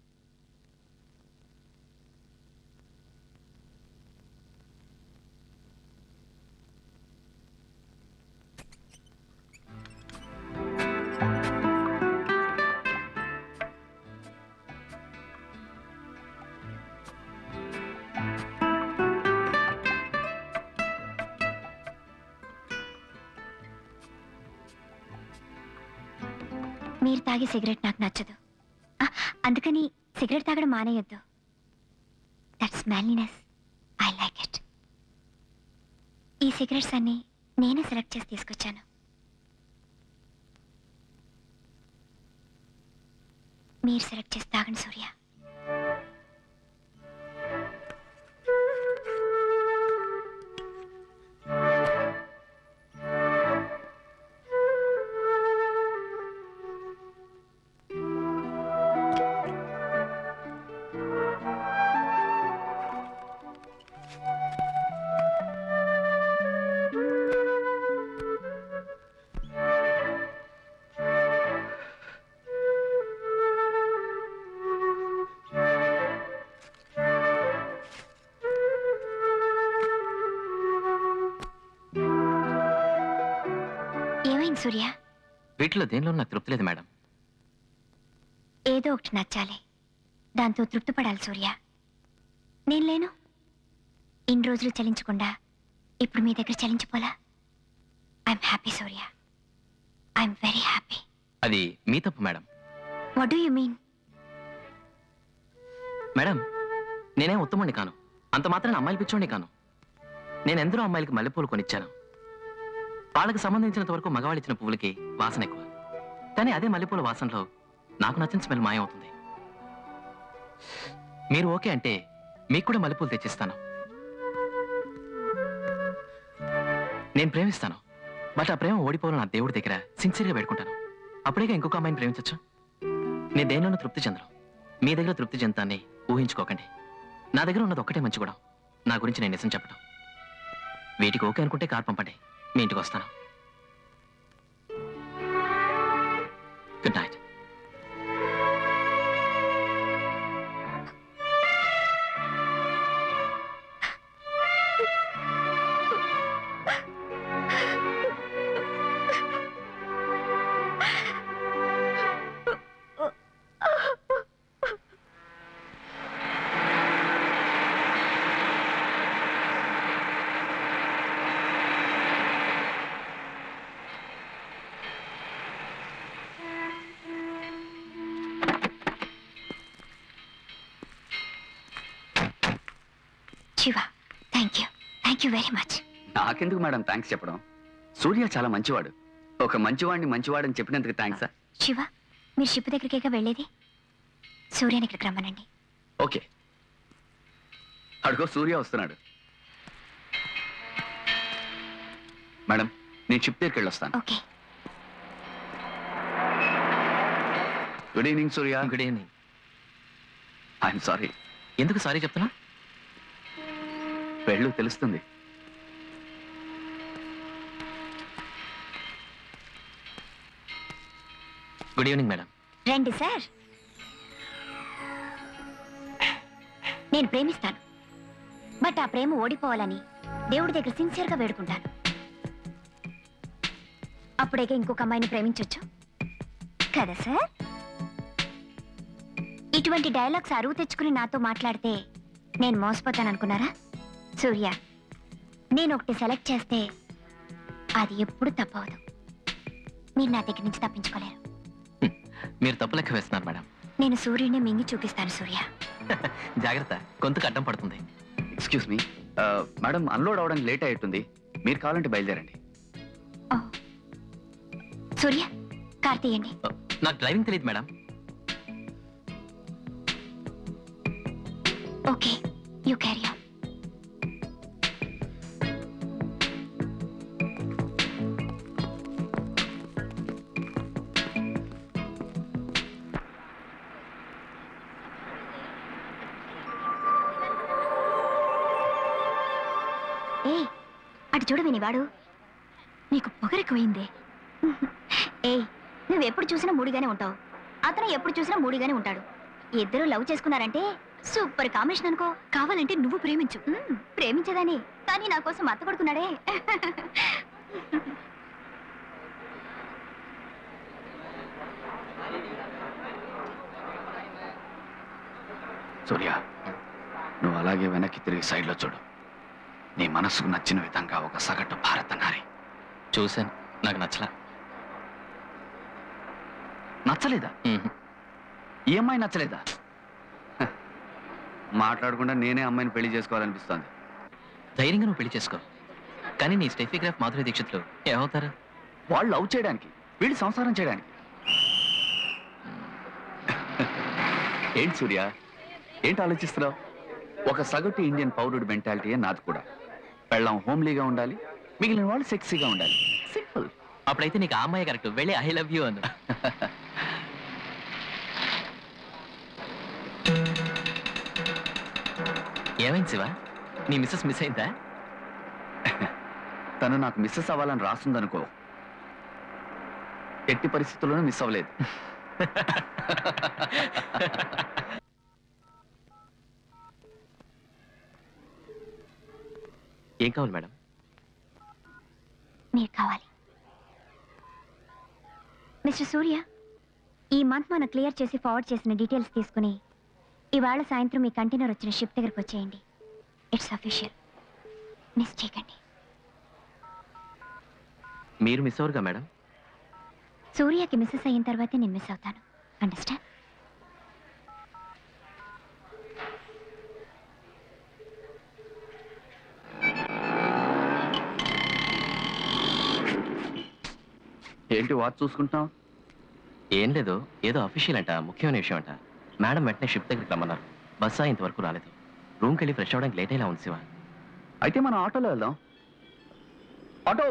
మీరు తాగే సిగరెట్ నాకు నచ్చదు ఆ, అందుకని సిగరెట్ తాగడం మానేయొద్దు that's manliness I like it ఈ సిగరెట్స్ అన్ని నేనే సెలెక్ట్ చేసి తీసుకొచ్చాను మీరు సెలెక్ట్ చేసి తాగండి సూర్య ఏమైంది సూర్య వీటిలో దేనిలో నాకు తృప్తి లేదు మేడం ఏదో ఒకటి నచ్చాలి దాంతో తృప్తిపడాలి సూర్య నేను లేను ఇన్ని రోజులు చలించకుండా ఇప్పుడు మీ దగ్గర చలించిపోలా I'm happy Surya I'm very happy అది మీ తప్పు madam what do you mean madam నేనేం ఉత్తమండి కాను అంత మాత్రాన అమ్మాయిలు పిచ్చోండి కాను నేను ఎందరో అమ్మాయిలకి మల్లెపూలు కొనిచ్చాను వాళ్ళకి సంబంధించినంత వరకు మగవాళ్ళు ఇచ్చిన పువ్వులకి వాసన ఎక్కువ కానీ అదే మల్లెపూల వాసనలో నాకు నచ్చిన స్మెల్ మాయమవుతుంది మీరు ఓకే అంటే మీకు కూడా మల్లెపూలు తెచ్చిస్తాను నేను ప్రేమిస్తాను బట్ ఆ ప్రేమ ఓడిపోవాలని నా దేవుడి దగ్గర సిన్సియర్గా పెట్టుకుంటాను అప్పుడేగా ఇంకొక అమ్మాయిని ప్రేమించచ్చు నేను దేనిలోనూ తృప్తి చెందను మీ దగ్గర తృప్తి చెందుతాన్ని ఊహించుకోకండి నా దగ్గర ఉన్నది ఒక్కటే మంచి కూడా నా గురించి నేను నిజం చెప్పడం వీటికి ఓకే అనుకుంటే కార్ పంపండి మీ ఇంటికి వస్తాను good night Shiva thank you thank you very much నాకెందుకు మేడం థ్యాంక్స్ చెప్పడం సూర్య చాలా మంచివాడు ఒక మంచివాడిని మంచివాడని చెప్పినందుకు థ్యాంక్సా శివ మీరు షిప్ దగ్గరికేగా వెళ్ళేది సూర్యాని ఇక్కడికి రమ్మనండి ఓకే అడుగో సూర్య వస్తున్నాడు మేడం నేను షిప్ దగ్గరికి వెళ్ళొస్తాను okay good evening Surya good evening I'm sorry ఎందుకు సారీ చెప్తున్నా వెళ్ళు తెలుస్తుంది గుడ్ ఈవినింగ్ మేడం రండి సార్ నేను ప్రేమిస్తాను బట్ ఆ ప్రేమ ఓడిపోవాలని దేవుడి దగ్గర సిన్సియర్గా వేడుకుంటాను అప్పుడేగా ఇంకొక అమ్మాయిని ప్రేమించొచ్చు కదా సార్ ఇటువంటి డైలాగ్స్ అరువు తెచ్చుకుని నాతో మాట్లాడితే నేను మోసపోతాను అనుకున్నారా సూర్య నేను ఒకటి సెలెక్ట్ చేస్తే అది ఎప్పుడు తప్పవదు మీరు నా దగ్గర నుంచి తప్పించుకోలేరు మీరు తప్పు లెక్క వేస్తున్నారు మేడం నేను సూర్యుడిని మింగి చూపిస్తాను సూర్య జాగ్రత్త గొంతుకు అడ్డం పడుతుంది ఎక్స్క్యూజ్ మీ మేడం అన్లోడ్ అవడానికి లేట్ అయ్యేట్టుంది మీరు కావాలంటే బయలుదేరండి సూర్య కార్ తీయండి నాకు డ్రైవింగ్ తెలియదు madam okay you carry on ఏ అటు చూడు వినివాడు నీకు పొగరెక్కువైందే ఏ నువ్వు ఎప్పుడు చూసినా మూడిగానే ఉంటావు అతను ఎప్పుడు చూసినా మూడిగానే ఉంటాడు ఇద్దరు లవ్ చేసుకున్నారంటే సూపర్ కాంబినేషన్ అనుకో కావాలంటే నువ్వు ప్రేమించు మ్మ్, ప్రేమించదని కానీ నా కోసం అత్త కొడుకున్నాడే సూర్య నువ్వు అలాగే వెనక్కి తిరిగి సైడ్లో చూడు నీ మనసుకు నచ్చిన విధంగా ఒక సగటు భారత నారి చూశాను నాకు నచ్చలా నచ్చలేదా ఈ అమ్మాయి నచ్చలేదా హ, మాట్లాడకుండా నేనే అమ్మాయిని పెళ్లి చేసుకోవాలనిపిస్తోంది ధైర్యంగా నువ్వు పెళ్లి చేసుకో కానీ నీ స్టెఫీగ్రాఫ్ మాధురి దీక్షిత్లు ఏమవుతారు వాళ్ళు లవ్ చేయడానికి వీళ్ళు సంసారం చేయడానికి ఏంటి సూర్య ఏంటి ఆలోచిస్తున్నావు ఒక సగటు ఇండియన్ పౌరుడు మెంటాలిటీయే నాది కూడా పెళ్ళం హోమ్లీగా ఉండాలి మిగిలిన వాళ్ళు సెక్సీగా ఉండాలి సింపుల్ అప్పుడైతే నీకు ఆ అమ్మాయి కరెక్ట్ వెళ్ళి ఐ లవ్ యూ అను ఏమైంది శివ నీ మిస్సెస్ మిస్ అయిందా తను నాకు మిస్సెస్ అవ్వాలని రాస్తుందనుకో ఎట్టి పరిస్థితుల్లోనూ మిస్ అవ్వలేదు ఏం కావాలి మేడం మీరు కావాలి మిస్టర్ సూర్య ఈ మంత్ మనం క్లియర్ చేసి ఫార్వర్డ్ చేసిన డీటెయిల్స్ తీసుకుని ఇవాళ సాయంత్రం మీ కంటైనర్ వచ్చిన షిప్ దగ్గరకు వచ్చేయండి ఇట్స్ అఫీషియల్ మిస్ చేయకండి మీరు మిస్ అవ్వరుగా మేడం సూర్యకి మిస్సెస్ అయిన తర్వాతే నేను మిస్ అవుతాను అండర్స్టాండ్ ఏంటి వాచ్ చూసుకుంటున్నావు ఏం లేదు ఏదో అఫీషియల్ అంట ముఖ్యమైన విషయం అంట మేడం వెంటనే షిప్ దగ్గరికి రమ్మన్నారు బస్సా ఇంతవరకు రాలేదు రూమ్కి వెళ్ళి ఫ్రెష్ అవ్వడానికి లేట్ అయ్యేలా ఉంది శివ అయితే మనం ఆటోలో వెళ్దాం ఆటో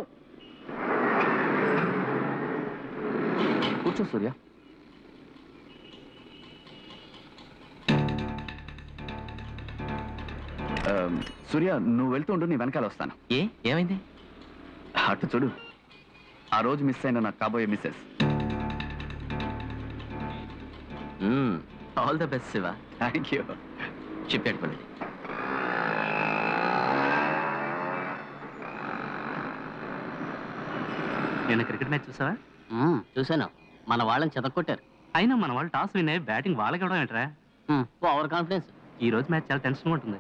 కూర్చో సూర్య ఆ, సూర్య నువ్వు వెళ్తుండు నీ వెనకాల వస్తాను ఏ ఏమైంది అటు చూడు ఆ రోజు మిస్ అయిన నాకు కాబోయే missus all the best Shiva thank you ship పెట్టుకోండి నిన్న క్రికెట్ మ్యాచ్ చూసావా చూశాను మన వాళ్ళని చెదక్కొట్టారు అయినా మన వాళ్ళు టాస్ విన్ అయ్యి బ్యాటింగ్ వాళ్ళకి ఇవ్వడం ఏంట్రా ఓవర్ కాన్ఫిడెన్స్ ఈ రోజు మ్యాచ్ చాలా టెన్షన్గా ఉంటుంది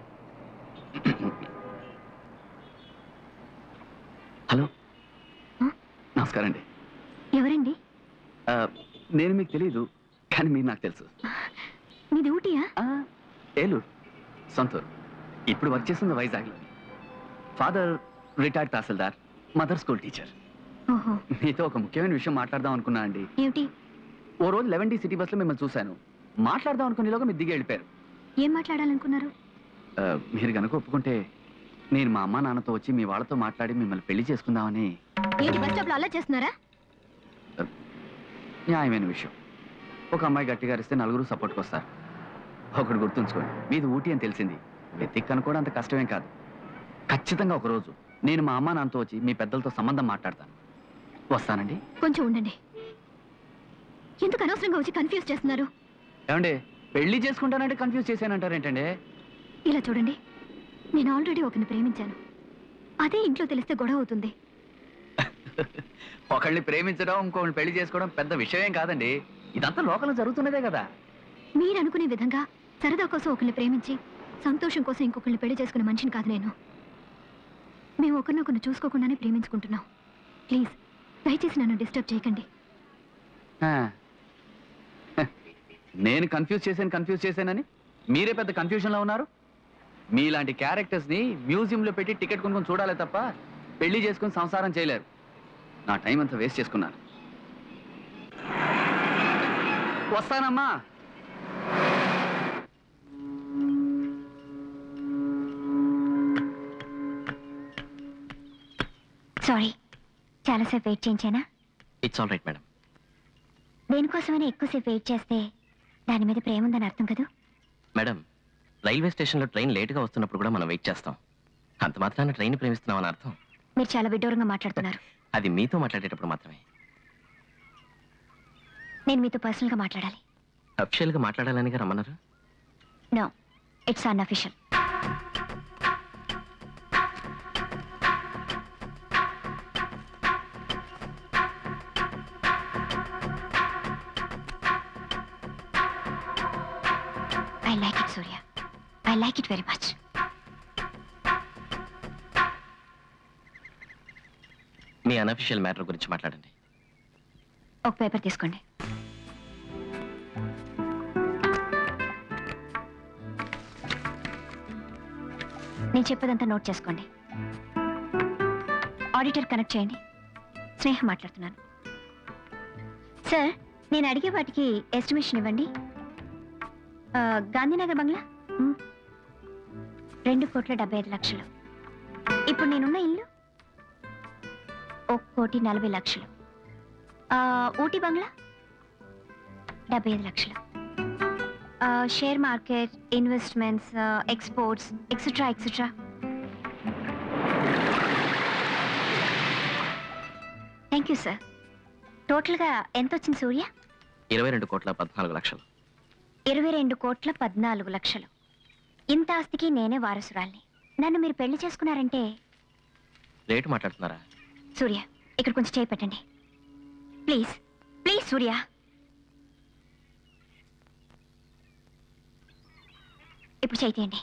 హలో నమస్కారం అండి ఎవరండి ఆ, నేను మీకు తెలియదు కానీ మీరు నాకు తెలుసు మీది ఊటీయా ఏలూరు సొంతూరు ఇప్పుడు వర్క్ చేస్తుంది వైజాగ్లో father retired tahsildar mother school teacher ఓహో మీతో ఒక ముఖ్యమైన విషయం మాట్లాడదాం అనుకున్నా అండి ఏమిటి ఓ రోజు లెవెన్ డి సిటీ బస్లో మిమ్మల్ని చూశాను మాట్లాడదాం అనుకునేలోగా మీరు దిగి వెళ్ళిపోయారు ఏం మాట్లాడాలనుకున్నారు ఆ, మీరు కనుక ఒప్పుకుంటే నేను మా అమ్మా నాన్నతో వచ్చి మీ వాళ్ళతో మాట్లాడి మిమ్మల్ని పెళ్లి చేసుకుందామని ఏంటి బస్ స్టాప్ లో అలా చేస్తున్నారా న్యాయమైన విషయం ఒక అమ్మాయి గట్టిగా అరిస్తే నలుగురు సపోర్ట్కి వస్తారు ఒకటి గుర్తుంచుకోండి మీది ఊటీ అని తెలిసింది వెతికి కనుక్కోవడం అంత కష్టమేం కాదు ఖచ్చితంగా ఒక రోజు నేను మా అమ్మా నాన్నతో వచ్చి మీ పెద్దలతో సంబంధం మాట్లాడతాను వస్తానండి కొంచెం ఉండండి ఎందుకు అనవసరంగా వచ్చి కన్ఫ్యూజ్ చేస్తున్నారు ఏమండి పెళ్లి చేసుకుంటానంటే కన్ఫ్యూజ్ చేశానంటారేంటండి ఇలా చూడండి నేను ఆల్రెడీ ఒకరిని ప్రేమించాను అదే ఇంట్లో తెలిస్తే గొడవ అవుతుంది ఒకళ్ళని ప్రేమించడం ఇంకొకరిని పెళ్లి చేసుకోవడం పెద్ద విషయం ఏం కాదండి ఇదంతా లోకంలో జరుగుతున్నదే కదా మీరు అనుకునే విధంగా సరదా కోసం ఒకరిని ప్రేమించి సంతోషం కోసం ఇంకొకరిని పెళ్లి చేసుకునే మనిషిని కాదు నేను మేము ఒకరినొకరిని చూసుకోకుండానే ప్రేమించుకుంటున్నాం ప్లీజ్ దయచేసి నన్ను డిస్టర్బ్ చేయకండి ఆ. హ. నేను కన్ఫ్యూజ్ చేశాను కన్ఫ్యూజ్ చేశానని మీరే పెద్ద కన్ఫ్యూజన్లో ఉన్నారు మీలాంటి క్యారెక్టర్స్ని మ్యూజియంలో పెట్టి టికెట్ కొనుక్కొని చూడాలి తప్ప పెళ్లి చేసుకుని సంసారం చేయలేరు నా టైం అంతా వేస్ట్ చేసుకున్నారు వస్తానమ్మా సారీ చాలాసేపు వెయిట్ చేయించానా ఇట్స్ ఆల్ రైట్ మేడం దేనికోసమైనా ఎక్కువసేపు వెయిట్ చేస్తే దాని మీద ప్రేమ ఉందని అర్థం కదా మేడం రైల్వే స్టేషన్లో ట్రైన్ లేట్గా వస్తున్నప్పుడు కూడా మనం వెయిట్ చేస్తాం అంత మాత్రాన ట్రైన్ ప్రేమిస్తున్నామని అర్థం మీరు చాలా విడ్డూరంగా మాట్లాడుతున్నారు అది మీతో మాట్లాడేటప్పుడు మాత్రమే నేను మీతో పర్సనల్గా మాట్లాడాలి అఫిషియల్గా మాట్లాడాలనిగా రమ్మన్నారు no it's unofficial I like it Surya I like it very much మీ అన్అఫిషియల్ మ్యాటర్ గురించి మాట్లాడండి ఒక పేపర్ తీసుకోండి నేను చెప్పేదంతా నోట్ చేసుకోండి ఆడిటర్ కనెక్ట్ చేయండి స్నేహ మాట్లాడుతున్నాను సార్ నేను అడిగే వాటికి ఎస్టిమేషన్ ఇవ్వండి ఆ, గాంధీనగర్ బంగ్లా మ్. రెండు కోట్ల డెబ్బై ఐదు లక్షలు ఇప్పుడు నేనున్న ఇల్లు ఒక కోటి నలభై లక్షలు ఆ, ఊటీ బంగ్లా డెబ్బై ఐదు లక్షలు ఆ, షేర్ మార్కెట్ ఇన్వెస్ట్మెంట్స్ ఆ, exports etcetera etcetera thank you sir టోటల్గా ఎంత వచ్చింది సూర్య ఇరవై రెండు కోట్ల పద్నాలుగు లక్షలు ఇరవై రెండు కోట్ల పద్నాలుగు లక్షలు ఇంత ఆస్తికి నేనే వారసురాల్ని నన్ను మీరు పెళ్లి చేసుకున్నారంటే రేటు మాట్లాడుతున్నారా సూర్య ఇక్కడ కొంచెం చేయి పెట్టండి ప్లీజ్ ప్లీజ్ సూర్య ఇప్పుడు చేయి తీయండి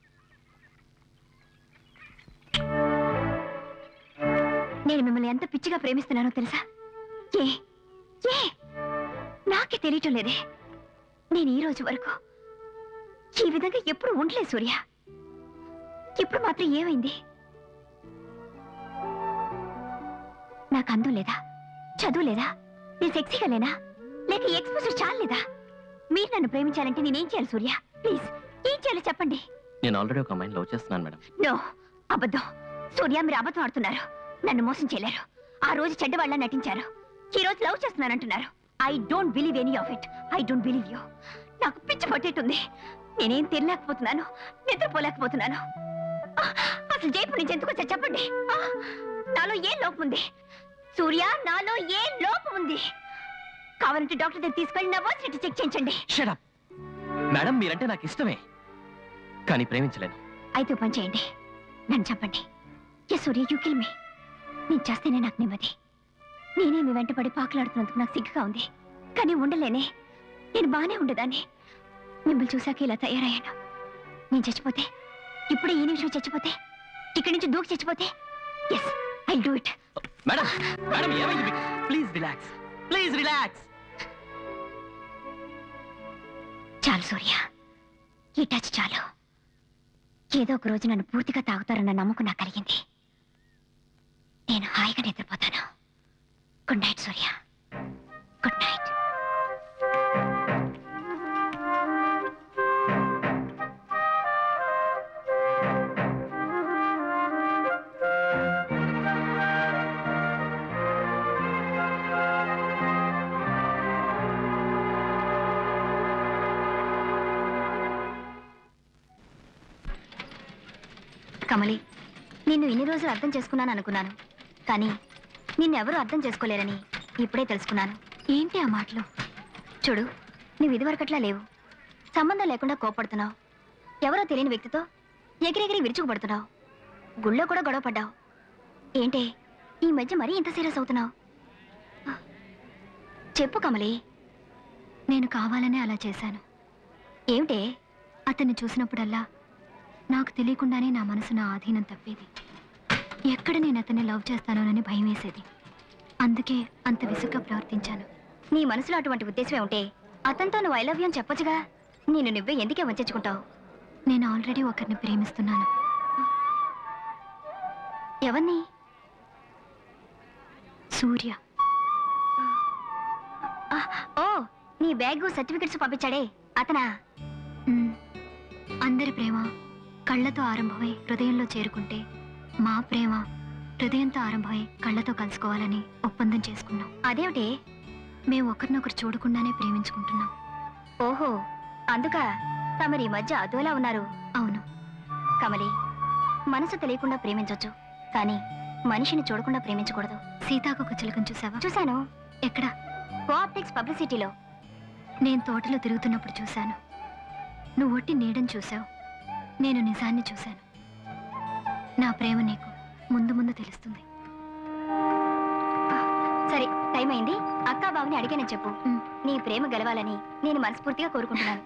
నేను మిమ్మల్ని ఎంత పిచ్చిగా ప్రేమిస్తున్నానో తెలుసా ఏ ఏ నాకే తెలియటం లేదే నేను ఈ రోజు వరకు ఈ విధంగా ఎప్పుడు ఉండలేదు సూర్య ఇప్పుడు మాత్రం ఏమైంది నాకు అందం లేదా చదువు లేదా నేను సెక్సీగా లేనా లేక ఎక్స్పోజర్ చాలేదా మీరు నన్ను ప్రేమించాలంటే నేనేం చేయాలి సూర్య ప్లీజ్ ఏం చేయాలో చెప్పండి నేను ఆల్రెడీ ఒక అమ్మాయిని లవ్ చేస్తున్నాను మేడం నో అబద్ధం సూర్య మీరు అబద్ధం ఆడుతున్నారు నన్ను మోసం చేయలేరు ఆ రోజు చెడ్డవాళ్ళ నటించారు ఈ రోజు లవ్ చేస్తున్నానంటున్నారు I don't believe any of it I don't believe you నాకు పిచ్చి పట్టేటుంది నేనేం తినలేకపోతున్నాను నిద్రపోలేకపోతున్నాను ఆ, అసలు జైపూర్ నుంచి ఎందుకు వచ్చా చెప్పండి ఆ, నాలో ఏం లోపం ఉంది సూర్య నాలో ఏం లోపం ఉంది కావాలంటే డాక్టర్ దగ్గర తీసుకెళ్ళి నా వర్స్ చెక్ చేయించండి షడప్ మేడం మీరంటే నాకు ఇష్టమే కానీ ప్రేమించలేను అయితే ఓ పని చేయండి నన్ను చెప్పండి yes Surya you kill me నేను చేస్తేనే నాకు నెమ్మది నేనే మీ వెంట పడి పాకులాడుతున్నందుకు నాకు సిగ్గుగా ఉంది కానీ ఉండలేనే నేను బాగానే ఉండేదాన్ని మిమ్మల్ని చూశాక ఇలా తయారయ్యాను నేను చచ్చిపోతే ఇప్పుడే ఈ నిమిషం చచ్చిపోతే ఇక్కడి నుంచి దూకి చచ్చిపోతే yes I do it madam madam ఏమైంది ప్లీజ్ రిలాక్స్ ప్లీజ్ రిలాక్స్ చాలు సూర్య ఈ టచ్ చాలు ఏదో ఒక రోజు నన్ను పూర్తిగా తాగుతారన్న నమ్మకం నాకు కలిగింది నేను హాయిగా నిద్రపోతాను good night Surya good night Kamali నిన్ను ఇన్ని రోజులు అర్థం చేసుకున్నాను అనుకున్నాను కానీ నిన్నెవరూ అర్థం చేసుకోలేరని ఇప్పుడే తెలుసుకున్నాను ఏంటి ఆ మాటలు చూడు నువ్వు ఇదివరకట్లా లేవు సంబంధం లేకుండా కోపడుతున్నావు ఎవరో తెలియని వ్యక్తితో ఎగిరెగిరి విరుచుకుపడుతున్నావు గుళ్ళో కూడా గొడవ పడ్డావు ఏంటే ఈ మధ్య మరీ ఇంత సీరియస్ అవుతున్నావు చెప్పు కమలి నేను కావాలనే అలా చేశాను ఏమిటే అతన్ని చూసినప్పుడల్లా నాకు తెలియకుండానే నా మనసు నా ఆధీనం తప్పేది ఎక్కడ నేను అతన్ని లవ్ చేస్తానోనని భయం వేసేది అందుకే అంత విసుగ్గా ప్రవర్తించాను నీ మనసులో అటువంటి ఉద్దేశమే ఉంటే అతనితో నువ్వు ఐ లవ్ యూ అని చెప్పొచ్చుగా నేను నువ్వే ఎందుకే వంచుకుంటావు నేను ఆల్రెడీ ఒకరిని ప్రేమిస్తున్నాను ఎవరిని సూర్య ఆ, ఓ నీ బ్యాగ్ సర్టిఫికెట్స్ పంపించాడే అతనా అందరి ప్రేమ కళ్ళతో ఆరంభమై హృదయంలో చేరుకుంటే మా ప్రేమ హృదయంతో ఆరంభమై కళ్ళతో కలుసుకోవాలని ఒప్పందం చేసుకున్నాం అదేమిటి మేము ఒకరినొకరు చూడకుండానే ప్రేమించుకుంటున్నాం ఓహో అందుక తమరి ఈ మధ్య అదోలా ఉన్నారు అవును కమలి మనసు తెలియకుండా ప్రేమించొచ్చు కానీ మనిషిని చూడకుండా ప్రేమించకూడదు సీతాకొక చిలకం చూసావా చూశాను ఎక్కడ కోఆప్టెక్స్ పబ్లిసిటీలో నేను తోటలో తిరుగుతున్నప్పుడు చూశాను నువ్వు ఒట్టి నీడని చూశావు నేను నిజాన్ని చూశాను నా ప్రేమ నీకు ముందు ముందు తెలుస్తుంది సరే టైం అయింది అక్కా బాబుని అడిగానని చెప్పు నీ ప్రేమ గెలవాలని నేను మనస్ఫూర్తిగా కోరుకుంటున్నాను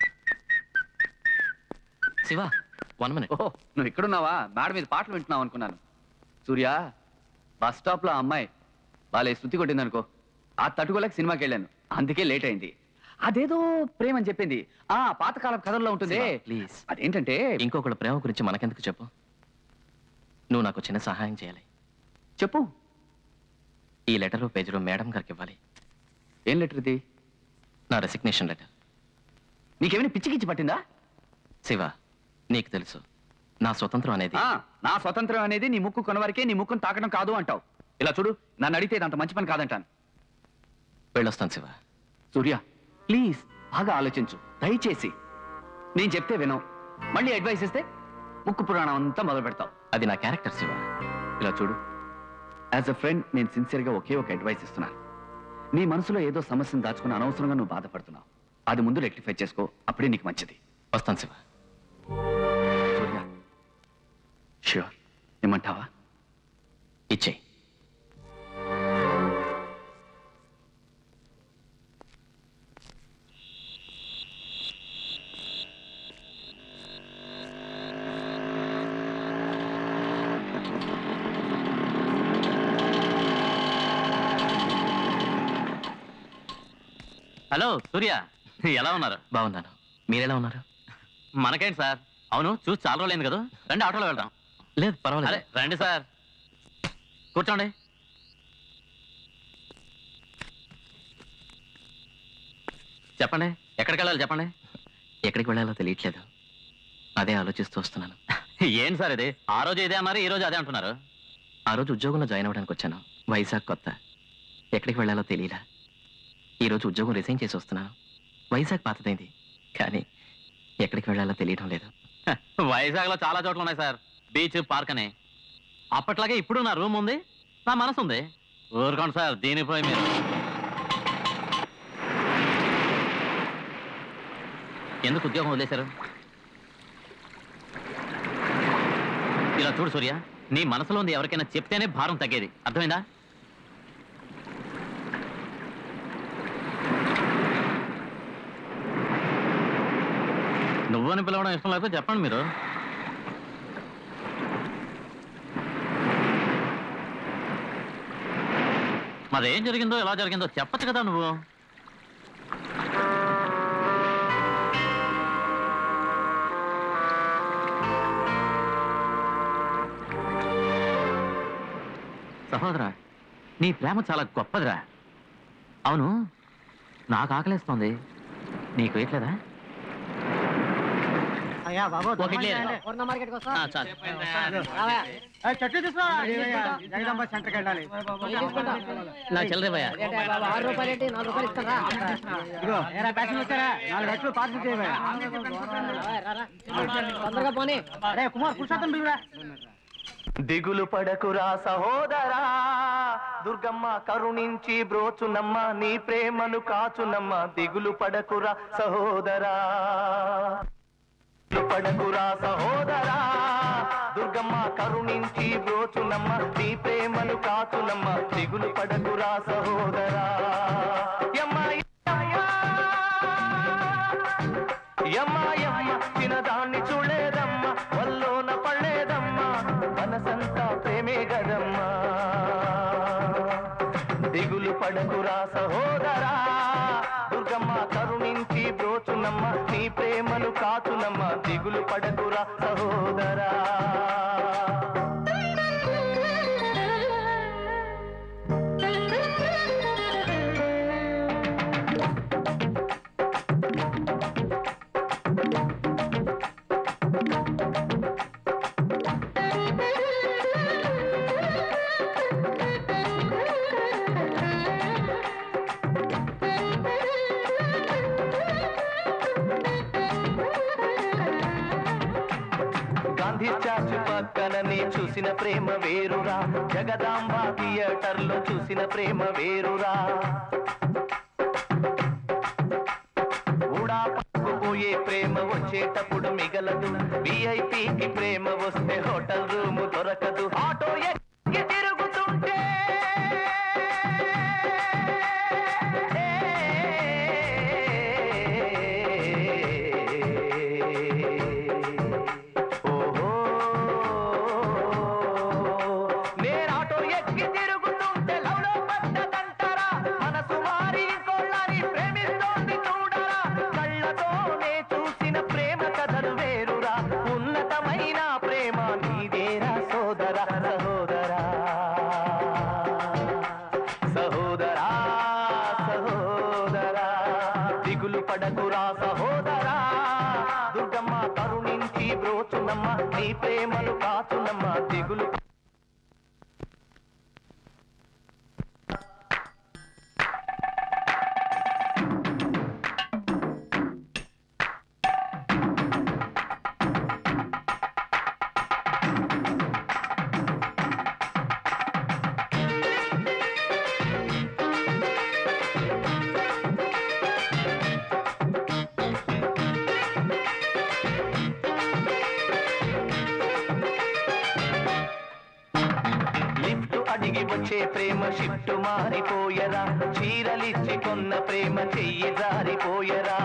శివ వన్ మినిట్ ఓహో నువ్వు ఇక్కడున్నావా మేడం మీద పాటలు వింటున్నావు అనుకున్నాను సూర్య బస్ స్టాప్ లో అమ్మాయి వాళ్ళే శృతి కొట్టిందనుకో ఆ తట్టుకోలేక సినిమాకి వెళ్ళాను అందుకే లేట్ అయింది అదేదో ప్రేమ అని చెప్పింది ఆ పాతకాలం కథల్లో ఉంటుంది ప్లీజ్ అదేంటంటే ఇంకొకళ్ళ ప్రేమ గురించి మనకెందుకు చెప్పు నువ్వు నాకు చిన్న సహాయం చేయాలి చెప్పు ఈ లెటర్ పేజీలో మేడం గారికి ఇవ్వాలి ఏం లెటర్ ఇది నా రెసిగ్నేషన్ లెటర్ నీకేమైనా పిచ్చికిచ్చి పట్టిందా శివ నీకు తెలుసు నా స్వతంత్రం అనేది ఆ, నా స్వతంత్రం అనేది నీ ముక్కు కొనవరకే నీ ముక్కును తాకడం కాదు అంటావు ఇలా చూడు నన్ను అడిగితే ఇది అంత మంచి పని కాదంటాను వెళ్ళొస్తాను శివ సూర్య ప్లీజ్ బాగా ఆలోచించు దయచేసి నేను చెప్తే విను మళ్ళీ అడ్వైస్ ఇస్తే ముక్కు పురాణం అంతా మొదలు పెడతావు అది నా క్యారెక్టర్ శివ ఇలా చూడు యాజ్ అ ఫ్రెండ్ నేను సిన్సియర్గా ఒకే ఒక అడ్వైస్ ఇస్తున్నాను నీ మనసులో ఏదో సమస్యను దాచుకుని అనవసరంగా నువ్వు బాధపడుతున్నావు అది ముందు రెక్టిఫై చేసుకో అప్పుడే నీకు మంచిది వస్తాను శివ సూర్య ష్యూర్ ఏమంటావా ఇచ్చేయి హలో సూర్య ఎలా ఉన్నారు బాగున్నాను మీరెలా ఉన్నారు మనకేంటి సార్ అవును చూసి చాలా రోజులైంది కదా రండి ఆటోలో వెళ్దాం లేదు పర్వాలేదు అరే రండి సార్ కూర్చోండి చెప్పండి ఎక్కడికి వెళ్ళాలి చెప్పండి ఎక్కడికి వెళ్ళాలో తెలియట్లేదు అదే ఆలోచిస్తూ వస్తున్నాను ఏంటి సార్ ఇది ఆ రోజు ఇదే అన్నారు ఈ రోజు అదే అంటున్నారు ఆ రోజు ఉద్యోగంలో జాయిన్ అవ్వడానికి వచ్చాను వైజాగ్ కొత్త ఎక్కడికి వెళ్ళాలో తెలియలా ఈ రోజు ఉద్యోగం రిజైన్ చేసి వస్తున్నాను వైజాగ్ పాతదైంది కానీ ఎక్కడికి వెళ్ళాలో తెలియడం లేదు వైజాగ్లో చాలా చోట్ల ఉన్నాయి సార్ బీచ్ పార్క్ అని అప్పట్లాగే ఇప్పుడు నా రూమ్ ఉంది నా మనసు ఉంది ఊరుకోండి సార్ దీనిపోయి మీరు ఎందుకు ఉద్యోగం వదిలేశారు ఇలా చూడు సూర్య నీ మనసులో ఉంది ఎవరికైనా చెప్తేనే భారం తగ్గేది అర్థమైందా నువ్వని పిలవడం ఇష్టం లేకపోతే చెప్పండి మీరు మరేం జరిగిందో ఎలా జరిగిందో చెప్పచ్చు కదా నువ్వు సహోదరా నీ ప్రేమ చాలా గొప్పదిరా అవును నాకు ఆకలేస్తోంది నీకు వేయట్లేదా అయ్యా బాబు ఒకటి లేదు. పూర్ణ మార్కెట్కి వస్తా ఆ, చాలు. రావయ్యా. ఏయ్, చెట్టు తీసుకురా జగదాంబ సెంటర్కి వెళ్ళాలి నా చిల్లరే భయ్యా. ఏంటి బాబు, ఆరు రూపాయలు ఏంటి నాలుగు రూపాయలు ఇస్తారా ఇదిగో ఏరా ప్యాసింగ్ వచ్చారా నాలుగు లక్షలు పార్సల్ చేయవా తొందరగా పోనీ అరే కుమార్ పురుషోత్తం పిలువురా దిగులు పడకురా సహోదరా దుర్గమ్మ కరుణించి బ్రోచునమ్మ నీ ప్రేమను కాచునమ్మ దిగులు పడకురా సహోదరా దిగులు పడకురా సహోదరా దుర్గమ్మ కరుణించి బ్రోచునమ్మ నీ ప్రేమను కాచునమ్మ దిగులు పడకురా సహోదరా యమ్మ యమ్మ యమ్మ చిన్నదాన్ని చూడలేదమ్మ వల్లోన పడలేదమ్మ మనసంతా ప్రేమే గదమ్మా దిగులు పడకురా సహోదరా దుర్గమ్మ కరుణించి బ్రోచునమ్మ నీ ప్రేమను కాచునమ్మ దిగులు పడకురా సహోదరా గాంధీ చార్చ్ పక్కననే చూసిన ప్రేమ వేరురా జగదాంబ థియేటర్ లో చూసిన ప్రేమ వేరురా ఊడా పక్కకు పోయే ప్రేమ వచ్చేటప్పుడు మిగలదు విఐపికి ప్రేమ వస్తే హోటల్ రూము దొరకదు ఆటో ఎక్కి తిరుగుతుంటే నేను ఆటో ఎక్కి తిరుగుతుంటే లవ్లో పడ్డదంటారా మనసు మారి ఇంకోళ్ళని ప్రేమిస్తోంది చూడరా కళ్ళతోనే చూసిన ప్రేమ కథలు వేరురా ఉన్నతమైన ప్రేమ నీదేరా సోదరా సహోదరా సహోదరా సహోదరా దిగులు పడకురా సహోదరా దుర్గమ్మ కరుణించి బ్రోచునమ్మ నీ ప్రేమను కాచునమ్మ దిగులు లిఫ్ట్ అడిగి వచ్చే ప్రేమ షిఫ్ట్ మారిపోయరా చీరలిచ్చి కొన్న ప్రేమ చెయ్యి జారిపోయరా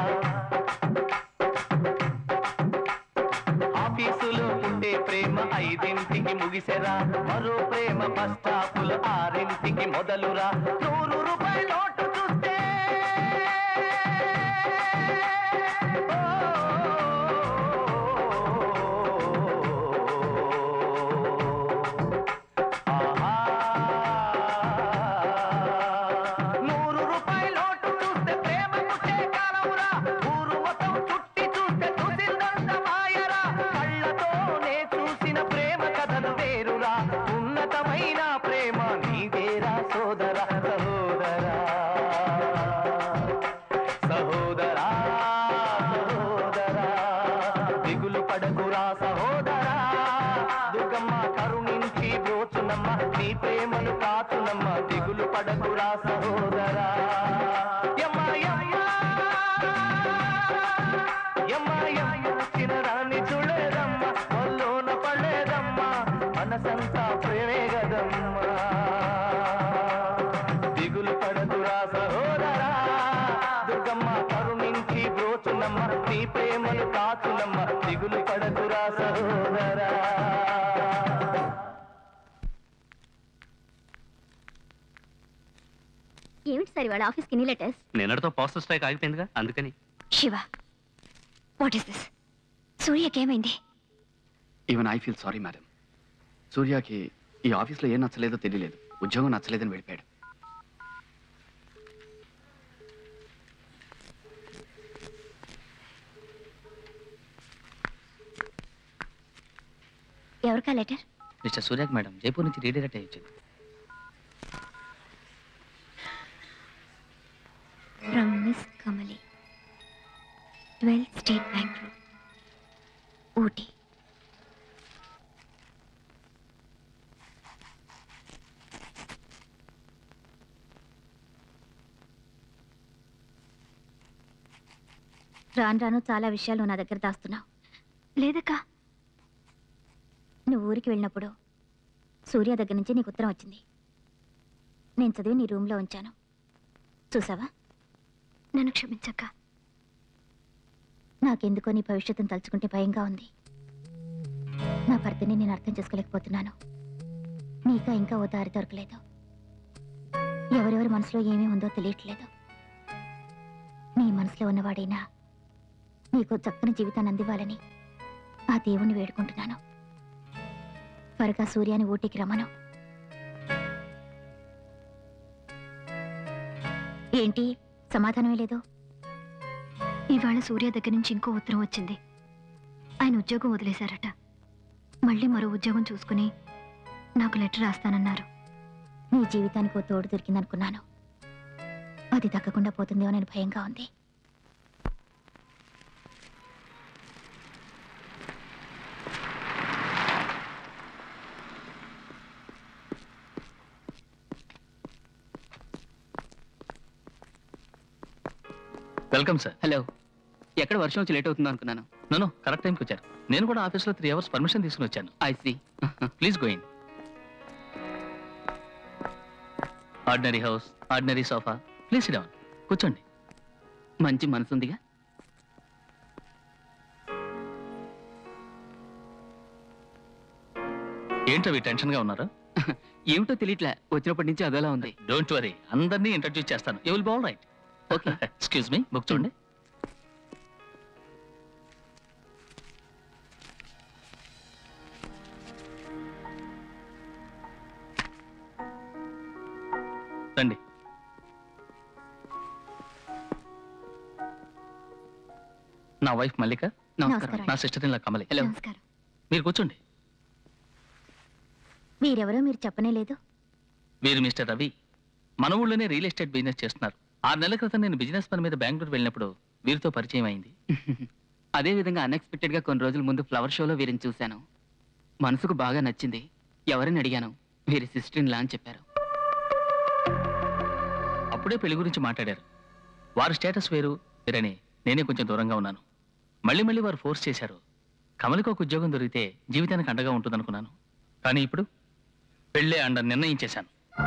ఆఫీసులో ఉండే ప్రేమ ఐదింటికి ముగిసెరా మరో ప్రేమ బస్ స్టాపులు ఆరింటికి మొదలురా నూరు రూపాయల నోటు చూస్తే నూరు రూపాయల నోటు చూస్తే ప్రేమ పుట్టే కాలం సోదర సహోదరా సహోదరా సహోదరా దిగులు పడకురా సహోదరా దుర్గమ్మ కరుణించి బ్రోచునమ్మ నీ ప్రేమను కాచునమ్మ దిగులు పడకురా సహోదరా యమ్మ యమ్మ యమ్మ యమ్మ చిన్నదాన్ని చూడేదమ్మ ఒళ్ళోన పడేదమ్మ మనసంతా ప్రేమే గదమ్మా దిగులు పడకురా సహోదరా దుర్గమ్మ కరుణించి బ్రోచునమ్మ నీ ప్రేమను కాచునమ్మ దిగులు పడకురా సహోదరా ఏమిటి సార్ ఇవాళ ఆఫీస్కి ఎన్ని లెటర్స్ నిన్నటితో పోస్టర్ స్ట్రైక్ ఆగిపోయిందిగా అందుకని శివ వాట్ ఇస్ దిస్ సూర్యకి ఏమైంది even I feel sorry madam సూర్యకి ఈ ఆఫీస్లో ఏం నచ్చలేదో తెలియలేదు ఉద్యోగం నచ్చలేదని వెళ్ళిపోయాడు ఎవరికా లెటర్ మిస్టర్ సూర్యక్ మేడం జైపూర్ నుంచి రీడైరెక్ట్ అయ్యి వచ్చింది from miss Kamali twelfth state bank road Ooty రాను రాను చాలా విషయాలు నా దగ్గర దాస్తున్నావు లేదక్కా నువ్వు ఊరికి వెళ్ళినప్పుడు సూర్య దగ్గర నుంచి నీకు ఉత్తరం వచ్చింది నేను చదివి నీ రూమ్లో ఉంచాను చూసావా నన్ను క్షమించక్క నాకెందుకో నీ భవిష్యత్తును తలుచుకుంటే భయంగా ఉంది నా భర్తని నేను అర్థం చేసుకోలేకపోతున్నాను నీకా ఇంకా ఓ దారి దొరకలేదు ఎవరెవరి మనసులో ఏమీ ఉందో తెలియట్లేదు నీ మనసులో ఉన్నవాడైనా నీకు చక్కని జీవితాన్ని అందివ్వాలని ఆ దేవుణ్ణి వేడుకుంటున్నాను త్వరగా సూర్యాని ఊటికి రమ్మను ఏంటి సమాధానమే లేదు ఇవాళ సూర్య దగ్గర నుంచి ఇంకో ఉత్తరం వచ్చింది ఆయన ఉద్యోగం వదిలేశారట మళ్ళీ మరో ఉద్యోగం చూసుకుని నాకు లెటర్ రాస్తానన్నారు నీ జీవితానికి ఓ తోడు దొరికిందనుకున్నాను అది దక్కకుండా పోతుందేమో నేను భయంగా ఉంది వెల్కమ్ సార్ హలో ఎక్కడ వర్షం వచ్చి లేట్ అవుతుందో అనుకున్నాను నన్ను కరెక్ట్ టైంకి వచ్చారు నేను కూడా ఆఫీస్లో త్రీ అవర్స్ పర్మిషన్ తీసుకుని వచ్చాను I see please go in ordinary house ordinary sofa please down కూర్చోండి మంచి మనసుందిగా ఏంటవి టెన్షన్గా ఉన్నారు ఏమిటో తెలియట్లే వచ్చినప్పటి నుంచి అదోలా ఉంది డోంట్ వరీ అందరినీ ఇంట్రడ్యూస్ చేస్తాను you will be all right okay excuse me book చూడండి రండి నా వైఫ్ మల్లిక నమస్కారం. నా సిస్టర్ ఇలా కమలి హలో నమస్కారం మీరు కూర్చోండి మీరెవరో మీరు చెప్పనే లేదు వీరు మిస్టర్ రవి మన ఊళ్ళోనే రియల్ ఎస్టేట్ బిజినెస్ చేస్తున్నారు ఆరు నెలల క్రితం నేను బిజినెస్ పని మీద బెంగళూరు వెళ్ళినప్పుడు వీరితో పరిచయం అయింది అదే విధంగా అన్ఎక్స్పెక్టెడ్ గా కొన్ని రోజుల ముందు ఫ్లవర్ షోలో వీరిని చూశాను మనసుకు బాగా నచ్చింది ఎవరిని అడిగాను వీరి సిస్టర్ ఇన్ లా అని చెప్పారు అప్పుడే పెళ్లి గురించి మాట్లాడారు వారి స్టేటస్ వేరు వీరని నేనే కొంచెం దూరంగా ఉన్నాను మళ్ళీ మళ్ళీ వారు ఫోర్స్ చేశారు కమలికి ఒక ఉద్యోగం దొరికితే జీవితానికి అండగా ఉంటుందనుకున్నాను కానీ ఇప్పుడు పెళ్ళే అండ నిర్ణయించేశాను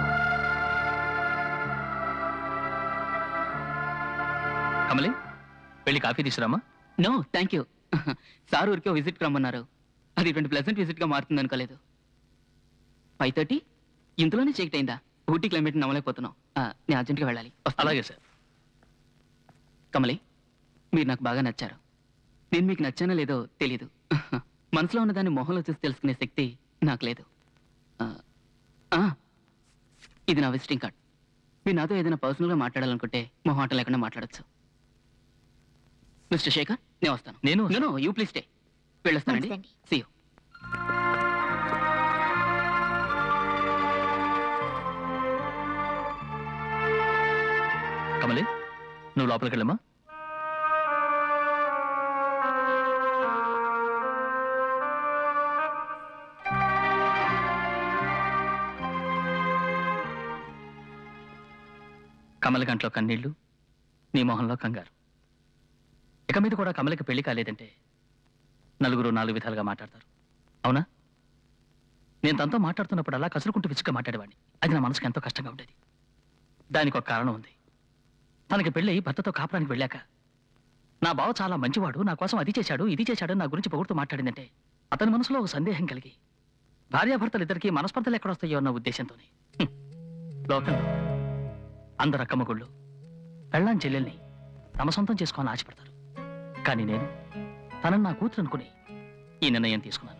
కమలి వెళ్ళి కాఫీ తీసుకురామా నో థ్యాంక్ యూ సార్ ఊరికే విజిట్ రమ్మన్నారు అది ఇటువంటి ప్లెజెంట్ విజిట్ గా మారుతుంది అనుకోలేదు ఫైవ్ థర్టీ ఇంతలోనే చెక్ అయిందా ఊటీ క్లైమేట్ నమ్మలేకపోతున్నాం ఆ, నేను అర్జెంట్గా వెళ్ళాలి వస్తాను. అలాగే సార్ కమలి మీరు నాకు బాగా నచ్చారు నేను మీకు నచ్చానో లేదో తెలీదు మనసులో ఉన్నదాన్ని మొహంలో చూసి తెలుసుకునే శక్తి నాకు లేదు ఆ, ఆ, ఇది నా విజిటింగ్ కార్డ్ మీరు నాతో ఏదైనా పర్సనల్గా మాట్లాడాలనుకుంటే మొహాటం లేకుండా మాట్లాడొచ్చు మిస్టర్ శేఖర్ నేను వస్తాను నేను నో యూ ప్లీజ్ స్టే వెళ్ళొస్తానండి మంచిదండి. సీ యూ కమలి నువ్వు లోపలికి వెళ్ళమ్మా కమల గంటలో కన్నీళ్లు నీ మొహంలో కంగారు ఇక మీద కూడా కమలకి పెళ్లి కాలేదంటే నలుగురు నాలుగు విధాలుగా మాట్లాడతారు అవునా నేను తనతో మాట్లాడుతున్నప్పుడు అలా కసురుకుంటూ విసుగ్గా మాట్లాడేవాడిని అది నా మనసుకు ఎంతో కష్టంగా ఉండేది దానికి ఒక కారణం ఉంది తనకి పెళ్ళి భర్తతో కాపురానికి వెళ్ళాక నా బావ చాలా మంచివాడు నా కోసం అది చేశాడు ఇది చేశాడు నా గురించి పొగుడుతూ మాట్లాడిందంటే అతని మనసులో ఒక సందేహం కలిగి భార్యాభర్తలిద్దరికీ మనస్పర్ధలు ఎక్కడొస్తాయో అన్న ఉద్దేశంతోనే హ్మ్. లోకంలో అందరు అక్కమ్మగుళ్ళు పెళ్ళాం చెల్లెల్ని తమ సొంతం చేసుకోవాలని ఆశపడతారు కానీ నేను తనని నా కూతురు అనుకుని ఈ నిర్ణయం తీసుకున్నాను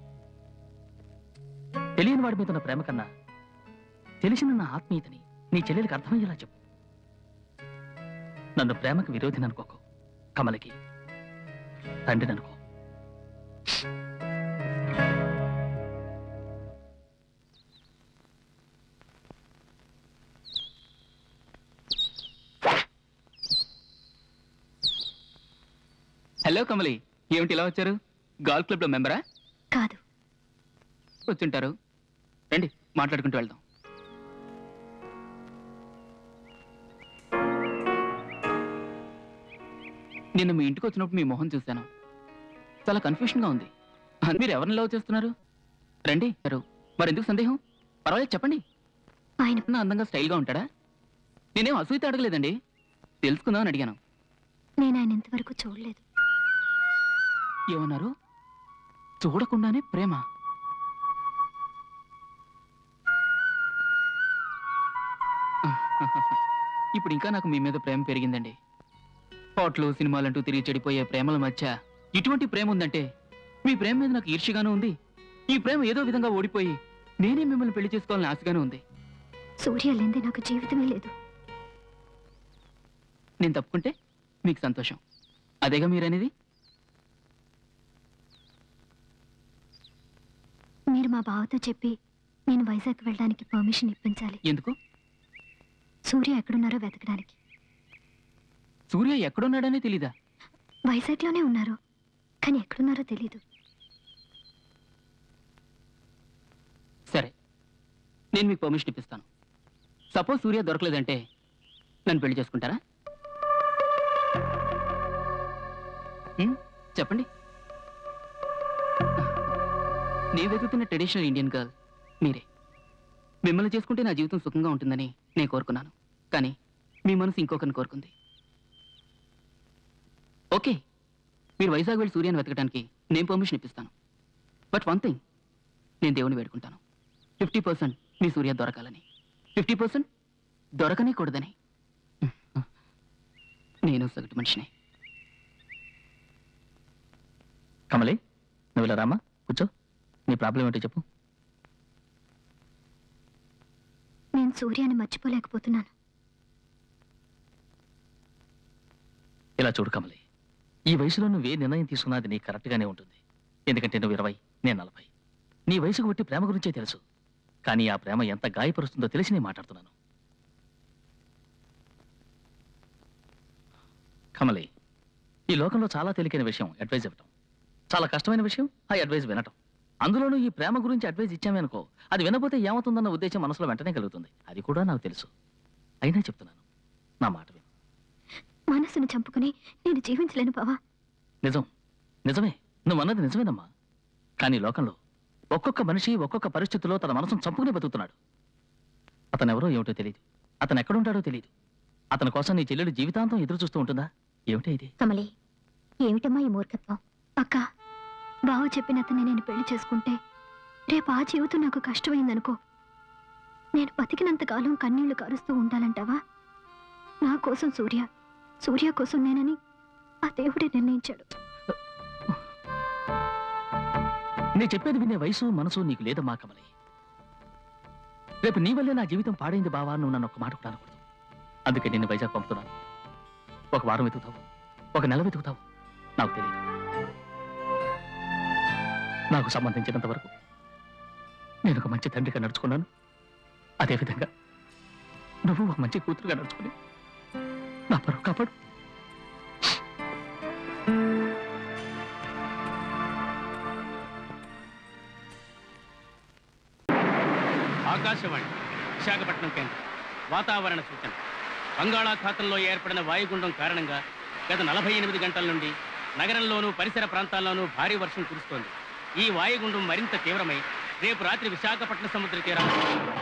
తెలియని వాడి మీద ఉన్న ప్రేమ కన్నా తెలిసిన నా ఆత్మీయతని నీ చెల్లెలికి అర్థమయ్యేలా చెప్పు నన్ను ప్రేమకు విరోధిని అనుకోకు కమలకి తండ్రిని అనుకో హలో కమలి ఏమిటి ఇలా వచ్చారు గాల్ఫ్ క్లబ్ లో మెంబరా కాదు వచ్చుంటారు రండి మాట్లాడుకుంటూ వెళ్దాం నిన్న మీ ఇంటికి వచ్చినప్పుడు మీ మొహం చూశాను చాలా కన్ఫ్యూషన్ గా ఉంది ఆ, మీరు ఎవరిని లవ్ చేస్తున్నారు రండి గారు మరి ఎందుకు సందేహం పర్వాలేదు చెప్పండి ఆయన అందంగా స్టైల్గా ఉంటాడా నేనేం అసూయత అడగలేదండి తెలుసుకుందామని అడిగాను నేను ఆయన ఇంతవరకు చూడలేదు ఏమన్నారు చూడకుండానే ప్రేమ ఇప్పుడు ఇంకా నాకు మీ మీద ప్రేమ పెరిగిందండి హోటలు సినిమాలంటూ తిరిగి చెడిపోయే ప్రేమల మధ్య ఇటువంటి ప్రేమ ఉందంటే మీ ప్రేమ మీద నాకు ఈర్ష్యగానూ ఉంది ఈ ప్రేమ ఏదో విధంగా ఓడిపోయి నేనే మిమ్మల్ని పెళ్లి చేసుకోవాలని ఆశగానే ఉంది సూర్య లేదే నాకు జీవితమే లేదు నేను తప్పుకుంటే మీకు సంతోషం అదేగా మీరనేది మీరు మా బావతో చెప్పి నేను వైజాగ్ వెళ్ళడానికి పర్మిషన్ ఇప్పించాలి ఎందుకు సూర్య ఎక్కడున్నారో వెతకడానికి సూర్య ఎక్కడున్నాడనే తెలీదా వైజాగ్లోనే ఉన్నారు కానీ ఎక్కడున్నారో తెలీదు సరే నేను మీకు పర్మిషన్ ఇప్పిస్తాను సపోజ్ సూర్య దొరకలేదంటే నన్ను పెళ్లి చేసుకుంటారా హ్మ్? చెప్పండి నేను వెతుకుతున్న ట్రెడిషనల్ ఇండియన్ గర్ల్ మీరే మిమ్మల్ని చేసుకుంటే నా జీవితం సుఖంగా ఉంటుందని నేను కోరుకున్నాను కానీ మీ మనసు ఇంకొకరిని కోరుకుంది ఓకే మీరు వైజాగ్ వెళ్ళి సూర్యాన్ని వెతకడానికి నేను పర్మిషన్ ఇప్పిస్తాను బట్ వన్ థింగ్ నేను దేవుని వేడుకుంటాను ఫిఫ్టీ పర్సెంట్ మీ సూర్య దొరకాలని ఫిఫ్టీ పర్సెంట్ దొరకనే కూడదని నేను సగటు మనిషిని కమలి నువ్వు ఇలా రామా కూర్చో నీ ప్రాబ్లం ఏంటో చెప్పు నేను సూర్యాన్ని మర్చిపోలేకపోతున్నాను ఇలా చూడు కమలి ఈ వయసులో నువ్వు ఏ నిర్ణయం తీసుకున్నది నీకు కరెక్ట్గానే ఉంటుంది ఎందుకంటే నువ్వు ఇరవై నేను నలభై నీ వయసుకు బట్టి ప్రేమ గురించే తెలుసు కానీ ఆ ప్రేమ ఎంత గాయపరుస్తుందో తెలిసి నేను మాట్లాడుతున్నాను కమలి ఈ లోకంలో చాలా తేలికైన విషయం అడ్వైజ్ ఇవ్వటం చాలా కష్టమైన విషయం ఆ అడ్వైజ్ వినటం అందులోనూ ఈ ప్రేమ గురించి అడ్వైజ్ ఇచ్చామనుకో అది వినపోతే ఏమవుతుందన్న ఉద్దేశం మనసులో వెంటనే కలుగుతుంది అది కూడా నాకు తెలుసు అయినా చెప్తున్నాను నా మాట విను మనసును చంపుకుని నేను జీవించలేను బావా నిజం నిజమే నువ్వు అన్నది నిజమేనమ్మా కానీ లోకంలో ఒక్కొక్క మనిషి ఒక్కొక్క పరిస్థితిలో తన మనసును చంపుకుని బతుకుతున్నాడు అతను ఎవరో ఏమిటో తెలియదు అతను ఎక్కడుంటాడో తెలియదు అతని కోసం నీ చెల్లెలు జీవితాంతం ఎదురు చూస్తూ ఉంటుందా ఏమిటో ఇది కమలి ఏమిటమ్మా ఈ మూర్ఖత్వం అక్క బావ చెప్పిన అతన్ని నేను పెళ్లి చేసుకుంటే రేపు ఆ జీవితం నాకు కష్టమైందనుకో నేను బతికినంత కాలం కన్నీళ్లు కారుస్తూ ఉండాలంటావా నా కోసం సూర్య సూర్య కోసం నేనని ఆ దేవుడే నిర్ణయించాడు నీ చెప్పేది వినే వయసు మనసు నీకు లేదమ్మా కమలి రేపు నీ వల్లే నా జీవితం పాడైంది బావా నువ్వు నన్ను ఒక మాట కూడా అనకూడదు అందుకే నిన్ను వైజాగ్ పంపుతున్నాను ఒక వారం వెతుకుతావు ఒక నెల వెతుకుతావు నాకు తెలియదు నాకు సంబంధించినంత వరకు నేను ఒక మంచి తండ్రిగా నడుచుకున్నాను అదేవిధంగా నువ్వు ఒక మంచి కూతురుగా నడుచుకుని నా పరువు కాపాడు ఆకాశవాణి విశాఖపట్నం కేంద్రం వాతావరణ సూచన బంగాళాఖాతంలో ఏర్పడిన వాయుగుండం కారణంగా గత నలభై ఎనిమిది గంటల నుండి నగరంలోనూ పరిసర ప్రాంతాల్లోనూ భారీ వర్షం కురుస్తోంది ఈ వాయుగుండం మరింత తీవ్రమై రేపు రాత్రి విశాఖపట్నం సముద్ర తీరాన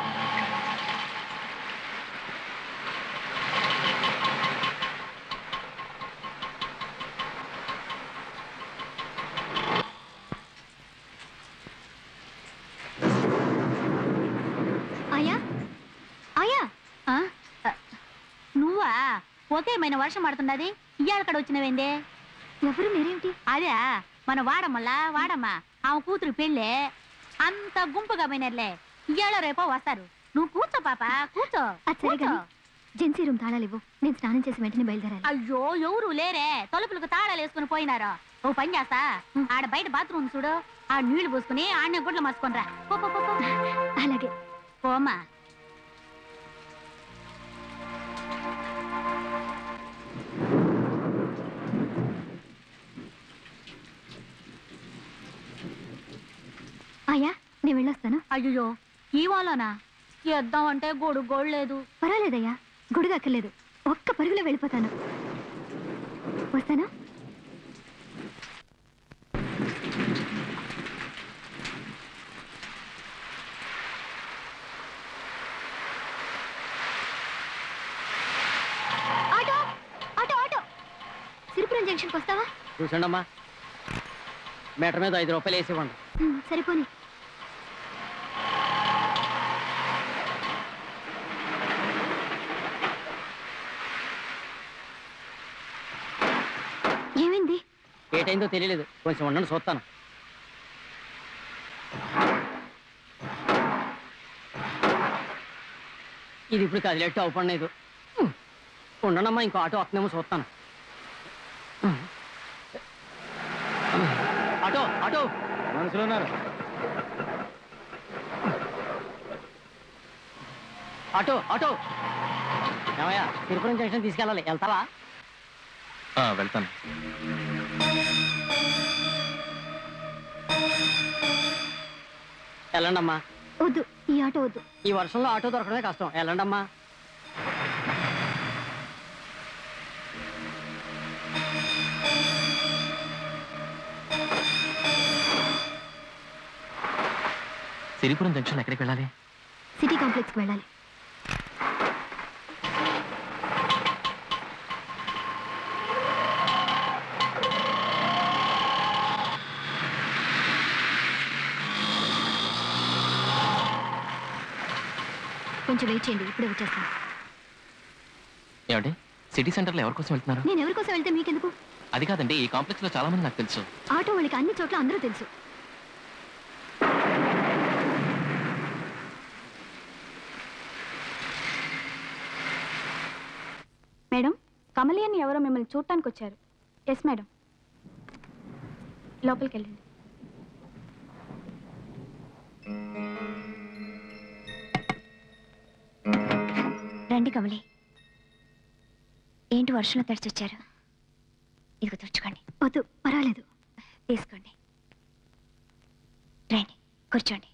ఆయా ఆయా ఆ? ఆ, నువ్వా ఒకేమైన వర్షం పడుతున్నది ఇయ్యాలక్కడ వచ్చినవేందే ఎవరు మీరేమిటి అదే మన వాడమ్మలా వాడమ్మ ఆమె కూతురు పెళ్ళే అంత గుంపుగా పోయినర్లే ఇయ్యాలో రేపో వస్తారు నువ్వు కూర్చో పాప కూర్చో అది సరే కూర్చో. కానీ జెన్సీ రూమ్ తాళాలు ఇవ్వు నేను స్నానం చేసి వెంటనే బయలుదేరాలి అయ్యో ఎవరు లేరే తలుపులకు తాళాలు వేసుకుని పోయినారు ఓ పని చేస్తా ఆడ బయట బాత్రూమ్ చూడు ఆ నీళ్లు పోసుకుని ఆడనే గుడ్లు మర్చుకొని రా పో, పో, పో, పో. అలాగే పోమా ఆయా నేను వెళ్ళొస్తాను అయ్యో ఈ వాళ్ళనా ఎద్దామంటే గొడుగు గోడు లేదు పర్వాలేదయ్యా గొడుగు అక్కర్లేదు ఒక్క పరుగులో వెళ్ళిపోతాను వస్తానా ఆటో ఆటో ఆటో సిరిపురం జంక్షన్కి వస్తావా చూసండమ్మా మీటర్ మీద ఐదు రూపాయలు వేసి ఇవ్వండి ఉమ్, సరిపోని ఏమైంది ఏటైందో తెలియలేదు కొంచెం ఉండండి చూస్తాను ఇది ఇప్పుడు కదిలేట్టు అవపడలేదు ఉండండమ్మా ఇంకో ఆటో వస్తుందేమో చూస్తాను ఆటో ఆటో మనసులో ఉన్నారు ఆటో ఆటో ఏమయ్యా తిరుపురం జంక్షన్ తీసుకెళ్ళాలి వెళ్తావా ఆ, వెళ్తాను వెళ్ళండమ్మా వద్దు ఈ ఆటో వద్దు ఈ వర్షంలో ఆటో దొరకడమే కష్టం వెళ్ళండమ్మా సిరిపురం జంక్షన్ ఎక్కడికి వెళ్ళాలి సిటీ కాంప్లెక్స్కి వెళ్ళాలి కొంచెం వెయిట్ చేయండి ఇప్పుడే వచ్చేస్తాను ఏమండి సిటీ సెంటర్లో ఎవరి కోసం వెళ్తున్నారు నేను ఎవరి కోసం వెళ్తే మీకెందుకు అది కాదండి ఈ కాంప్లెక్స్ లో చాలా మంది నాకు తెలుసు ఆటో వాళ్ళకి అన్ని చోట్ల అందరూ తెలుసు మేడం కమలి అని ఎవరో మిమ్మల్ని చూడటానికి వచ్చారు ఎస్ మేడం లోపలికి వెళ్ళండి రండి కమలి ఏంటి వర్షంలో తడిచొచ్చారు ఇదిగో తుడుచుకోండి వద్దు పర్వాలేదు తీసుకోండి రండి కూర్చోండి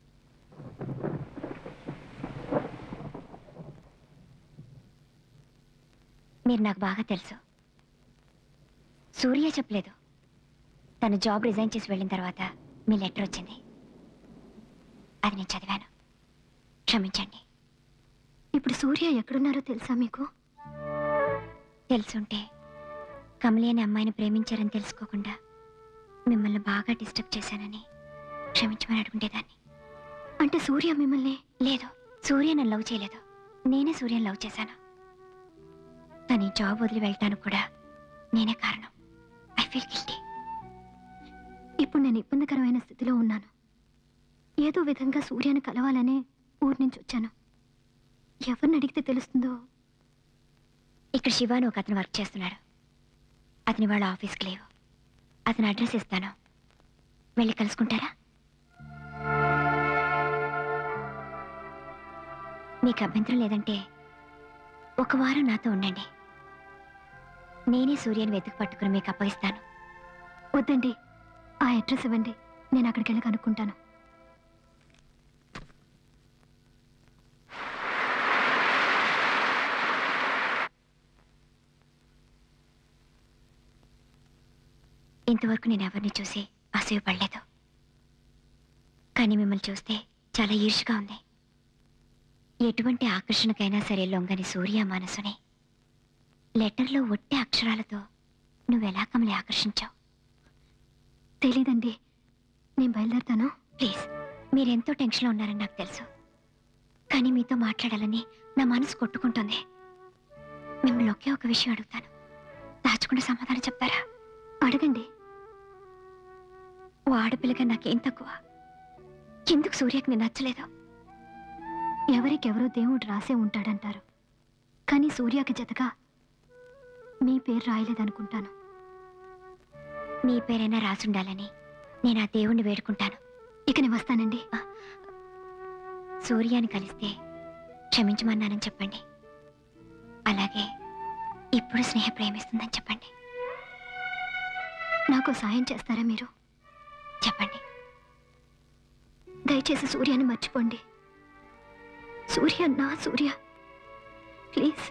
మీరు నాకు బాగా తెలుసు సూర్య చెప్పలేదు తను జాబ్ రిజైన్ చేసి వెళ్ళిన తర్వాత మీ లెటర్ వచ్చింది అది నేను చదివాను క్షమించండి ఇప్పుడు సూర్య ఎక్కడున్నారో తెలుసా మీకు తెలుసుంటే కమలి అనే అమ్మాయిని ప్రేమించారని తెలుసుకోకుండా మిమ్మల్ని బాగా డిస్టర్బ్ చేశానని క్షమించమని అడుగుండేదాన్ని అంటే సూర్య మిమ్మల్ని లేదు సూర్య నన్ను లవ్ చేయలేదు నేనే సూర్యని లవ్ చేశాను తను ఈ జాబ్ వదిలి వెళ్ళటానికి కూడా నేనే కారణం ఐ ఫీల్ గిల్టీ ఇప్పుడు నేను ఇబ్బందికరమైన స్థితిలో ఉన్నాను ఏదో విధంగా సూర్యను కలవాలనే ఊరి నుంచి వచ్చాను ఎవరిని అడిగితే తెలుస్తుందో ఇక్కడ శివాని ఒక అతను వర్క్ చేస్తున్నాడు అతని వాళ్ళ ఆఫీస్కి లేవు అతని అడ్రస్ ఇస్తాను వెళ్ళి కలుసుకుంటారా మీకు అభ్యంతరం లేదంటే ఒక వారం నాతో ఉండండి నేనే సూర్యని వెతుకు పట్టుకుని మీకు అప్పగిస్తాను వద్దండి ఆ అడ్రస్ ఇవ్వండి నేను అక్కడికి వెళ్ళి కనుక్కుంటాను ఇంతవరకు నేను ఎవరిని చూసి అసూయపడలేదు కానీ మిమ్మల్ని చూస్తే చాలా ఈర్ష్గా ఉంది ఎటువంటి ఆకర్షణకైనా సరే లొంగని సూర్య మనసుని లెటర్లో ఒట్టి అక్షరాలతో నువ్వెలా కమలి ఆకర్షించావు తెలీదండి నేను బయలుదేరుతాను ప్లీజ్ మీరెంతో టెన్షన్లో ఉన్నారని నాకు తెలుసు కానీ మీతో మాట్లాడాలని నా మనసు కొట్టుకుంటుంది మిమ్మల్ని ఒకే ఒక విషయం అడుగుతాను దాచకుండా సమాధానం చెప్తారా అడగండి ఓ ఆడపిల్లగా నాకేం తక్కువ ఎందుకు సూర్యకి నేను నచ్చలేదు ఎవరికెవరో దేవుడు రాసే ఉంటాడంటారు కానీ సూర్యకి జతగా మీ పేరు రాయలేదనుకుంటాను నీ పేరైనా రాసుండాలని నేను ఆ దేవుణ్ణి వేడుకుంటాను ఇక నేను వస్తానండి సూర్యాన్ని కలిస్తే క్షమించమన్నానని చెప్పండి అలాగే ఇప్పుడు స్నేహ ప్రేమిస్తుందని చెప్పండి నాకు సాయం చేస్తారా మీరు చెప్పండి దయచేసి సూర్యాన్ని మర్చిపోండి సూర్య నా సూర్య ప్లీజ్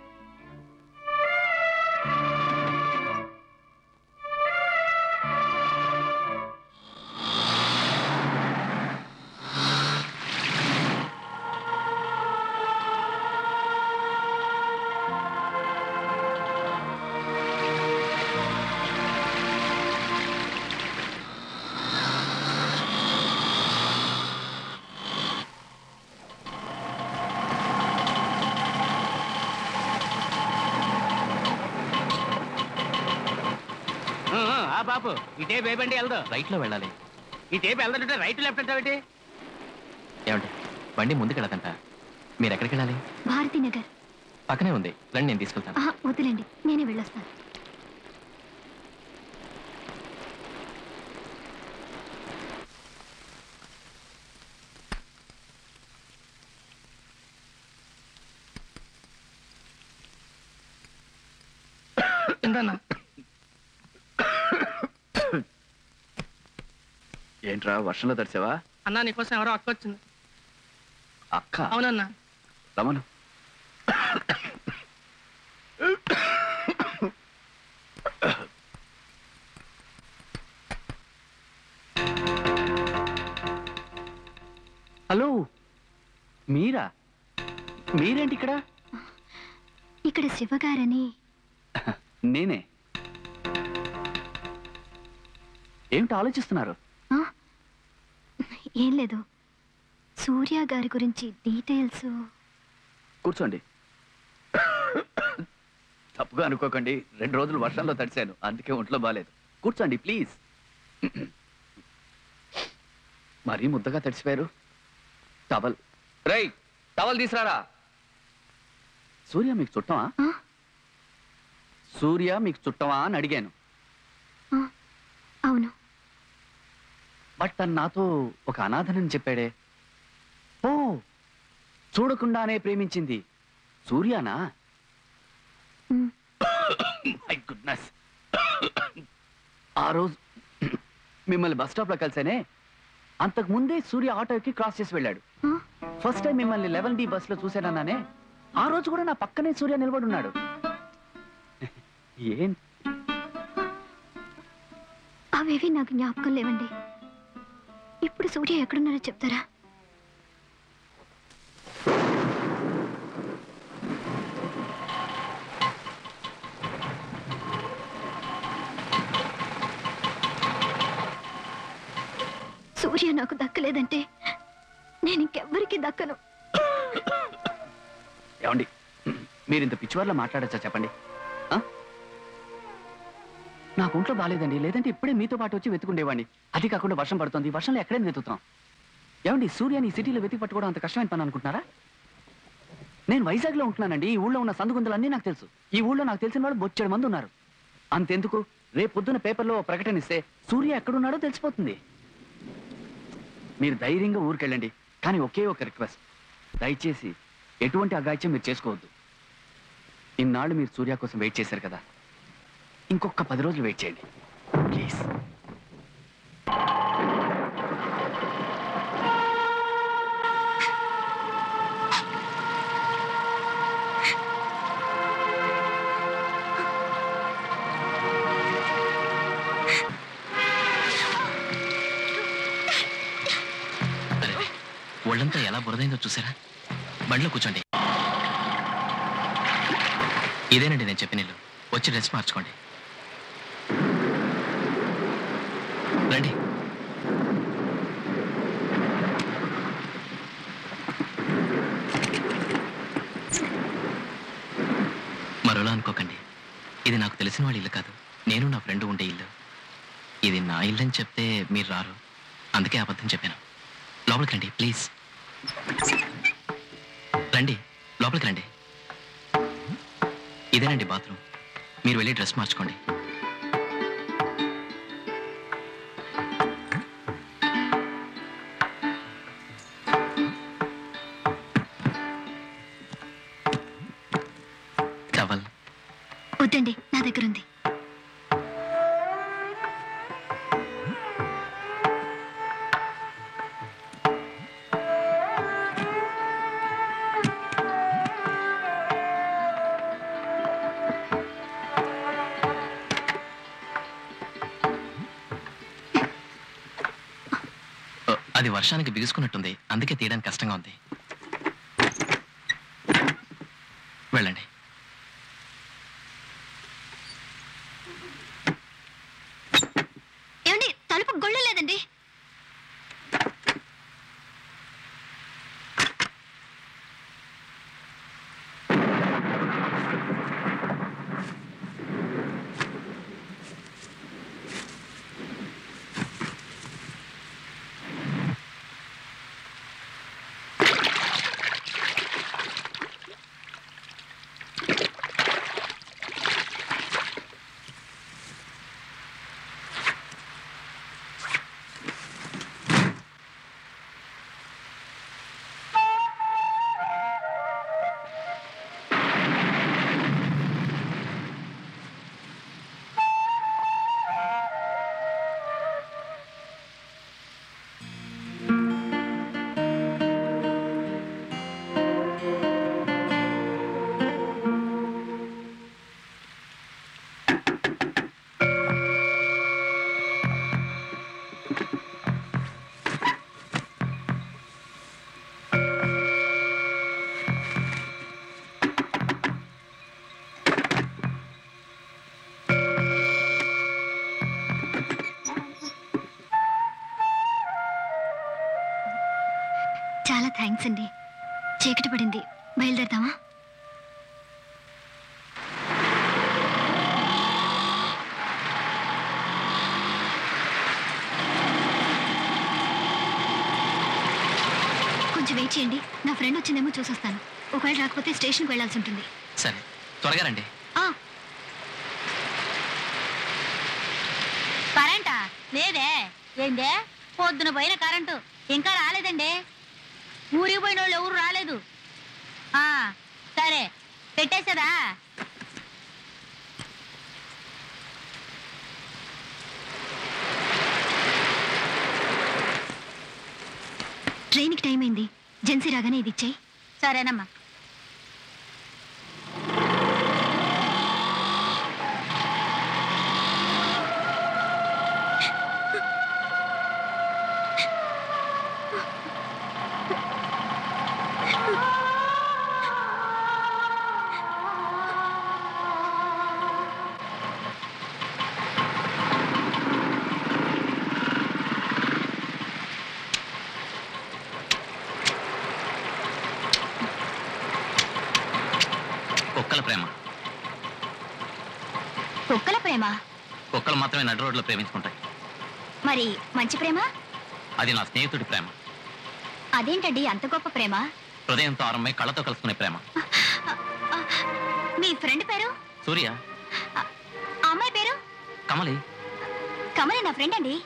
ఆ బాపు ఇటే బేబండి వెళ్దాం రైట్లో వెళ్ళాలి ఇటే వెళ్తుంటే రైట్ లెఫ్ట్ అంటే ఏమండి బండి ముందుకెళ్ళదంట మీరు ఎక్కడికి వెళ్ళాలి భారతీ నగర్ పక్కనే ఉంది రండి నేను తీసుకెళ్తాను ఆహా, వద్దులేండి నేనే వెళ్ళొస్తాను ఏంటన్నా ఏంట్రా వర్షంలో తడిసావా అన్నా నీకోసం ఎవరో అక్క వచ్చింది అక్క అవునన్నా రమను హలో మీరా మీరేంటి ఇక్కడ ఇక్కడ శివగారని నేనే ఏమిటి ఆలోచిస్తున్నారు ఆ? ఏం లేదు సూర్య గారి గురించి డీటెయిల్స్ కూర్చోండి తప్పుగా అనుకోకండి రెండు రోజులు వర్షంలో తడిశాను అందుకే ఒంట్లో బాగాలేదు కూర్చోండి ప్లీజ్ మరీ ముద్దగా తడిసిపోయారు టవల్ రై టవల్ తీసురారా సూర్య మీకు చుట్టమా సూర్య మీకు చుట్టమా అని అడిగాను అవును బట్ తను నాతో ఒక అనాథనని చెప్పాడే ఓ చూడకుండానే ప్రేమించింది సూర్యానా మై గుడ్నెస్ ఆ రోజు మిమ్మల్ని బస్ స్టాప్ లో కలిసానే అంతకు ముందే సూర్య ఆటోకి క్రాస్ చేసి వెళ్ళాడు ఫస్ట్ టైం మిమ్మల్ని లెవెన్ డి బస్ లో చూశానన్నానే ఆ రోజు కూడా నా పక్కనే సూర్య నిలబడి ఉన్నాడు ఏం అవేవి నాకు జ్ఞాపకం లేవండి ఇప్పుడు సూర్య ఎక్కడున్నారో చెప్తారా సూర్య నాకు దక్కలేదంటే నేను ఇంకెవ్వరికి దక్కను ఏమండి మీరు ఇంత పిచ్చివారిలో మాట్లాడచ్చా చెప్పండి ఆ? నాకు ఒంట్లో బాగాలేదండి లేదంటే ఇప్పుడే మీతో పాటు వచ్చి వెతుకుండేవాడిని అది కాకుండా వర్షం పడుతుంది వర్షంలో ఎక్కడైనా వెతుకుతాం ఏమండి సూర్యాని ఈ సిటీలో వెతికి పట్టుకోవడం అంత కష్టమైన పని అనుకుంటున్నారా నేను వైజాగ్లో ఉంటున్నానండి ఈ ఊళ్ళో ఉన్న సందుగుందలన్నీ నాకు తెలుసు ఈ ఊళ్ళో నాకు తెలిసిన వాళ్ళు బొచ్చేడు మంది ఉన్నారు అంతెందుకు రేపు పొద్దున పేపర్లో ఓ ప్రకటన ఇస్తే సూర్య ఎక్కడున్నాడో తెలిసిపోతుంది మీరు ధైర్యంగా ఊరికెళ్ళండి కానీ ఒకే ఒక రిక్వెస్ట్ దయచేసి ఎటువంటి అగాయిత్యం మీరు చేసుకోవద్దు ఇన్నాళ్ళు మీరు సూర్య కోసం వెయిట్ చేశారు కదా ఇంకొక పది రోజులు వెయిట్ చేయండి ప్లీజ్ అరే ఒళ్ళంతా ఎలా బురదైందో చూసారా బండిలో కూర్చోండి ఇదేనండి నేను చెప్పిన ఇల్లు వచ్చి డ్రెస్ మార్చుకోండి రండి మరోలా అనుకోకండి ఇది నాకు తెలిసిన వాళ్ళ ఇల్లు కాదు నేను నా ఫ్రెండ్ ఉండే ఇల్లు ఇది నా ఇల్లు అని చెప్తే మీరు రారు అందుకే అబద్ధం చెప్పాను లోపలికి రండి ప్లీజ్ రండి లోపలికి రండి ఇదేనండి బాత్రూమ్ మీరు వెళ్ళి డ్రెస్ మార్చుకోండి టవల్ వద్దండి నా దగ్గర ఉంది ఓ, అది వర్షానికి బిగుసుకున్నట్టుంది అందుకే తీయడానికి కష్టంగా ఉంది వెళ్ళండి ఏమండి తలుపు గొళ్ళ లేదండి చాలా థ్యాంక్స్ అండి చీకటి పడింది బయలుదేరదామా కొంచెం వెయిట్ చేయండి నా ఫ్రెండ్ వచ్చిందేమో చూసొస్తాను ఒకవేళ రాకపోతే స్టేషన్కి వెళ్ళాల్సి ఉంటుంది సరే త్వరగా రండి ఆ, కరెంటా లేదే ఏందే పొద్దున పోయిన కరెంటు ఇంకా రాలేదండి ఊరికి పోయిన వాళ్ళు ఎవరు రాలేదు ఆ సరే పెట్టేసదా ట్రైన్కి టైం అయింది జెన్సీ రాగానే ఇది ఇచ్చేయి సరేనమ్మా కుక్కల ప్రేమ కుక్కల ప్రేమ కుక్కలు మాత్రమే నడు రోడ్లో ప్రేమించుకుంటాయి మరి మంచి ప్రేమ అది నా స్నేహితుడి ప్రేమ అదేంటండి అంత గొప్ప ప్రేమ హృదయంతో ఆరంభమై కళ్ళతో కలుసుకునే ప్రేమ మీ ఫ్రెండ్ పేరు సూర్య ఆ అమ్మాయి పేరు కమలి కమలి నా ఫ్రెండ్ అండి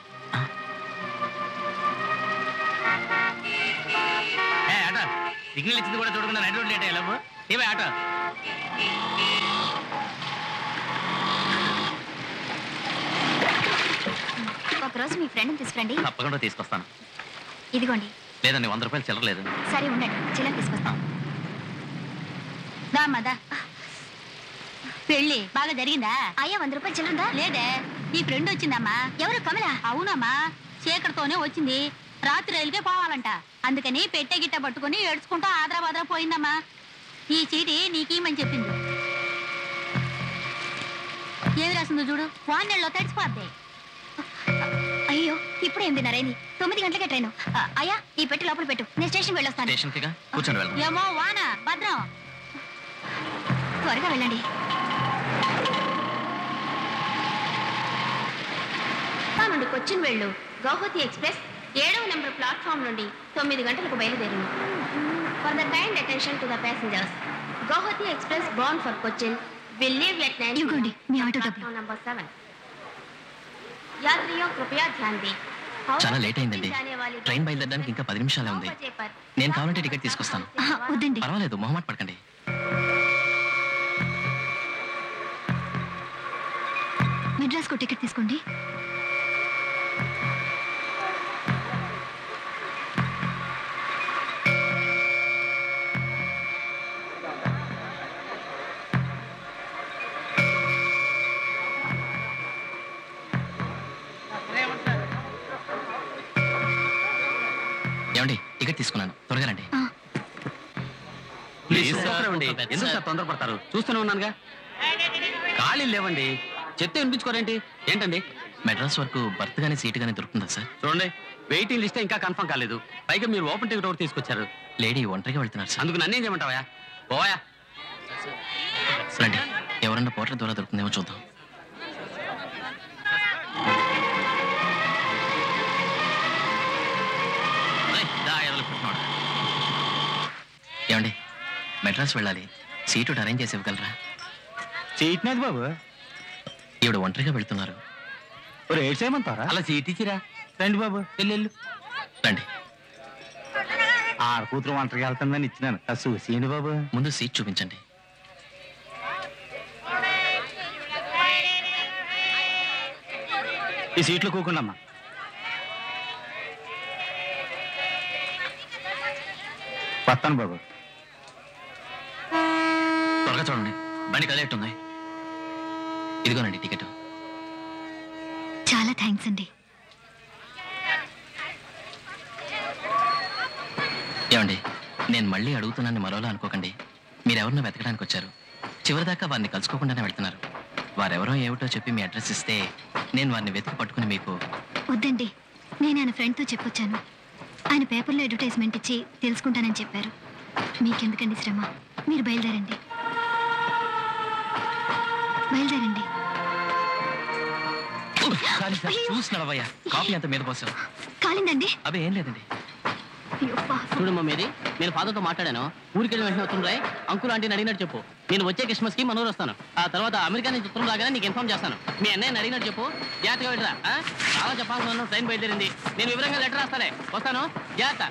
ఏ ఆటో సిగ్నల్ ఇచ్చింది కూడా చూడకుండా నడి రోడ్లు ఏంటి ఎలా ఏవే ఆటో ఒకరోజు మీ ఫ్రెండ్ని తీసుకురండి తప్పకుండా తీసుకొస్తాను ఇదిగోండి లేదండి వంద రూపాయలు చిల్లర లేదు సరే ఉండండి చిల్లర తీసుకొస్తాం దామ్మా దా పెళ్ళి బాగా జరిగిందా అయ్యా వంద రూపాయలు చిల్లరుందా లేదే నీ ఫ్రెండ్ వచ్చిందమ్మా ఎవరు కమలా అవునమ్మా చీకటితోనే వచ్చింది రాత్రి రైలుకే పోవాలంట అందుకని పెట్టె గిట్ట పట్టుకుని ఏడ్చుకుంటూ ఆదరా బాదరా పోయిందమ్మా ఈ చీటి నీకేమని చెప్పింది ఏమి రాసిందో చూడు వాన్నెళ్ళలో తడిసిపోద్ది అయ్యో ఇప్పుడు ఎనిమిదిన్నరైంది తొమ్మిది గంటలకే ట్రైన్ అయ్యా ఈ పెట్టి లోపల పెట్టు నేను స్టేషన్కి వెళ్ళొస్తాను స్టేషన్కిగా కూర్చొని వెళ్దాం ఏమో వాన భద్రం త్వరగా వెళ్ళండి ఢాకా నుండి కొచ్చిన్ వెళ్ళు గౌహతి ఎక్స్ప్రెస్ ఏడవ నెంబర్ ప్లాట్ఫామ్ నుండి తొమ్మిది గంటలకు బయలుదేరింది for the kind attention to the passengers Guwahati express bound for Cochin will leave at nine ఇవ్వండి, మీ ఆటో డబ్బులు. नंबर सेवन यात्रियों कृपया ध्यान दें చాలా లేట్ అయిందండి ట్రైన్ బయలుదేరడానికి ఇంకా పది నిమిషాలే ఉంది నేను కావాలంటే టికెట్ తీసుకొస్తాను వద్దండి పర్వాలేదు మొహమాట పడకండి మెడ్రాస్కు టికెట్ తీసుకోండి ఏమండి టికెట్ తీసుకున్నాను త్వరగా రండి ప్లీజ్ సూపరండి ఎందుకు సార్ తొందరపడతారు చూస్తూనే ఉన్నానుగా ఖాళీ లేవండి చెత్త వినిపించుకోరేంటి ఏంటండి మెడ్రాస్ వరకు బర్త్ గానీ సీట్ గానీ దొరుకుతుందా సార్ చూడండి వెయిటింగ్ లిస్ట్ ఇంకా కన్ఫర్మ్ కాలేదు పైగా మీరు ఓపెన్ టికెట్ ఒకటి తీసుకొచ్చారు లేడీ ఒంటరిగా వెళ్తున్నారు సార్ అందుకు నన్నేం చేయమంటావా పోయా రండి ఎవరన్నా పోర్టల్ ద్వారా దొరుకుతుందేమో చూద్దాం ఏయ్, దా, ఎదలు పుట్టినోడా. ఏమండి మెడ్రాస్ వెళ్ళాలి సీటు ఒకటి అరేంజ్ చేసి ఇవ్వగలరా సీట్ నాది బాబు ఈవిడ ఒంటరిగా వెళ్తున్నారు రేట్ చేయమంటారా అలా సీట్ ఇచ్చిరా రండి బాబు వెళ్ళు రండి ఆడ కూతురు ఒంటరిగా వెళ్తుందని ఇచ్చినాను అది చూసేయండి బాబు ముందు సీట్ చూపించండి ఈ సీట్లో కూకుండమ్మా వస్తాను బాబు త్వరగా చూడండి బండి కదేట్టుంది ఇదిగోనండి టికెట్ చాలా థ్యాంక్స్ అండి ఏమండి నేను మళ్ళీ అడుగుతున్నాను మరోలా అనుకోకండి మీరెవరినో వెతకడానికి వచ్చారు చివరిదాకా వారిని కలుసుకోకుండానే వెళ్తున్నారు వారెవరో ఏమిటో చెప్పి మీ అడ్రస్ ఇస్తే నేను వారిని వెతికి పట్టుకుని మీకు వద్దండి నేను ఆయన ఫ్రెండ్తో చెప్పొచ్చాను ఆయన పేపర్లో అడ్వర్టైజ్మెంట్ ఇచ్చి తెలుసుకుంటానని చెప్పారు మీకెందుకండి శ్రమ మీరు బయలుదేరండి బయలుదేరండి సారీ సార్ చూసి నడవయ్యా కాఫీ అంత మీద పోసావు కాలిందండి అవి ఏం లేదండి చూడమ్మా మీది నేను ఫాదర్తో మాట్లాడాను ఊరికి వెళ్ళి వెంటనే వస్తుండ్రాయ్ అంకుల్ ఆంటీని అడిగినట్టు చెప్పు నేను వచ్చే క్రిస్మస్ కి మనూరు వస్తాను ఆ తర్వాత అమెరికా నుంచి ఉత్తరం రాగానే నీకు ఇన్ఫార్మ్ చేస్తాను మీ అన్నయ్యని అడిగినట్టు చెప్పు జాగ్రత్తగా వెళ్ళరా ఆ? చాలా చెప్పాల్సిన ట్రైన్ బయలుదేరింది నేను వివరంగా లెటర్ రాస్తానే వస్తాను జాగ్రత్త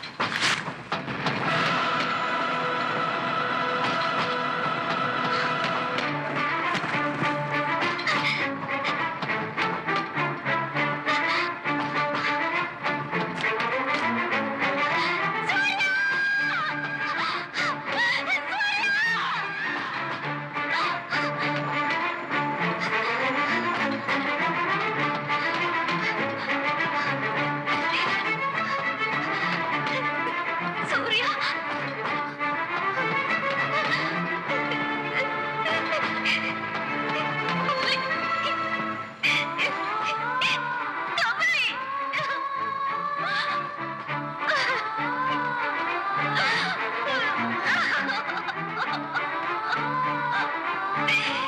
సూర్య ఆ